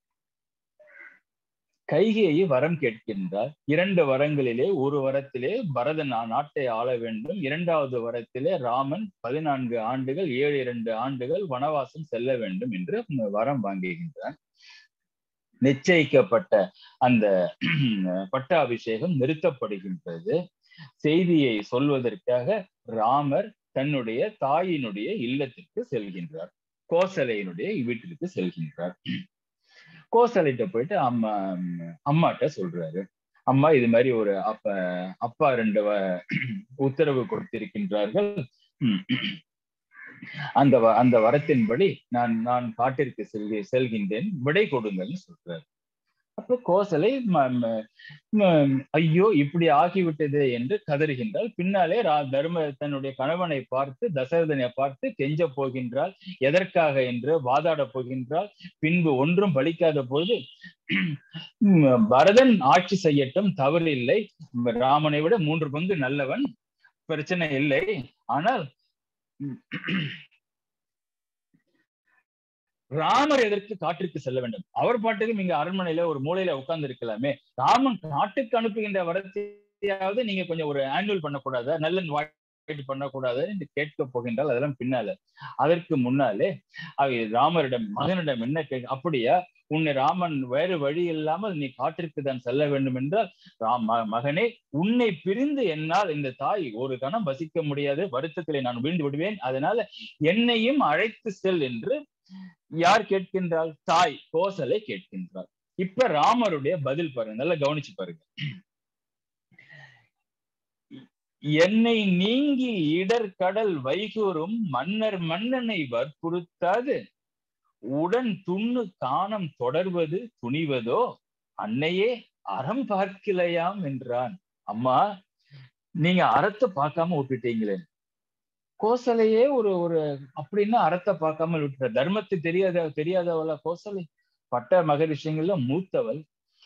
கைகேயி வரம் கேட்கின்றார் இரண்டு வரங்களிலே ஒரு வரத்திலே பரதன் நாட்டை ஆள வேண்டும் இரண்டாவது வரத்திலே ராமன் பதினான்கு ஆண்டுகள் ஏழு இரண்டு ஆண்டுகள் வனவாசம் செல்ல வேண்டும் என்று வரம் வாங்குகின்றார் நிச்சயிக்கப்பட்ட அந்த பட்டாபிஷேகம் நிறுத்தப்படுகின்றது செய்தியை சொல்வதற்காக ராமர் தன்னுடைய தாயினுடைய இல்லத்திற்கு செல்கின்றார் கோசலையினுடைய வீட்டிற்கு செல்கின்றார் கோசலைட்ட போயிட்டு அம்மா அம்மாட்ட சொல்றாரு அம்மா இது மாதிரி ஒரு அப்ப அப்பா ரெண்டு உத்தரவு கொடுத்திருக்கின்றார்கள் அந்த அந்த வரத்தின்படி நான் நான் காட்டிற்கு செல்க செல்கின்றேன் விடை கொடுங்கன்னு சொல்றாரு அப்ப கோசலை ஐயோ இப்படி ஆகிவிட்டது என்று கதறுகின்றாள் பின்னாலே தர்ம தன்னுடைய கணவனை பார்த்து தசரதனை பார்த்து கெஞ்ச போகின்றாள் எதற்காக என்று வாதாட போகின்றாள் பின்பு ஒன்றும் பலிக்காத போது பரதன் ஆட்சி செய்யட்டும் தவறு இல்லை ராமனை விட மூன்று பங்கு நல்லவன் பிரச்சனை இல்லை ஆனால் ராமர் எதற்கு காட்டிற்கு செல்ல வேண்டும் அவர் பாட்டுக்கு நீங்க அரண்மனையில ஒரு மூலையில உட்கார்ந்து இருக்கலாமே ராமன் காட்டுக்கு அனுப்புகின்ற வரத்தையாவது நீங்க கொஞ்சம் ஒரு ஆனுவல் பண்ணக்கூடாதா நல்ல பண்ணக்கூடாது என்று கேட்க போகின்றால் அதெல்லாம் பின்னால அதற்கு முன்னாலே ராமரிடம் மகனிடம் என்ன கே அப்படியா உன்னை ராமன் வேறு வழி இல்லாமல் நீ காட்டிற்கு தான் செல்ல வேண்டும் என்றால் ராம் மகனே உன்னை பிரிந்து என்னால் இந்த தாய் ஒரு கணம் வசிக்க முடியாது வருத்தத்திலே நான் வீழ்ந்து விடுவேன் அதனால என்னையும் அழைத்து செல் என்று யார் கேட்கின்றாள் தாய் கோசலை கேட்கின்றாள் இப்ப ராமருடைய பதில் பாருங்க நல்லா கவனிச்சு பாருங்க என்னை நீங்கி இடர் கடல் வைகூறும் மன்னர் மன்னனை வற்புறுத்தாது உடன் துண்ணு காணம் தொடர்வது துணிவதோ அன்னையே அறம் பார்க்கலையாம் என்றான் அம்மா நீங்க அறத்தை பார்க்காம விட்டுட்டீங்களே கோசலையே ஒரு ஒரு அப்படின்னா அறத்தை பார்க்காம விட்டுற தர்மத்தை தெரியாத தெரியாதவளா கோசலை பட்ட மகரிஷியங்கள்ல மூத்தவள்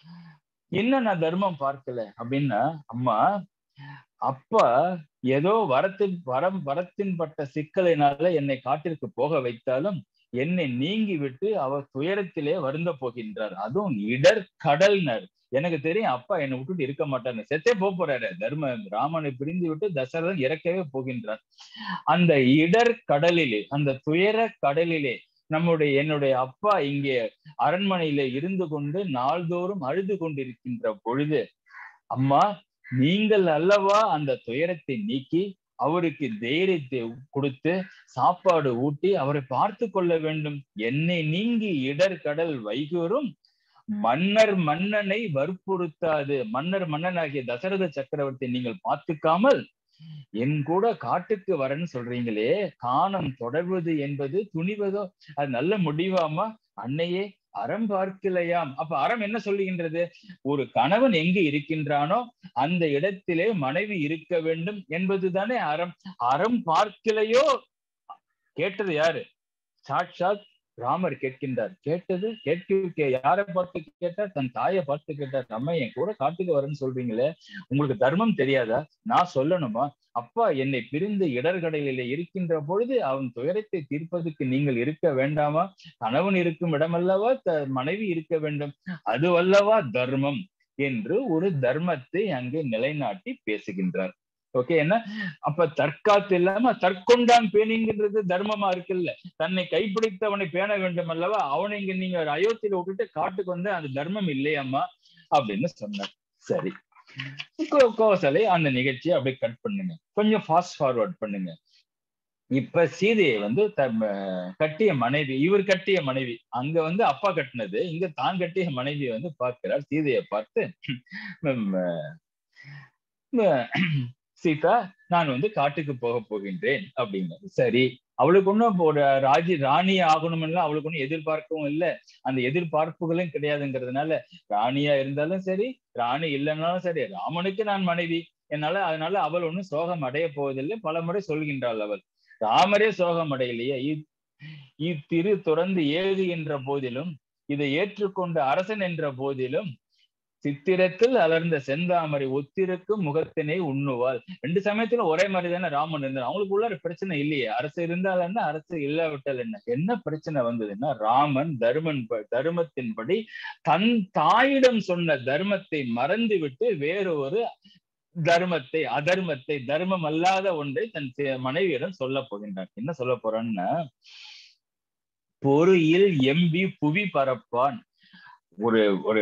என்ன நான் தர்மம் பார்க்கல அப்படின்னா அம்மா அப்பா ஏதோ வரத்தின் வரம் வரத்தின் பட்ட சிக்கலினால என்னை காட்டிற்கு போக வைத்தாலும் என்னை நீங்கி விட்டு அவர் துயரத்திலே வருந்த போகின்றார் அதுவும் இடர் கடல்னர் எனக்கு தெரியும் அப்பா என்னை விட்டுட்டு இருக்க மாட்டாரு செத்தே போக போறாரு தர்ம ராமனை பிரிந்து விட்டு தசரதன் இறக்கவே போகின்றார் அந்த இடர் கடலிலே அந்த துயர கடலிலே நம்முடைய என்னுடைய அப்பா இங்கே அரண்மனையில இருந்து கொண்டு நாள்தோறும் அழுது கொண்டிருக்கின்ற பொழுது அம்மா நீங்கள் அல்லவா அந்த துயரத்தை நீக்கி அவருக்கு தைரியத்தை கொடுத்து சாப்பாடு ஊட்டி அவரை பார்த்து கொள்ள வேண்டும் என்னை நீங்கி இடர் கடல் வைகூறும் மன்னர் மன்னனை வற்புறுத்தாது மன்னர் மன்னனாகிய தசரத சக்கரவர்த்தி நீங்கள் பார்த்துக்காமல் என் கூட காட்டுக்கு வரேன்னு சொல்றீங்களே காணம் தொடர்வது என்பது துணிவதோ அது நல்ல முடிவாமா அன்னையே அறம் பார்க்கலையாம் அப்ப அறம் என்ன சொல்லுகின்றது ஒரு கணவன் எங்கு இருக்கின்றானோ அந்த இடத்திலே மனைவி இருக்க வேண்டும் என்பதுதானே அறம் அறம் பார்க்கலையோ கேட்டது யாரு சாட்சாத் ராமர் கேட்கின்றார் கேட்டது கேட்க யாரை பார்த்து கேட்டார் தன் தாயை பார்த்து கேட்டார் அம்மா என் கூட காட்டுக்கு வரேன்னு சொல்றீங்களே உங்களுக்கு தர்மம் தெரியாதா நான் சொல்லணுமா அப்பா என்னை பிரிந்து இடர்கடையில இருக்கின்ற பொழுது அவன் துயரத்தை தீர்ப்பதற்கு நீங்கள் இருக்க வேண்டாமா கணவன் இருக்கும் இடமல்லவா த மனைவி இருக்க வேண்டும் அது அல்லவா தர்மம் என்று ஒரு தர்மத்தை அங்கே நிலைநாட்டி பேசுகின்றார் ஓகே என்ன அப்ப தற்காத்து இல்லாம தற்கொண்டான் பேணிங்கிறது தர்மமா இருக்குல்ல தன்னை கைப்பிடித்தவனை பேண வேண்டும் அல்லவா அவனை இங்க நீங்க அயோத்தியில விட்டுட்டு காட்டுக்கு வந்து அந்த தர்மம் இல்லையம்மா அப்படின்னு சொன்னார் சரி கோசலை அந்த நிகழ்ச்சியை அப்படியே கட் பண்ணுங்க கொஞ்சம் ஃபாஸ்ட் ஃபார்வர்ட் பண்ணுங்க இப்ப சீதையை வந்து தம் கட்டிய மனைவி இவர் கட்டிய மனைவி அங்க வந்து அப்பா கட்டினது இங்க தான் கட்டிய மனைவியை வந்து பார்க்கிறார் சீதையை பார்த்து சீதா நான் வந்து காட்டுக்கு போக போகின்றேன் அப்படிங்கிறது சரி அவளுக்கு ஒன்றும் ஒரு ராஜி ராணி ஆகணும்னா அவளுக்கு ஒன்றும் எதிர்பார்க்கவும் இல்லை அந்த எதிர்பார்ப்புகளும் கிடையாதுங்கிறதுனால ராணியா இருந்தாலும் சரி ராணி இல்லைன்னாலும் சரி ராமனுக்கு நான் மனைவி என்னால அதனால அவள் ஒன்றும் சோகம் அடைய போவதில்லை பல முறை சொல்கின்றாள் அவள் ராமரே சோகம் அடையலையே இத்திரு துறந்து ஏகுகின்ற போதிலும் இதை ஏற்றுக்கொண்ட அரசன் என்ற போதிலும் சித்திரத்தில் அலர்ந்த செந்தாமரை ஒத்திருக்கும் முகத்தினை உண்ணுவாள் ரெண்டு சமயத்துல ஒரே மாதிரி தானே ராமன் இருந்தார் அவங்களுக்கு உள்ள பிரச்சனை இல்லையே அரசு இருந்தால் என்ன அரசு இல்லாவிட்டால் என்ன என்ன பிரச்சனை வந்ததுன்னா ராமன் தர்மன் தர்மத்தின்படி தன் தாயிடம் சொன்ன தர்மத்தை மறந்து விட்டு வேறு ஒரு தர்மத்தை அதர்மத்தை தர்மம் அல்லாத ஒன்றை தன் மனைவியிடம் சொல்ல போகின்றான் என்ன சொல்ல போறான்னா பொறியில் எம்பி புவி பரப்பான் ஒரு ஒரு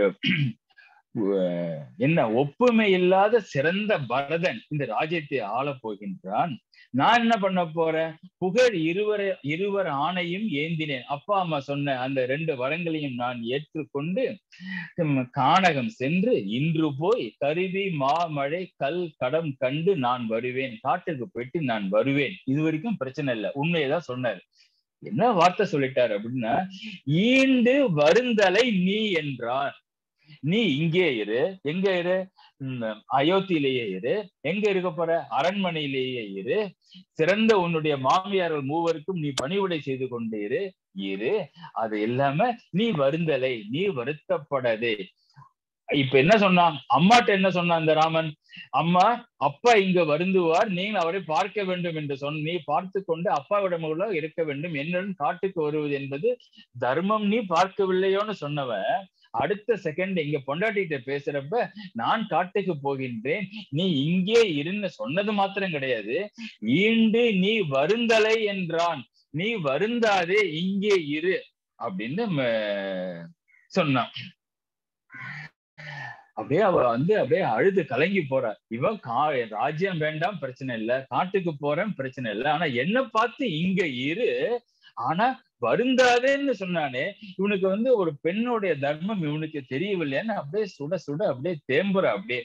என்ன ஒப்புமை இல்லாத சிறந்த பரதன் இந்த ராஜ்யத்தை ஆள போகின்றான் நான் என்ன பண்ண போறேன் புகழ் இருவர இருவர் ஆணையும் ஏந்தினேன் அப்பா அம்மா சொன்ன அந்த ரெண்டு வரங்களையும் நான் ஏற்றுக்கொண்டு கானகம் சென்று இன்று போய் கருவி மாமழை கல் கடம் கண்டு நான் வருவேன் காட்டுக்கு போயிட்டு நான் வருவேன் இது வரைக்கும் பிரச்சனை இல்லை உண்மையதான் சொன்னார் என்ன வார்த்தை சொல்லிட்டார் அப்படின்னா ஈண்டு வருந்தலை நீ என்றார் நீ இங்கே இரு எங்க இரு அயோத்தியிலேயே இரு எங்க இருக்க போற அரண்மனையிலேயே இரு சிறந்த உன்னுடைய மாமியார்கள் மூவருக்கும் நீ பணிவிடை செய்து கொண்டு இரு இரு அது இல்லாம நீ வருந்தலை நீ வருத்தப்படாதே இப்ப என்ன சொன்னான் அம்மாட்ட என்ன சொன்னான் இந்த ராமன் அம்மா அப்பா இங்க வருந்துவார் நீங்கள் அவரை பார்க்க வேண்டும் என்று சொன்ன நீ பார்த்து கொண்டு அப்பாவிடமுள்ள இருக்க வேண்டும் என்னுடன் காட்டுக்கு வருவது என்பது தர்மம் நீ பார்க்கவில்லையோன்னு சொன்னவன் அடுத்த செகண்ட் இங்க பொண்டாட்டிகிட்ட பேசுறப்ப நான் காட்டுக்கு போகின்றேன் நீ இங்கே இருன்னு சொன்னது மாத்திரம் கிடையாது ஈண்டு நீ வருந்தலை என்றான் நீ வருந்தாதே இங்கே இரு அப்படின்னு சொன்னான் அப்படியே அவ வந்து அப்படியே அழுது கலங்கி போறா இவன் கா ராஜ்யம் வேண்டாம் பிரச்சனை இல்ல காட்டுக்கு போறேன் பிரச்சனை இல்லை ஆனா என்ன பார்த்து இங்க இரு ஆனா வருந்தாதேன்னு சொன்னானே இவனுக்கு வந்து ஒரு பெண்ணுடைய தர்மம் இவனுக்கு தெரியவில்லைன்னு அப்படியே சுட சுட அப்படியே தேம்புற அப்படியே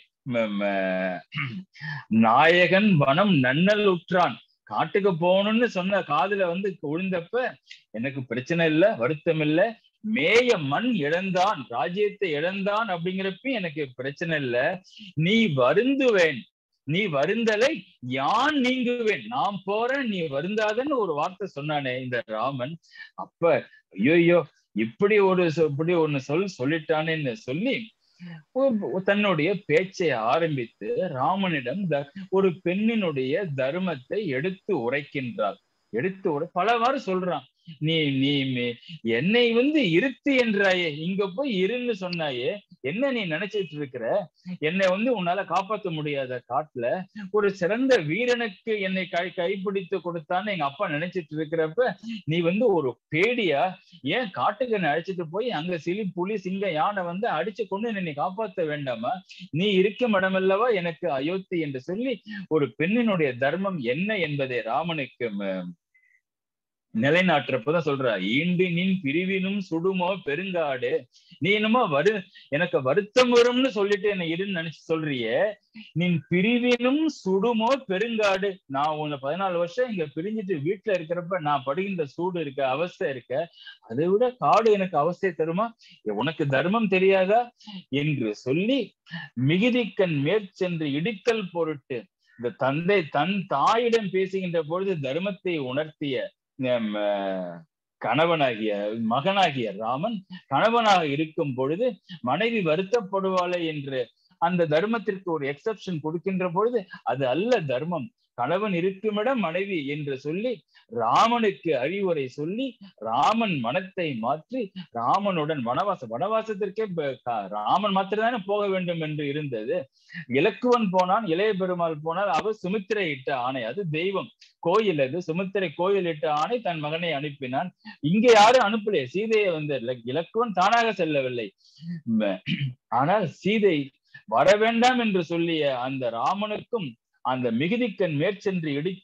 நாயகன் வனம் நன்னல் உற்றான் காட்டுக்கு போகணும்னு சொன்ன காதுல வந்து விழுந்தப்ப எனக்கு பிரச்சனை இல்லை வருத்தம் இல்லை மேய மண் இழந்தான் ராஜ்யத்தை இழந்தான் அப்படிங்கிறப்ப எனக்கு பிரச்சனை இல்லை நீ வருந்துவேன் நீ வருந்தலை யான் நீங்குவேன் நான் போறேன் நீ வருந்தாதன்னு ஒரு வார்த்தை சொன்னானே இந்த ராமன் அப்ப ஐயோ இப்படி ஒரு இப்படி ஒண்ணு சொல் சொல்லிட்டானேன்னு சொல்லி தன்னுடைய பேச்சை ஆரம்பித்து ராமனிடம் ஒரு பெண்ணினுடைய தர்மத்தை எடுத்து உரைக்கின்றார் எடுத்து உரை பலவாறு சொல்றான் நீ நீ என்னை வந்து இருத்து என்றாயே இங்க போய் இருன்னு சொன்னாயே என்ன நீ நினைச்சிட்டு இருக்கிற என்னை வந்து உன்னால காப்பாற்ற முடியாத காட்டுல ஒரு சிறந்த வீரனுக்கு என்னை கை கைப்பிடித்து கொடுத்தான்னு எங்க அப்பா நினைச்சிட்டு இருக்கிறப்ப நீ வந்து ஒரு பேடியா ஏன் காட்டுக்கு என்னை அழைச்சிட்டு போய் அங்க சிலி புலி சிங்க யானை வந்து அடிச்சு கொண்டு என்னை காப்பாற்ற வேண்டாமா நீ இருக்கும் இடமல்லவா எனக்கு அயோத்தி என்று சொல்லி ஒரு பெண்ணினுடைய தர்மம் என்ன என்பதை ராமனுக்கு நிலைநாட்டுறப்பதான் சொல்ற ஈண்டு நின் பிரிவினும் சுடுமோ பெருங்காடு நீ என்னமோ வரு எனக்கு வருத்தம் வரும்னு சொல்லிட்டு என்ன இருன்னு நினைச்சு சொல்றியே நின் பிரிவினும் சுடுமோ பெருங்காடு நான் உன்னை பதினாலு வருஷம் இங்க பிரிஞ்சுட்டு வீட்டுல இருக்கிறப்ப நான் படுகின்ற சூடு இருக்க அவஸ்தை இருக்க அதை விட காடு எனக்கு அவஸ்தை தருமா உனக்கு தர்மம் தெரியாதா என்று சொல்லி மிகுதிக்கண் மேற்சென்று இடித்தல் பொருட்டு இந்த தந்தை தன் தாயிடம் பேசுகின்ற பொழுது தர்மத்தை உணர்த்திய கணவனாகிய மகனாகிய ராமன் கணவனாக இருக்கும் பொழுது மனைவி வருத்தப்படுவாளே என்று அந்த தர்மத்திற்கு ஒரு எக்ஸப்ஷன் கொடுக்கின்ற பொழுது அது அல்ல தர்மம் கணவன் இருக்குமிடம் மனைவி என்று சொல்லி ராமனுக்கு அறிவுரை சொல்லி ராமன் மனத்தை மாற்றி ராமனுடன் வனவாசம் வனவாசத்திற்கே ராமன் மாத்திரம்தானே போக வேண்டும் என்று இருந்தது இலக்குவன் போனான் இளைய பெருமாள் போனால் அவர் சுமித்திரை இட்ட ஆணை அது தெய்வம் கோயில் அது சுமித்திரை கோயில் இட்ட ஆணை தன் மகனை அனுப்பினான் இங்க யாரும் அனுப்பலையே சீதையை வந்து இலக்குவன் தானாக செல்லவில்லை ஆனால் சீதை வர வேண்டாம் என்று சொல்லிய அந்த ராமனுக்கும் அந்த மிகுதிக்கண் மேற்சென்று இடித்தல்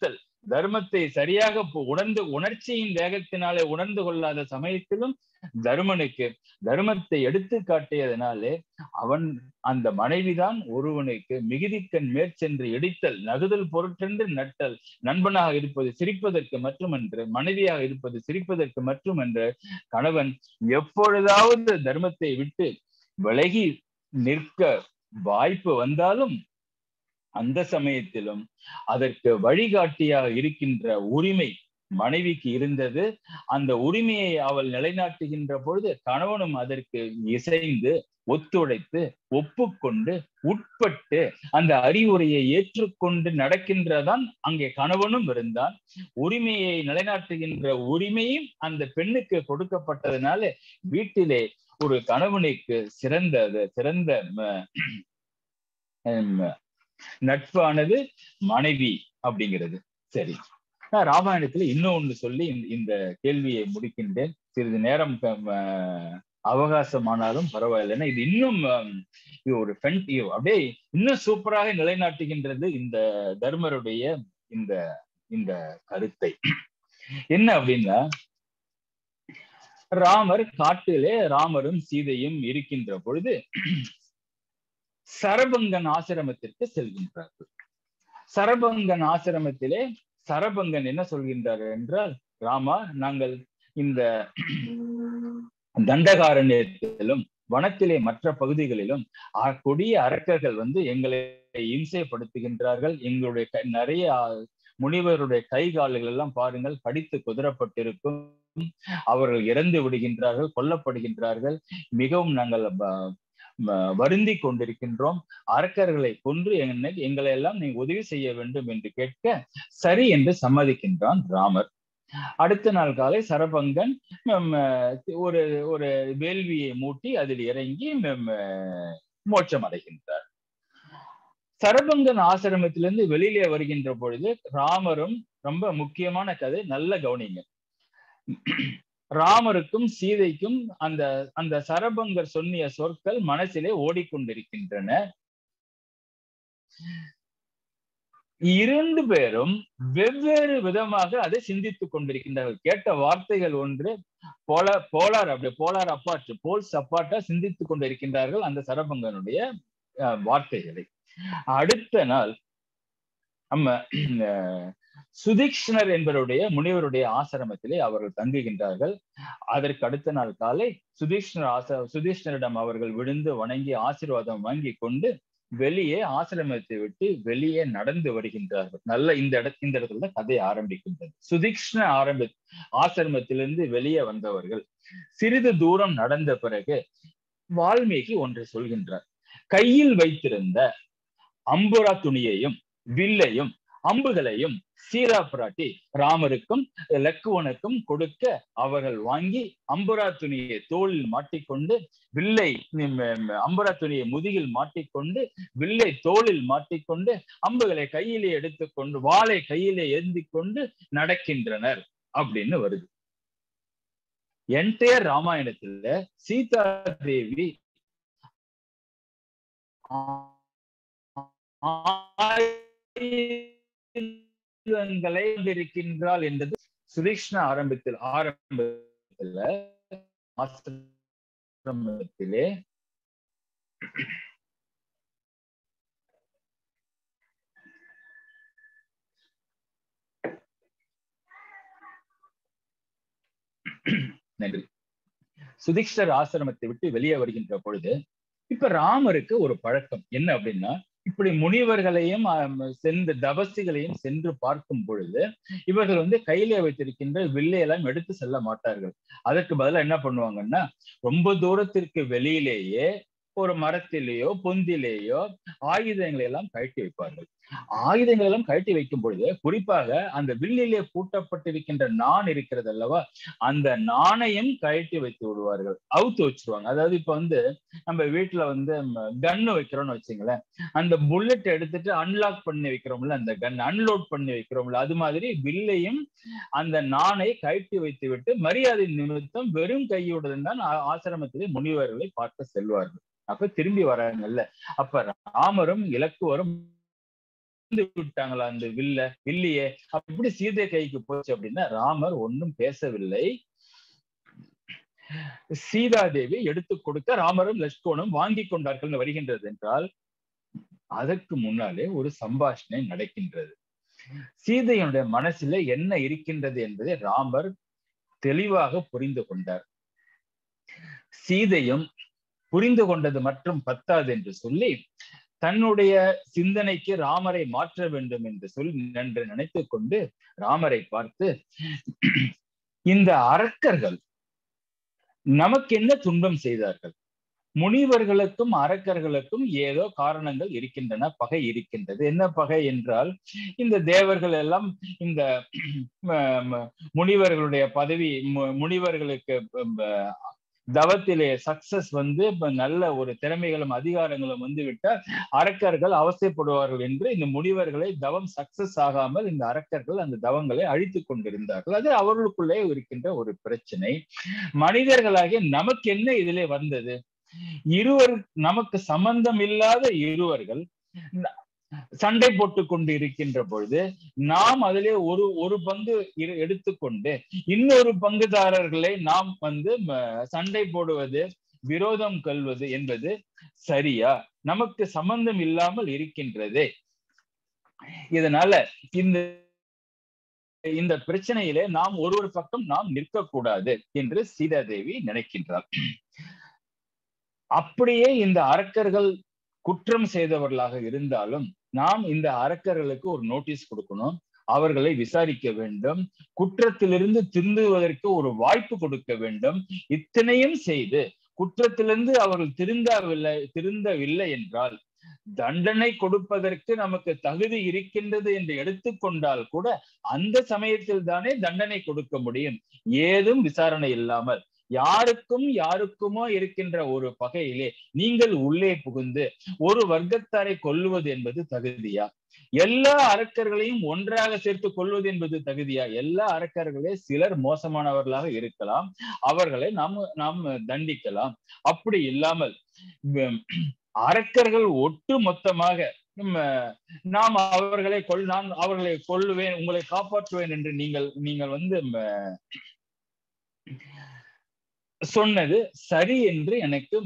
தர்மத்தை சரியாக பு- உணர்ந்து உணர்ச்சியின் வேகத்தினாலே உணர்ந்து கொள்ளாத சமயத்திலும் தருமனுக்கு தர்மத்தை எடுத்து காட்டியதனாலே அவன் அந்த மனைவிதான் ஒருவனுக்கு மிகுதிக்கண் மேற்சென்று இடித்தல் நகுதல் பொருட்டென்று நட்டல் நண்பனாக இருப்பது சிரிப்பதற்கு மட்டுமன்று மனைவியாக இருப்பது சிரிப்பதற்கு மட்டுமன்று கணவன் எப்பொழுதாவது தர்மத்தை விட்டு விலகி நிற்க வாய்ப்பு வந்தாலும் அந்த சமயத்திலும் அதற்கு வழிகாட்டியாக இருக்கின்ற உரிமை மனைவிக்கு இருந்தது அந்த உரிமையை அவள் நிலைநாட்டுகின்ற பொழுது கணவனும் அதற்கு இசைந்து ஒத்துழைத்து ஒப்புக்கொண்டு உட்பட்டு அந்த அறிவுரையை ஏற்றுக்கொண்டு நடக்கின்றதான் அங்கே கணவனும் இருந்தான் உரிமையை நிலைநாட்டுகின்ற உரிமையும் அந்த பெண்ணுக்கு கொடுக்கப்பட்டதுனால வீட்டிலே ஒரு கணவனுக்கு சிறந்த சிறந்த ம- ஹம், நட்பானது மனைவி அப்படிங்கிறது சரி நான் ராமாயணத்துல இன்னொன்னு சொல்லி இந்த- இந்த கேள்வியை முடிக்கின்றேன் சிறிது நேரம் க- ம- அவகாசமானாலும் பரவாயில்லை ஏன்னா இது இன்னும் ஹம், இது ஒரு ஃபென் இது அப்படியே இன்னும் சூப்பராக நிலைநாட்டுகின்றது இந்த தர்மருடைய இந்த இந்த கருத்தை என்ன அப்படின்னா ராமர் காட்டிலே ராமரும் சீதையும் இருக்கின்ற பொழுது சரபங்கன் ஆசிரமத்திற்கு செல்கின்றார்கள் சரபங்கன் ஆசிரமத்திலே சரபங்கன் என்ன சொல்கின்றார் என்றால் ராமா நாங்கள் இந்த தண்டகாரண்யத்திலும் வனத்திலே மற்ற பகுதிகளிலும் அ- கொடிய அரக்கர்கள் வந்து எங்களை இம்சைப்படுத்துகின்றார்கள் எங்களுடைய க- நிறைய ஆ, முனிவருடைய கை கால்கள் எல்லாம் பாருங்கள் கடித்து குதிரப்பட்டிருக்கும் அவர்கள் இறந்து விடுகின்றார்கள் கொல்லப்படுகின்றார்கள் மிகவும் நாங்கள் ப- ம- வருந்தி கொண்டிருக்கின்றோம் அரக்கர்களை கொன்று என்னை எங்களை எல்லாம் நீ உதவி செய்ய வேண்டும் என்று கேட்க சரி என்று சம்மதிக்கின்றான் ராமர் அடுத்த நாள் காலை சரபங்கன் ம், ஒரு ஒரு வேள்வியை மூட்டி அதில் இறங்கி ம், மோட்சம் அடைகின்றார் சரபங்கன் ஆசிரமத்திலிருந்து வெளியிலே வருகின்ற பொழுது ராமரும் ரொம்ப முக்கியமான கதை நல்ல கவனிங்க ராமருக்கும் சீதைக்கும் அந்த அந்த சரபங்கர் சொன்னிய சொற்கள் மனசிலே ஓடிக்கொண்டிருக்கின்றன இரண்டு பேரும் வெவ்வேறு விதமாக அதை சிந்தித்துக் கொண்டிருக்கின்றார்கள் கேட்ட வார்த்தைகள் ஒன்று போல போலார் அப்படி போலார் அப்பாற்று போல்ஸ் அப்பாட்டா சிந்தித்துக் கொண்டிருக்கின்றார்கள் அந்த சரபங்கனுடைய அஹ், வார்த்தைகளை அடுத்த நாள் நம்ம அஹ், சுதீக்ஷ்ணர் என்பவருடைய முனிவருடைய ஆசிரமத்திலே அவர்கள் தங்குகின்றார்கள் அதற்கு அடுத்த நாள் காலை சுதீஷ்ணர் ஆச சுதீஷ்ணரிடம் அவர்கள் விழுந்து வணங்கி ஆசீர்வாதம் வாங்கி கொண்டு வெளியே ஆசிரமத்தை விட்டு வெளியே நடந்து வருகின்றார்கள் நல்ல இந்த இட இந்த இடத்துல தான் கதை ஆரம்பிக்கின்றது சுதீக்ஷ்ண ஆரம்பி ஆசிரமத்திலிருந்து வெளியே வந்தவர்கள் சிறிது தூரம் நடந்த பிறகு வால்மீகி ஒன்றை சொல்கின்றார் கையில் வைத்திருந்த அம்புரா துணியையும் வில்லையும் அம்புகளையும் சீதா பிராட்டி ராமருக்கும் லக்குவனுக்கும் கொடுக்க அவர்கள் வாங்கி அம்புரா துணியை தோளில் மாட்டிக்கொண்டு வில்லை ம், ம், அம்புரா துணியை முதுகில் மாட்டிக்கொண்டு வில்லை தோளில் மாட்டிக்கொண்டு அம்புகளை கையிலே எடுத்துக்கொண்டு வாளை கையிலே ஏந்தி கொண்டு நடக்கின்றனர் அப்படின்னு வருது என்டையர் ராமாயணத்துல சீதா தேவி ஆயுதங்களை இருக்கின்றாள் என்பது சுதீஷ்ண ஆரம்பத்தில் ஆரம்பத்துல ஆசிரமத்திலே நன்றி சுதீஷ்டர் ஆசிரமத்தை விட்டு வெளியே வருகின்ற பொழுது இப்ப ராமருக்கு ஒரு பழக்கம் என்ன அப்படின்னா இப்படி முனிவர்களையும் ஆம், சென்று தபசிகளையும் சென்று பார்க்கும் பொழுது இவர்கள் வந்து கையிலே வைத்திருக்கின்ற வில்லை எல்லாம் எடுத்து செல்ல மாட்டார்கள் அதற்கு பதிலா என்ன பண்ணுவாங்கன்னா ரொம்ப தூரத்திற்கு வெளியிலேயே ஒரு மரத்திலேயோ பொந்திலேயோ ஆயுதங்களை எல்லாம் கழட்டி வைப்பார்கள் ஆயுதங்கள் எல்லாம் கழட்டி வைக்கும் பொழுது குறிப்பாக அந்த வில்லிலே பூட்டப்பட்டிருக்கின்ற நான் இருக்கிறது அல்லவா அந்த நாணயம் கழட்டி வைத்து விடுவார்கள் அவுத்து வச்சிருவாங்க அதாவது இப்ப வந்து நம்ம வீட்டுல வந்து கன்னு வைக்கிறோம்னு வச்சுங்களேன் அந்த புல்லட் எடுத்துட்டு அன்லாக் பண்ணி வைக்கிறோம்ல அந்த கன் அன்லோட் பண்ணி வைக்கிறோம்ல அது மாதிரி வில்லையும் அந்த நாணை கழட்டி வைத்து விட்டு மரியாதை நிமித்தம் வெறும் கையுடன் தான் ஆ- ஆசிரமத்திலே முனிவர்களை பார்க்க செல்வார்கள் அப்ப திரும்பி வராங்கல்ல அப்ப ராமரும் இலக்குவரும் மறந்து விட்டாங்களா அந்த வில்ல வில்லியே அப்படி சீதை கைக்கு போச்சு அப்படின்னா ராமர் ஒன்றும் பேசவில்லை சீதாதேவி எடுத்து கொடுக்க ராமரும் லட்சுமணும் வாங்கி கொண்டார்கள் வருகின்றது என்றால் அதற்கு முன்னாலே ஒரு சம்பாஷணை நடக்கின்றது சீதையினுடைய மனசுல என்ன இருக்கின்றது என்பதை ராமர் தெளிவாக புரிந்து கொண்டார் சீதையும் புரிந்து கொண்டது மற்றும் பத்தாது என்று சொல்லி தன்னுடைய சிந்தனைக்கு ராமரை மாற்ற வேண்டும் என்று சொல்லி நன்று நினைத்து கொண்டு ராமரை பார்த்து இந்த அரக்கர்கள் நமக்கு என்ன துன்பம் செய்தார்கள் முனிவர்களுக்கும் அரக்கர்களுக்கும் ஏதோ காரணங்கள் இருக்கின்றன பகை இருக்கின்றது என்ன பகை என்றால் இந்த தேவர்கள் எல்லாம் இந்த முனிவர்களுடைய பதவி முனிவர்களுக்கு தவத்திலே சக்சஸ் வந்து நல்ல ஒரு திறமைகளும் அதிகாரங்களும் வந்து விட்டால் அரக்கர்கள் அவசியப்படுவார்கள் என்று இந்த முனிவர்களை தவம் சக்சஸ் ஆகாமல் இந்த அரக்கர்கள் அந்த தவங்களை அழித்து கொண்டிருந்தார்கள் அது அவர்களுக்குள்ளே இருக்கின்ற ஒரு பிரச்சனை மனிதர்களாகிய நமக்கு என்ன இதிலே வந்தது இருவர் நமக்கு சம்பந்தம் இல்லாத இருவர்கள் சண்டை போட்டு கொண்டு இருக்கின்ற பொழுது நாம் அதிலே ஒரு ஒரு பங்கு எடுத்துக்கொண்டு இன்னொரு பங்குதாரர்களை நாம் வந்து சண்டை போடுவது விரோதம் கொள்வது என்பது சரியா நமக்கு சம்பந்தம் இல்லாமல் இருக்கின்றதே இதனால இந்த இந்த பிரச்சனையிலே நாம் ஒரு ஒரு பக்கம் நாம் நிற்கக்கூடாது என்று சீதாதேவி நினைக்கின்றார் அப்படியே இந்த அரக்கர்கள் குற்றம் செய்தவர்களாக இருந்தாலும் நாம் இந்த அரக்கர்களுக்கு ஒரு நோட்டீஸ் கொடுக்கணும் அவர்களை விசாரிக்க வேண்டும் குற்றத்திலிருந்து திருந்துவதற்கு ஒரு வாய்ப்பு கொடுக்க வேண்டும் இத்தனையும் செய்து குற்றத்திலிருந்து அவர்கள் திருந்தவில்லை திருந்தவில்லை என்றால் தண்டனை கொடுப்பதற்கு நமக்கு தகுதி இருக்கின்றது என்று எடுத்துக்கொண்டால் கூட அந்த சமயத்தில் தானே தண்டனை கொடுக்க முடியும் ஏதும் விசாரணை இல்லாமல் யாருக்கும் யாருக்குமோ இருக்கின்ற ஒரு பகையிலே நீங்கள் உள்ளே புகுந்து ஒரு வர்க்கத்தாரை கொல்லுவது என்பது தகுதியா எல்லா அரக்கர்களையும் ஒன்றாக சேர்த்து கொள்வது என்பது தகுதியா எல்லா அரக்கர்களே சிலர் மோசமானவர்களாக இருக்கலாம் அவர்களை நாம் நாம் தண்டிக்கலாம் அப்படி இல்லாமல் அரக்கர்கள் ஒட்டு மொத்தமாக நாம் அவர்களை கொல் நான் அவர்களை கொல்லுவேன் உங்களை காப்பாற்றுவேன் என்று நீங்கள் நீங்கள் வந்து சொன்னது சரி என்று எனக்கு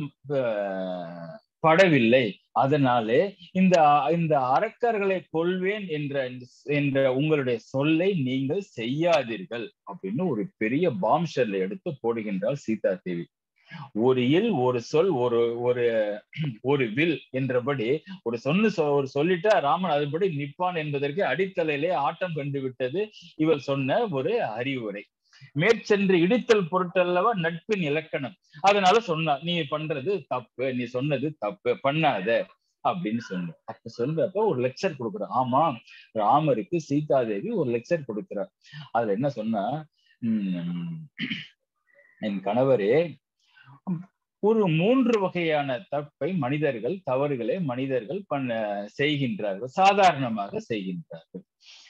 படவில்லை அதனாலே இந்த இந்த அரக்கர்களை கொள்வேன் என்ற என்ற உங்களுடைய சொல்லை நீங்கள் செய்யாதீர்கள் அப்படின்னு ஒரு பெரிய பாம்ஷர்ல எடுத்து போடுகின்றாள் சீதா தேவி ஒரு இல் ஒரு சொல் ஒரு ஒரு ஒரு வில் என்றபடி ஒரு சொன்னு ஒரு சொல்லிட்டா ராமன் அதுபடி நிற்பான் என்பதற்கு அடித்தலையிலே ஆட்டம் கண்டு விட்டது இவள் சொன்ன ஒரு அறிவுரை மேற்சென்று இடித்தல் பொருட்டல்லவா நட்பின் இலக்கணம் அதனால சொன்னா நீ பண்றது தப்பு நீ சொன்னது தப்பு பண்ணாத அப்படின்னு சொன்ன அப்ப சொல்றப்ப ஒரு லெக்சர் கொடுக்குறார் ஆமா ராமருக்கு சீதாதேவி ஒரு லெக்சர் கொடுக்கிறார் அதுல என்ன சொன்னா உம் என் கணவரே ஒரு மூன்று வகையான தப்பை மனிதர்கள் தவறுகளை மனிதர்கள் பண்ண செய்கின்றார்கள் சாதாரணமாக செய்கின்றார்கள்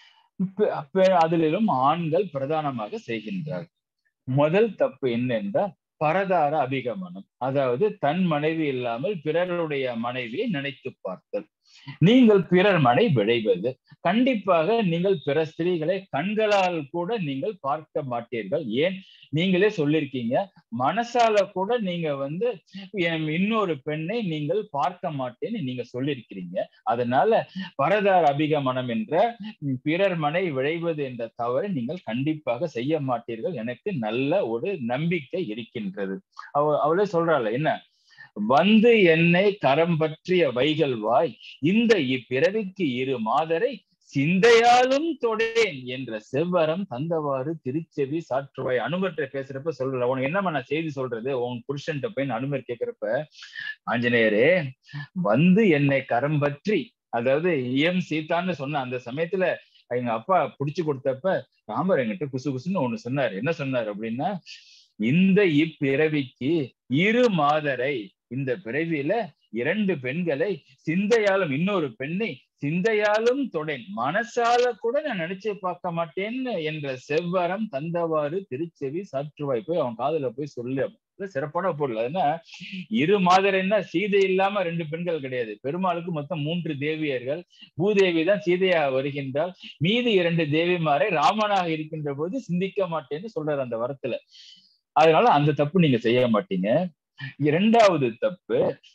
அதிலும் ஆண்கள் பிரதானமாக செய்கின்றார்கள் முதல் தப்பு என்னென்றால் பரதார அபிகமனம் அதாவது தன் மனைவி இல்லாமல் பிறருடைய மனைவியை நினைத்து பார்த்தல் நீங்கள் பிறர் மனை விளைவது கண்டிப்பாக நீங்கள் பிற ஸ்திரீகளை கண்களால் கூட நீங்கள் பார்க்க மாட்டீர்கள் ஏன் நீங்களே சொல்லிருக்கீங்க மனசால கூட நீங்க வந்து இன்னொரு பெண்ணை நீங்கள் பார்க்க மாட்டேன்னு நீங்க சொல்லியிருக்கிறீங்க அதனால பரதார் அபிகமனம் என்ற பிறர் மனை விளைவது என்ற தவறை நீங்கள் கண்டிப்பாக செய்ய மாட்டீர்கள் எனக்கு நல்ல ஒரு நம்பிக்கை இருக்கின்றது அவ அவளே சொல்றாள் என்ன வந்து என்னை கரம் பற்றிய வைகள் வாய் இந்த இப்பிறவிக்கு இரு மாதரை சிந்தையாலும் தொடேன் என்ற செவ்வரம் தந்தவாறு திருச்செவி சாற்றுவாய் அனுமர்கிட்ட பேசுறப்ப சொல்ற உனக்கு என்னமா நான் செய்தி சொல்றது உன் புருஷன்ட்ட போய் அனுமர் கேட்கிறப்ப ஆஞ்சநேயரே வந்து என்னை கரம் பற்றி அதாவது இஎம் சீதான்னு சொன்ன அந்த சமயத்துல எங்க அப்பா புடிச்சு கொடுத்தப்ப ராமர் என்கிட்ட குசு குசுன்னு ஒண்ணு சொன்னார் என்ன சொன்னார் அப்படின்னா இந்த இப்பிறவிக்கு இரு மாதரை இந்த பிறவியில இரண்டு பெண்களை சிந்தையாலும் இன்னொரு பெண்ணை சிந்தையாலும் தொடேன் மனசால கூட நான் நினைச்சு பார்க்க மாட்டேன்னு என்ற செவ்வரம் தந்தவாறு திருச்செவி சாற்றுவாய் போய் அவன் காதுல போய் சொல்லு சிறப்பான பொருள் அதுனா இரு மாதரைன்னா சீதை இல்லாம ரெண்டு பெண்கள் கிடையாது பெருமாளுக்கு மொத்தம் மூன்று தேவியர்கள் பூதேவி தான் சீதையா வருகின்றால் மீதி இரண்டு தேவிமாரை ராமனாக இருக்கின்ற போது சிந்திக்க மாட்டேன்னு சொல்றாரு அந்த வரத்துல அதனால அந்த தப்பு நீங்க செய்ய மாட்டீங்க இரண்டாவது தப்பு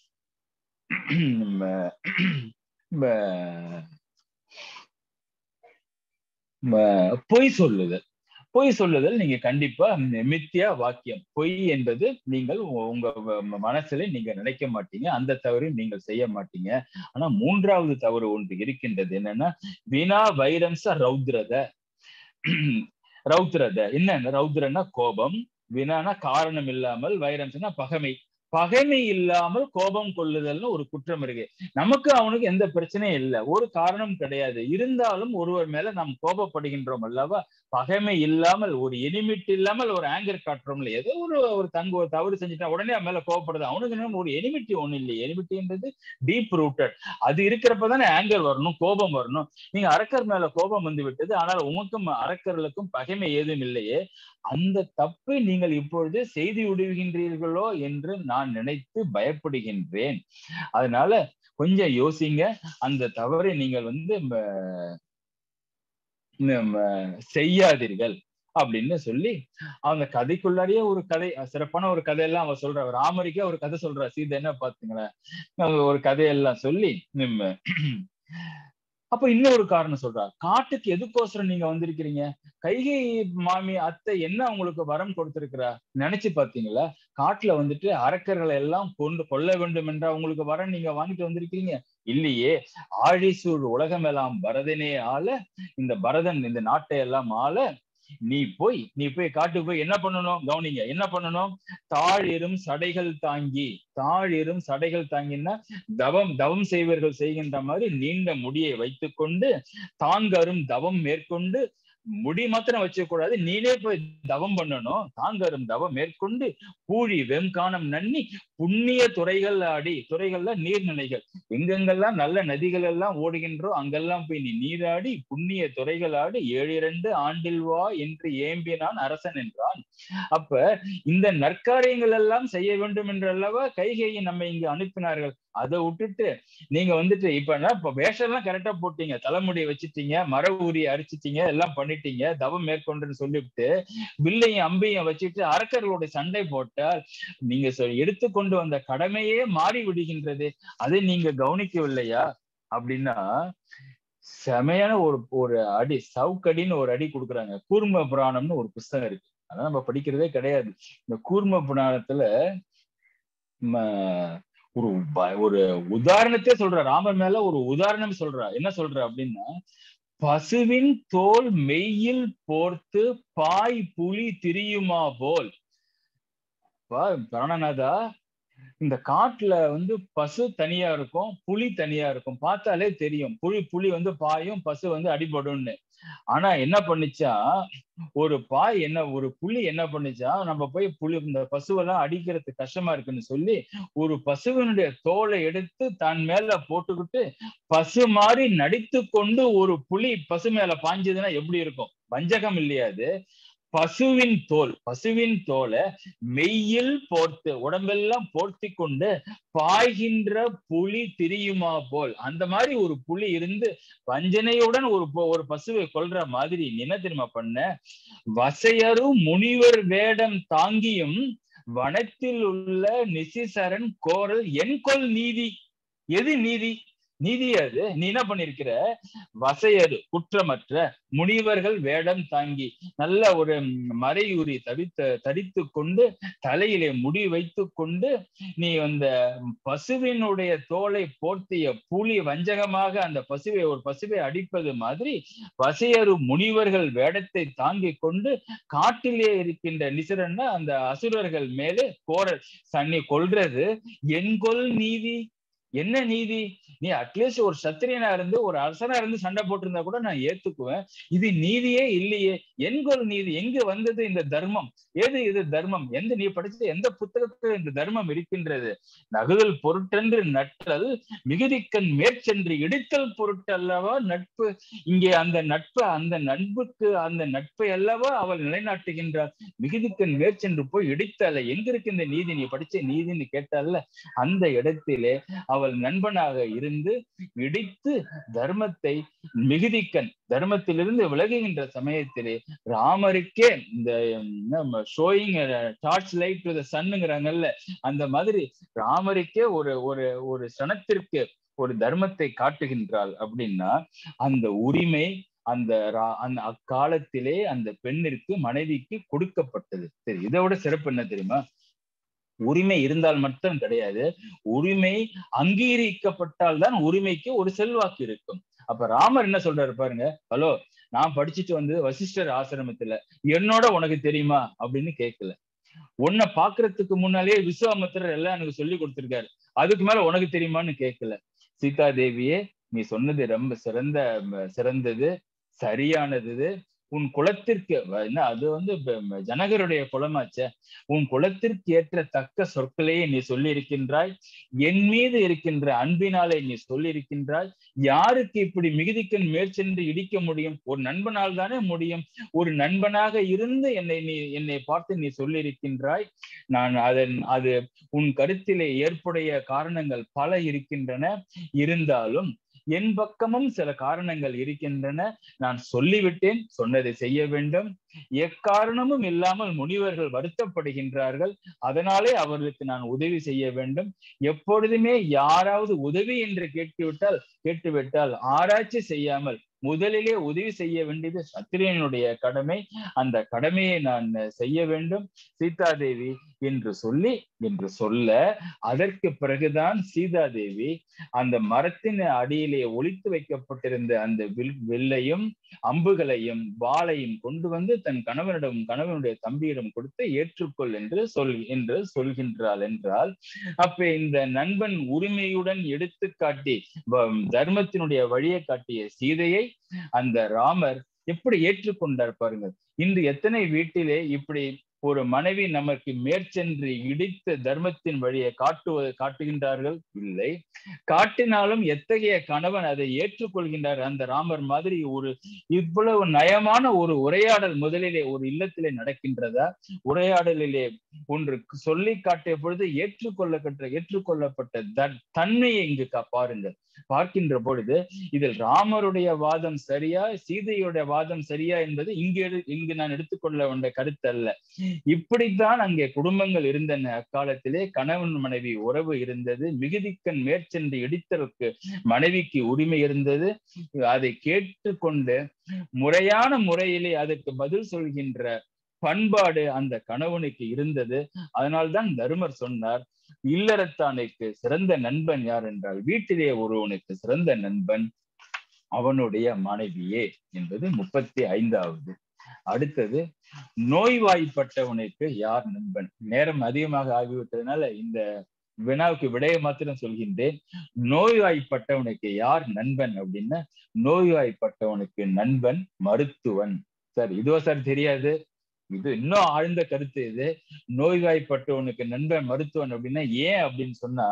பொய் சொல்லுதல் பொய் சொல்லுதல் நீங்க கண்டிப்பா மித்தியா வாக்கியம் பொய் என்பது நீங்கள் உங்க மனசுல நீங்க நினைக்க மாட்டீங்க அந்த தவறு நீங்கள் செய்ய மாட்டீங்க ஆனா மூன்றாவது தவறு ஒன்று இருக்கின்றது என்னன்னா வினா வைரம்ச ரௌத்ரத ரௌத்ரத என்ன ரௌத்ரன்னா கோபம் வினானா காரணம் இல்லாமல் வைரம்ஸ்னா பகமை பகைமை இல்லாமல் கோபம் கொள்ளுதல்னு ஒரு குற்றம் இருக்கு நமக்கு அவனுக்கு எந்த பிரச்சனையும் இல்லை ஒரு காரணம் கிடையாது இருந்தாலும் ஒருவர் மேல நாம் கோபப்படுகின்றோம் அல்லவா பகைமை இல்லாமல் ஒரு எனிமிட் இல்லாமல் ஒரு ஆங்கர் காட்டுறோம்ல ஏதோ ஒரு ஒரு தங்க ஒரு தவறு செஞ்சுட்டா உடனே அவன் மேல கோவப்படுது அவனுக்கு ஒரு எனிமிட்டி ஒண்ணு இல்லை எனிமிட்டின்றது டீப் ரூட்டட் அது இருக்கிறப்ப தானே ஆங்கர் வரணும் கோபம் வரணும் நீங்க அரக்கர் மேல கோபம் வந்து விட்டது ஆனால் உமக்கும் அரக்கர்களுக்கும் பகைமை ஏதும் இல்லையே அந்த தப்பை நீங்கள் இப்பொழுது செய்து விடுகின்றீர்களோ என்று நான் நினைத்து பயப்படுகின்றேன் அதனால கொஞ்சம் யோசிங்க அந்த தவறை நீங்கள் வந்து செய்யாதீர்கள் அப்படின்னு சொல்லி அந்த கதைக்குள்ளாரியே ஒரு கதை சிறப்பான ஒரு கதையெல்லாம் அவ சொல்ற ராமரிக்கே ஒரு கதை சொல்றா சீதை என்ன பாத்துங்களேன் ஒரு கதையெல்லாம் சொல்லி அப்ப இன்னொரு காரணம் சொல்றா காட்டுக்கு எதுக்கோசரம் நீங்க வந்திருக்கிறீங்க கைகை மாமி அத்தை என்ன உங்களுக்கு வரம் கொடுத்திருக்கிறா நினைச்சு பாத்தீங்களா காட்டுல வந்துட்டு அரக்கர்களை எல்லாம் கொண்டு கொல்ல வேண்டும் என்ற உங்களுக்கு வரம் நீங்க வாங்கிட்டு வந்திருக்கீங்க இல்லையே ஆழிசூழ் உலகமெல்லாம் பரதனே ஆள இந்த பரதன் இந்த நாட்டை எல்லாம் ஆள நீ போய் நீ போய் காட்டுக்கு போய் என்ன பண்ணணும் கவனிங்க என்ன பண்ணணும் தாழிரும் சடைகள் தாங்கி தாழிரும் சடைகள் தாங்கினா தவம் தவம் செய்வர்கள் செய்கின்ற மாதிரி நீண்ட முடியை வைத்துக்கொண்டு தாங்கரும் தவம் மேற்கொண்டு முடி மாத்திரம் வச்சுக்க கூடாது நீனே போய் தவம் பண்ணணும் தாங்கரும் தவம் மேற்கொண்டு பூழி வெம்கானம் நன்னி புண்ணிய துறைகள் ஆடி துறைகள்ல நீர்நிலைகள் எங்கெங்கெல்லாம் நல்ல நதிகள் எல்லாம் ஓடுகின்றோ அங்கெல்லாம் போய் நீ நீராடி புண்ணிய துறைகள் ஆடி ஏழு இரண்டு ஆண்டில் வா என்று ஏம்பினான் அரசன் என்றான் அப்ப இந்த நற்காரியங்கள் எல்லாம் செய்ய வேண்டும் என்றல்லவா கைகையை நம்ம இங்க அனுப்பினார்கள் அதை விட்டுட்டு நீங்க வந்துட்டு இப்ப என்ன இப்ப வேஷம் எல்லாம் கரெக்டா போட்டீங்க தலைமுடியை வச்சுட்டீங்க மர ஊரிய அரிச்சிட்டீங்க எல்லாம் பண்ணிட்டீங்க தவம் மேற்கொண்டுன்னு சொல்லிவிட்டு வில்லையும் அம்பையும் வச்சுட்டு அரக்கர்களுடைய சண்டை போட்டால் நீங்க எடுத்துக்கொண்டு வந்த கடமையே மாறி விடுகின்றது அதை நீங்க கவனிக்கவில்லையா அப்படின்னா செமையான ஒரு ஒரு அடி சவுக்கடின்னு ஒரு அடி கொடுக்குறாங்க கூர்ம புராணம்னு ஒரு புஸ்தகம் இருக்கு அதான் நம்ம படிக்கிறதே கிடையாது இந்த கூர்ம புராணத்துல ஒரு ஒரு உதாரணத்தே சொல்ற ராமர் மேல ஒரு உதாரணம் சொல்றா என்ன சொல்ற அப்படின்னா பசுவின் தோல் மெய்யில் போர்த்து பாய் புலி திரியுமா போல் பிராணநாதா இந்த காட்டுல வந்து பசு தனியா இருக்கும் புலி தனியா இருக்கும் பார்த்தாலே தெரியும் புலி புலி வந்து பாயும் பசு வந்து அடிபடும்னு ஆனா என்ன பண்ணுச்சா ஒரு பாய் என்ன ஒரு புலி என்ன பண்ணுச்சா நம்ம போய் புலி இந்த பசுவெல்லாம் அடிக்கிறது கஷ்டமா இருக்குன்னு சொல்லி ஒரு பசுவினுடைய தோலை எடுத்து தன் மேல போட்டுக்கிட்டு பசு மாதிரி நடித்து கொண்டு ஒரு புலி பசு மேல பாஞ்சதுன்னா எப்படி இருக்கும் வஞ்சகம் இல்லையா அது பசுவின் தோல் பசுவின் தோலை மெய்யில் போர்த்து உடம்பெல்லாம் போர்த்தி கொண்டு பாய்கின்ற புலி திரியுமா போல் அந்த மாதிரி ஒரு புலி இருந்து வஞ்சனையுடன் ஒரு ஒரு பசுவை கொல்ற மாதிரி நீ என்ன தெரியுமா பண்ண வசையரும் முனிவர் வேடம் தாங்கியும் வனத்தில் உள்ள நிசிசரன் கோரல் என் கொல் நீதி எது நீதி நீதி அது நீ என்ன பண்ணிருக்கிற வசையரு குற்றமற்ற முனிவர்கள் வேடம் தாங்கி நல்ல ஒரு மறையுறி தவித்த தடித்து கொண்டு தலையிலே முடி வைத்து கொண்டு நீ அந்த பசுவினுடைய தோலை போர்த்திய புலி வஞ்சகமாக அந்த பசுவை ஒரு பசுவை அடிப்பது மாதிரி வசையரு முனிவர்கள் வேடத்தை தாங்கி கொண்டு காட்டிலே இருக்கின்ற நிசரன்னா அந்த அசுரர்கள் மேலே கோரல் தண்ணி கொல்றது என்கொல் நீதி என்ன நீதி நீ அட்லீஸ்ட் ஒரு சத்திரியனா இருந்து ஒரு அரசனா இருந்து சண்டை போட்டிருந்தா கூட நான் ஏத்துக்குவேன் இது நீதியே இல்லையே என்கொள் நீதி எங்க வந்தது இந்த தர்மம் ஏது இது தர்மம் எந்த நீ படிச்ச எந்த புத்தகத்துல இந்த தர்மம் இருக்கின்றது நகுதல் பொருட்டென்று நட்டல் மிகுதிக்கண் மேற்சென்று இடித்தல் பொருட்டல்லவா நட்பு இங்கே அந்த நட்பு அந்த நட்புக்கு அந்த நட்பை அல்லவா அவள் நிலைநாட்டுகின்றார் மிகுதிக்கண் மேற்சென்று போய் இடித்தல்ல எங்க இருக்கு இந்த நீதி நீ படிச்ச நீதின்னு கேட்டால அந்த இடத்திலே அவள் நண்பனாக இருந்து இடித்து தர்மத்தை மிகுதிக்கண் தர்மத்திலிருந்து விலகுகின்ற சமயத்திலே ராமருக்கே இந்த showing torch light to the சன்னுங்கிறாங்கல்ல அந்த மாதிரி ராமருக்கே ஒரு ஒரு ஒரு சனத்திற்கு ஒரு தர்மத்தை காட்டுகின்றாள் அப்படின்னா அந்த உரிமை அந்த அந்த அக்காலத்திலே அந்த பெண்ணிற்கு மனைவிக்கு கொடுக்கப்பட்டது சரி இதை விட சிறப்பு என்ன தெரியுமா உரிமை இருந்தால் மட்டும் கிடையாது உரிமை அங்கீகரிக்கப்பட்டால் தான் உரிமைக்கு ஒரு செல்வாக்கு இருக்கும் அப்ப ராமர் என்ன சொல்றாரு பாருங்க ஹலோ நான் படிச்சுட்டு வந்து வசிஷ்டர் ஆசிரமத்துல என்னோட உனக்கு தெரியுமா அப்படின்னு கேட்கல உன்னை பாக்குறதுக்கு முன்னாலேயே விஸ்வாமித்திரர் எல்லாம் எனக்கு சொல்லி கொடுத்திருக்காரு அதுக்கு மேல உனக்கு தெரியுமான்னு கேட்கல சீதா தேவியே நீ சொன்னது ரொம்ப சிறந்த சிறந்தது சரியானது உன் குலத்திற்கு என்ன அது வந்து ஜனகருடைய குலமாச்ச உன் குலத்திற்கு ஏற்ற தக்க சொற்களையே நீ சொல்லி இருக்கின்றாய் என் மீது இருக்கின்ற அன்பினாலே நீ சொல்லி இருக்கின்றாய் யாருக்கு இப்படி மிகுதிக்கன் மேற்சென்று இடிக்க முடியும் ஒரு நண்பனால் தானே முடியும் ஒரு நண்பனாக இருந்து என்னை நீ என்னை பார்த்து நீ சொல்லி இருக்கின்றாய் நான் அதன் அது உன் கருத்திலே ஏற்புடைய காரணங்கள் பல இருக்கின்றன இருந்தாலும் என் பக்கமும் சில காரணங்கள் இருக்கின்றன நான் சொல்லிவிட்டேன் சொன்னதை செய்ய வேண்டும் எக்காரணமும் இல்லாமல் முனிவர்கள் வருத்தப்படுகின்றார்கள் அதனாலே அவர்களுக்கு நான் உதவி செய்ய வேண்டும் எப்பொழுதுமே யாராவது உதவி என்று கேட்டுவிட்டால் கேட்டுவிட்டால் ஆராய்ச்சி செய்யாமல் முதலிலே உதவி செய்ய வேண்டியது சத்திரியனுடைய கடமை அந்த கடமையை நான் செய்ய வேண்டும் சீதாதேவி என்று சொல்லி என்று சொல்ல அதற்கு பிறகுதான் சீதாதேவி அந்த மரத்தின் அடியிலே ஒளித்து வைக்கப்பட்டிருந்த அந்த வில் வில்லையும் அம்புகளையும் வாளையும் கொண்டு வந்து தன் கணவனிடம் கணவனுடைய தம்பியிடம் கொடுத்து ஏற்றுக்கொள் என்று சொல் என்று சொல்கின்றாள் என்றால் அப்ப இந்த நண்பன் உரிமையுடன் எடுத்து காட்டி தர்மத்தினுடைய வழியை காட்டிய சீதையை அந்த ராமர் எப்படி ஏற்றுக்கொண்டார் பாருங்கள் இன்று எத்தனை வீட்டிலே இப்படி ஒரு மனைவி நமக்கு மேற்சென்று இடித்த தர்மத்தின் வழியை காட்டுவது காட்டுகின்றார்கள் இல்லை காட்டினாலும் எத்தகைய கணவன் அதை ஏற்றுக்கொள்கின்றார் அந்த ராமர் மாதிரி ஒரு இவ்வளவு நயமான ஒரு உரையாடல் முதலிலே ஒரு இல்லத்திலே நடக்கின்றதா உரையாடலிலே ஒன்று சொல்லி காட்டிய பொழுது ஏற்றுக்கொள்ளப்பட்ட ஏற்றுக்கொள்ளப்பட்ட தன்மையை இங்கு பாருங்கள் பார்க்கின்ற பொழுது இதில் ராமருடைய வாதம் சரியா சீதையுடைய வாதம் சரியா என்பது இங்கு இங்கு நான் எடுத்துக்கொள்ள வேண்டிய கருத்து அல்ல இப்படித்தான் அங்கே குடும்பங்கள் இருந்தன அக்காலத்திலே கணவன் மனைவி உறவு இருந்தது மிகுதிக்கண் மேற்சென்று இடித்தலுக்கு மனைவிக்கு உரிமை இருந்தது அதை கேட்டுக்கொண்டு முறையான முறையிலே அதற்கு பதில் சொல்கின்ற பண்பாடு அந்த கணவனுக்கு இருந்தது அதனால்தான் தருமர் சொன்னார் இல்லறத்தானுக்கு சிறந்த நண்பன் யார் என்றால் வீட்டிலே ஒருவனுக்கு சிறந்த நண்பன் அவனுடைய மனைவியே என்பது முப்பத்தி ஐந்தாவது அடுத்தது நோய்வாய்ப்பட்டவனுக்கு யார் நண்பன் நேரம் அதிகமாக ஆகிவிட்டதுனால இந்த வினாவுக்கு விடையை மாத்திரம் சொல்கின்றேன் நோய்வாய்ப்பட்டவனுக்கு யார் நண்பன் அப்படின்னா நோய்வாய்ப்பட்டவனுக்கு நண்பன் மருத்துவன் சார் இதுவோ சார் தெரியாது இது இன்னும் ஆழ்ந்த கருத்து இது நோய்வாய்ப்பட்டவனுக்கு நண்பன் மருத்துவன் அப்படின்னா ஏன் அப்படின்னு சொன்னா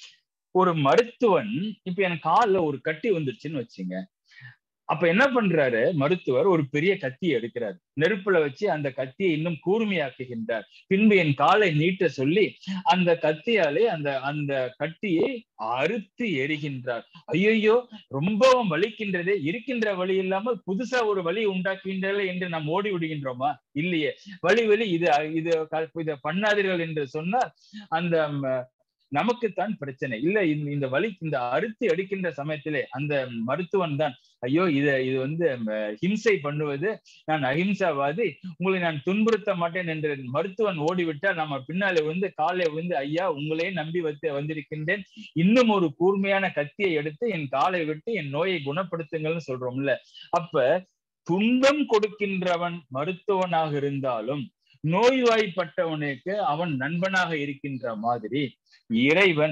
ஒரு மருத்துவன் இப்ப எனக்கு காலில் ஒரு கட்டி வந்துருச்சுன்னு வச்சுங்க அப்ப என்ன பண்றாரு மருத்துவர் ஒரு பெரிய கத்தியை எடுக்கிறார் நெருப்புல வச்சு அந்த கத்தியை இன்னும் கூர்மையாக்குகின்றார் பின்பு என் காலை நீட்ட சொல்லி அந்த கத்தியாலே அந்த அந்த கட்டியை அறுத்து எரிகின்றார் ஐயோ ரொம்பவும் வலிக்கின்றதே இருக்கின்ற வழி இல்லாமல் புதுசா ஒரு வழி உண்டாக்குகின்றன என்று நாம் ஓடி விடுகின்றோமா இல்லையே வழி வழி இது இது இதை பண்ணாதீர்கள் என்று சொன்னால் அந்த நமக்குத்தான் பிரச்சனை இல்ல இந்த வழி இந்த அறுத்து எடுக்கின்ற சமயத்திலே அந்த மருத்துவன் தான் ஐயோ இத இது வந்து ஹிம்சை பண்ணுவது நான் அஹிம்சாவாதி உங்களை நான் துன்புறுத்த மாட்டேன் என்று மருத்துவன் ஓடிவிட்டால் நம்ம பின்னாலே வந்து காலை வந்து ஐயா உங்களே நம்பி வந்து வந்திருக்கின்றேன் இன்னும் ஒரு கூர்மையான கத்தியை எடுத்து என் காலை விட்டு என் நோயை குணப்படுத்துங்கள்னு சொல்றோம்ல அப்ப துன்பம் கொடுக்கின்றவன் மருத்துவனாக இருந்தாலும் நோய்வாய்ப்பட்டவனுக்கு அவன் நண்பனாக இருக்கின்ற மாதிரி இறைவன்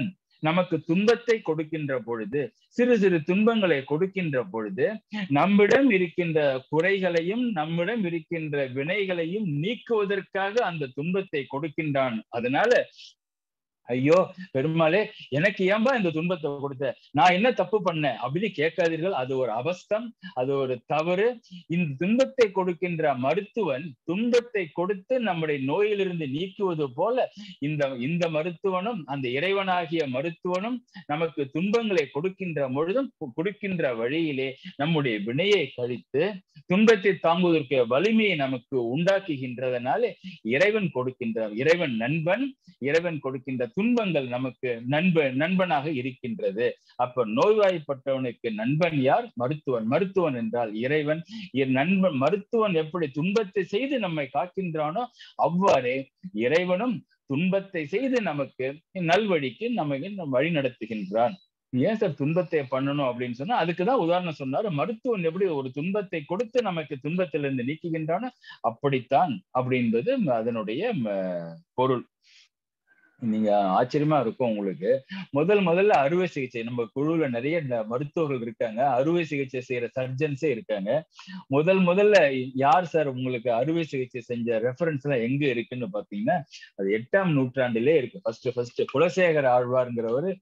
நமக்கு துன்பத்தை கொடுக்கின்ற பொழுது சிறு சிறு துன்பங்களை கொடுக்கின்ற பொழுது நம்மிடம் இருக்கின்ற குறைகளையும் நம்மிடம் இருக்கின்ற வினைகளையும் நீக்குவதற்காக அந்த துன்பத்தை கொடுக்கின்றான் அதனால ஐயோ பெருமாளே எனக்கு ஏன்பா இந்த துன்பத்தை கொடுத்த நான் என்ன தப்பு பண்ணேன் அப்படின்னு கேட்காதீர்கள் அது ஒரு அவஸ்தம் அது ஒரு தவறு இந்த துன்பத்தை கொடுக்கின்ற மருத்துவன் துன்பத்தை கொடுத்து நம்முடைய நோயிலிருந்து நீக்குவது போல இந்த இந்த மருத்துவனும் அந்த இறைவனாகிய மருத்துவனும் நமக்கு துன்பங்களை கொடுக்கின்ற பொழுதும் கொடுக்கின்ற வழியிலே நம்முடைய வினையை கழித்து துன்பத்தை தாங்குவதற்கு வலிமையை நமக்கு உண்டாக்குகின்றதனாலே இறைவன் கொடுக்கின்ற இறைவன் நண்பன் இறைவன் கொடுக்கின்ற துன்பங்கள் நமக்கு நண்பன் நண்பனாக இருக்கின்றது அப்ப நோய்வாய்ப்பட்டவனுக்கு நண்பன் யார் மருத்துவன் மருத்துவன் என்றால் இறைவன் நண்பன் மருத்துவன் எப்படி துன்பத்தை செய்து நம்மை காக்கின்றானோ அவ்வாறே இறைவனும் துன்பத்தை செய்து நமக்கு நல்வழிக்கு நம்மை வழி நடத்துகின்றான் ஏன் சார் துன்பத்தை பண்ணணும் அப்படின்னு சொன்னா அதுக்குதான் உதாரணம் சொன்னாரு மருத்துவன் எப்படி ஒரு துன்பத்தை கொடுத்து நமக்கு துன்பத்திலிருந்து நீக்குகின்றானோ அப்படித்தான் அப்படின்றது அதனுடைய பொருள் நீங்க ஆச்சரியமா இருக்கும் உங்களுக்கு முதல் முதல்ல அறுவை சிகிச்சை நம்ம குழுல நிறைய மருத்துவர்கள் இருக்காங்க அறுவை சிகிச்சை செய்யற சர்ஜன்ஸே இருக்காங்க முதல் முதல்ல யார் சார் உங்களுக்கு அறுவை சிகிச்சை செஞ்ச ரெஃபரன்ஸ் எல்லாம் எங்க இருக்குன்னு பாத்தீங்கன்னா அது எட்டாம் நூற்றாண்டிலே இருக்கு ஃபர்ஸ்ட் ஃபர்ஸ்ட் குலசேகர ஆழ்வாருங்கிறவரு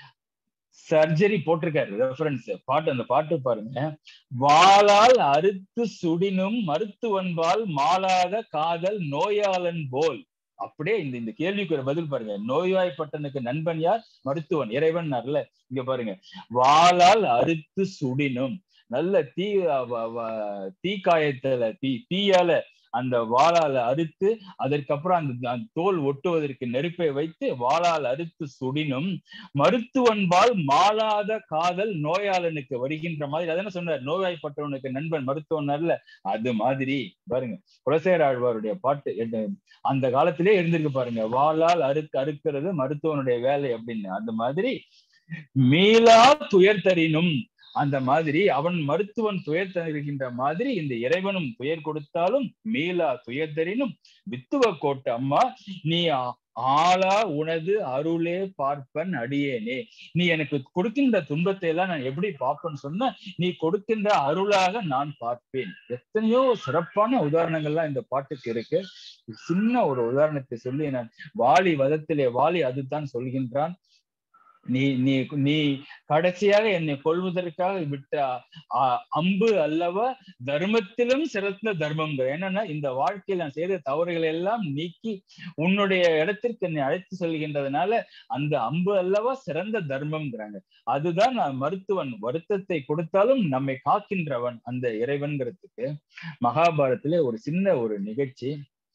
சர்ஜரி போட்டிருக்காரு ரெஃபரன்ஸ் பாட்டு அந்த பாட்டு பாருங்க வாளால் அறுத்து சுடினும் மருத்துவன்பால் மாளாத காதல் நோயாளன் போல் அப்படியே இந்த இந்த கேள்விக்கு ஒரு பதில் பாருங்க நோய்வாய்ப்பட்டனுக்கு நண்பன் யார் மருத்துவன் இறைவன் அல்ல இங்க பாருங்க வாளால் அறுத்து சுடினும் நல்ல தீ தீக்காயத்துல தீ தீயால அந்த வாளால் அறுத்து அதற்கப்புறம் அந்த தோல் ஒட்டுவதற்கு நெருப்பை வைத்து வாளால் அறுத்து சுடினும் மருத்துவன்பால் மாளாத காதல் நோயாளனுக்கு வருகின்ற மாதிரி அதான சொன்னார் நோய்வாய்ப்பட்டவனுக்கு நண்பன் மருத்துவன் அல்ல அது மாதிரி பாருங்க குலசேர ஆழ்வாருடைய பாட்டு அந்த காலத்திலே இருந்திருக்கு பாருங்க வாளால் அறுக்கு அறுக்கிறது மருத்துவனுடைய வேலை அப்படின்னு அந்த மாதிரி மீளா துயர் தரினும் அந்த மாதிரி அவன் மருத்துவன் துயர் தருகின்ற மாதிரி இந்த இறைவனும் துயர் கொடுத்தாலும் மீளா துயர் தரினும் வித்துவ கோட்டு அம்மா நீ ஆளா உனது அருளே பார்ப்பன் அடியேனே நீ எனக்கு கொடுக்கின்ற துன்பத்தை எல்லாம் நான் எப்படி பார்ப்பேன்னு சொன்ன நீ கொடுக்கின்ற அருளாக நான் பார்ப்பேன் எத்தனையோ சிறப்பான உதாரணங்கள்லாம் இந்த பாட்டுக்கு இருக்கு சின்ன ஒரு உதாரணத்தை சொல்லி நான் வாலி வதத்திலே வாலி அதுதான் சொல்கின்றான் நீ நீ நீ கடைசியாக என்னை கொள்வதற்காக விட்ட அம்பு அல்லவா தர்மத்திலும் சிறந்த தர்மம் என்னன்னா இந்த வாழ்க்கையில் நான் செய்த தவறுகளை எல்லாம் நீக்கி உன்னுடைய இடத்திற்கு என்னை அழைத்து செல்கின்றதுனால அந்த அம்பு அல்லவா சிறந்த தர்மம்ங்கிறாங்க அதுதான் நான் மருத்துவன் வருத்தத்தை கொடுத்தாலும் நம்மை காக்கின்றவன் அந்த இறைவன்கிறதுக்கு மகாபாரத்திலே ஒரு சின்ன ஒரு நிகழ்ச்சி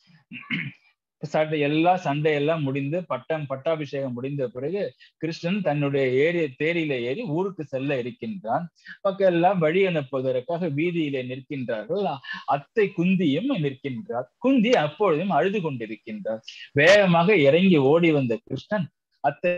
சண்டை எல்லா சண்டை எல்லாம் முடிந்து பட்டம் பட்டாபிஷேகம் முடிந்த பிறகு கிருஷ்ணன் தன்னுடைய ஏறி தேரியில ஏறி ஊருக்கு செல்ல இருக்கின்றான் பக்கம் எல்லாம் வழி அனுப்புவதற்காக வீதியிலே நிற்கின்றார்கள் அத்தை குந்தியும் நிற்கின்றார் குந்தி அப்பொழுதும் அழுது கொண்டிருக்கின்றார் வேகமாக இறங்கி ஓடி வந்த கிருஷ்ணன் அத்தை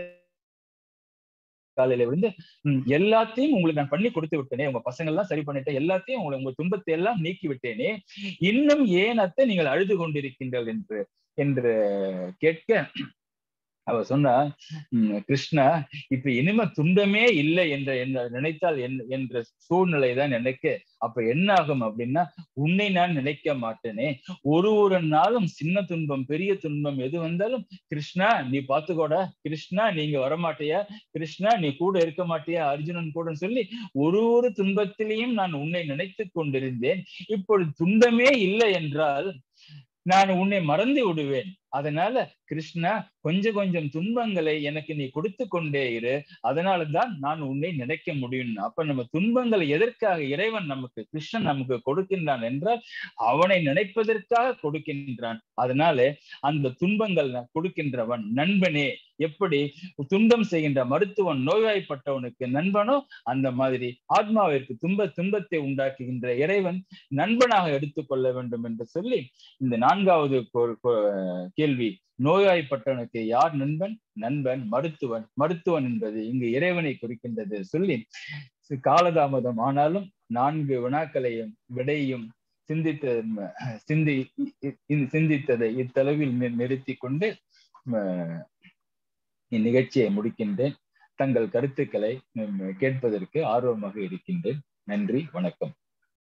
காலையில விழுந்து எல்லாத்தையும் உங்களுக்கு நான் பண்ணி கொடுத்து விட்டேனே உங்க பசங்க எல்லாம் சரி பண்ணிட்டேன் எல்லாத்தையும் உங்களை உங்க துன்பத்தை எல்லாம் நீக்கி விட்டேனே இன்னும் ஏன் அத்தை நீங்கள் அழுது கொண்டிருக்கின்றீர்கள் என்று என்று கேட்க அவ சொன்னா கிருஷ்ணா இப்ப இனிமே துன்பமே இல்லை என்ற நினைத்தால் என்ற சூழ்நிலை தான் எனக்கு அப்ப என்ன ஆகும் அப்படின்னா உன்னை நான் நினைக்க மாட்டேனே ஒரு ஒரு நாளும் சின்ன துன்பம் பெரிய துன்பம் எது வந்தாலும் கிருஷ்ணா நீ பாத்துக்கோடா கிருஷ்ணா நீங்க வரமாட்டியா கிருஷ்ணா நீ கூட இருக்க மாட்டியா அர்ஜுனன் கூட சொல்லி ஒரு ஒரு துன்பத்திலையும் நான் உன்னை நினைத்து கொண்டிருந்தேன் இப்பொழுது துன்பமே இல்லை என்றால் நான் உன்னை மறந்து விடுவேன் அதனால கிருஷ்ணா கொஞ்சம் கொஞ்சம் துன்பங்களை எனக்கு நீ கொடுத்து கொண்டே இரு அதனால தான் நான் உன்னை நினைக்க முடியும் அப்ப நம்ம துன்பங்களை எதற்காக இறைவன் நமக்கு கிருஷ்ணன் நமக்கு கொடுக்கின்றான் என்றால் அவனை நினைப்பதற்காக கொடுக்கின்றான் அதனால அந்த துன்பங்கள் கொடுக்கின்றவன் நண்பனே எப்படி துன்பம் செய்கின்ற மருத்துவன் நோய்வாய்ப்பட்டவனுக்கு நண்பனோ அந்த மாதிரி ஆத்மாவிற்கு துன்ப துன்பத்தை உண்டாக்குகின்ற இறைவன் நண்பனாக எடுத்துக்கொள்ள வேண்டும் என்று சொல்லி இந்த நான்காவது கேள்வி நோய்வாய்ப்பட்டவனுக்கு யார் நண்பன் நண்பன் மருத்துவன் மருத்துவன் என்பது இங்கு இறைவனை குறிக்கின்றது சொல்லி காலதாமதம் ஆனாலும் நான்கு வினாக்களையும் விடையும் சிந்தித்த சிந்தி சிந்தித்ததை இத்தளவில் நிறுத்தி கொண்டு இந்நிகழ்ச்சியை முடிக்கின்றேன் தங்கள் கருத்துக்களை கேட்பதற்கு ஆர்வமாக இருக்கின்றேன் நன்றி வணக்கம்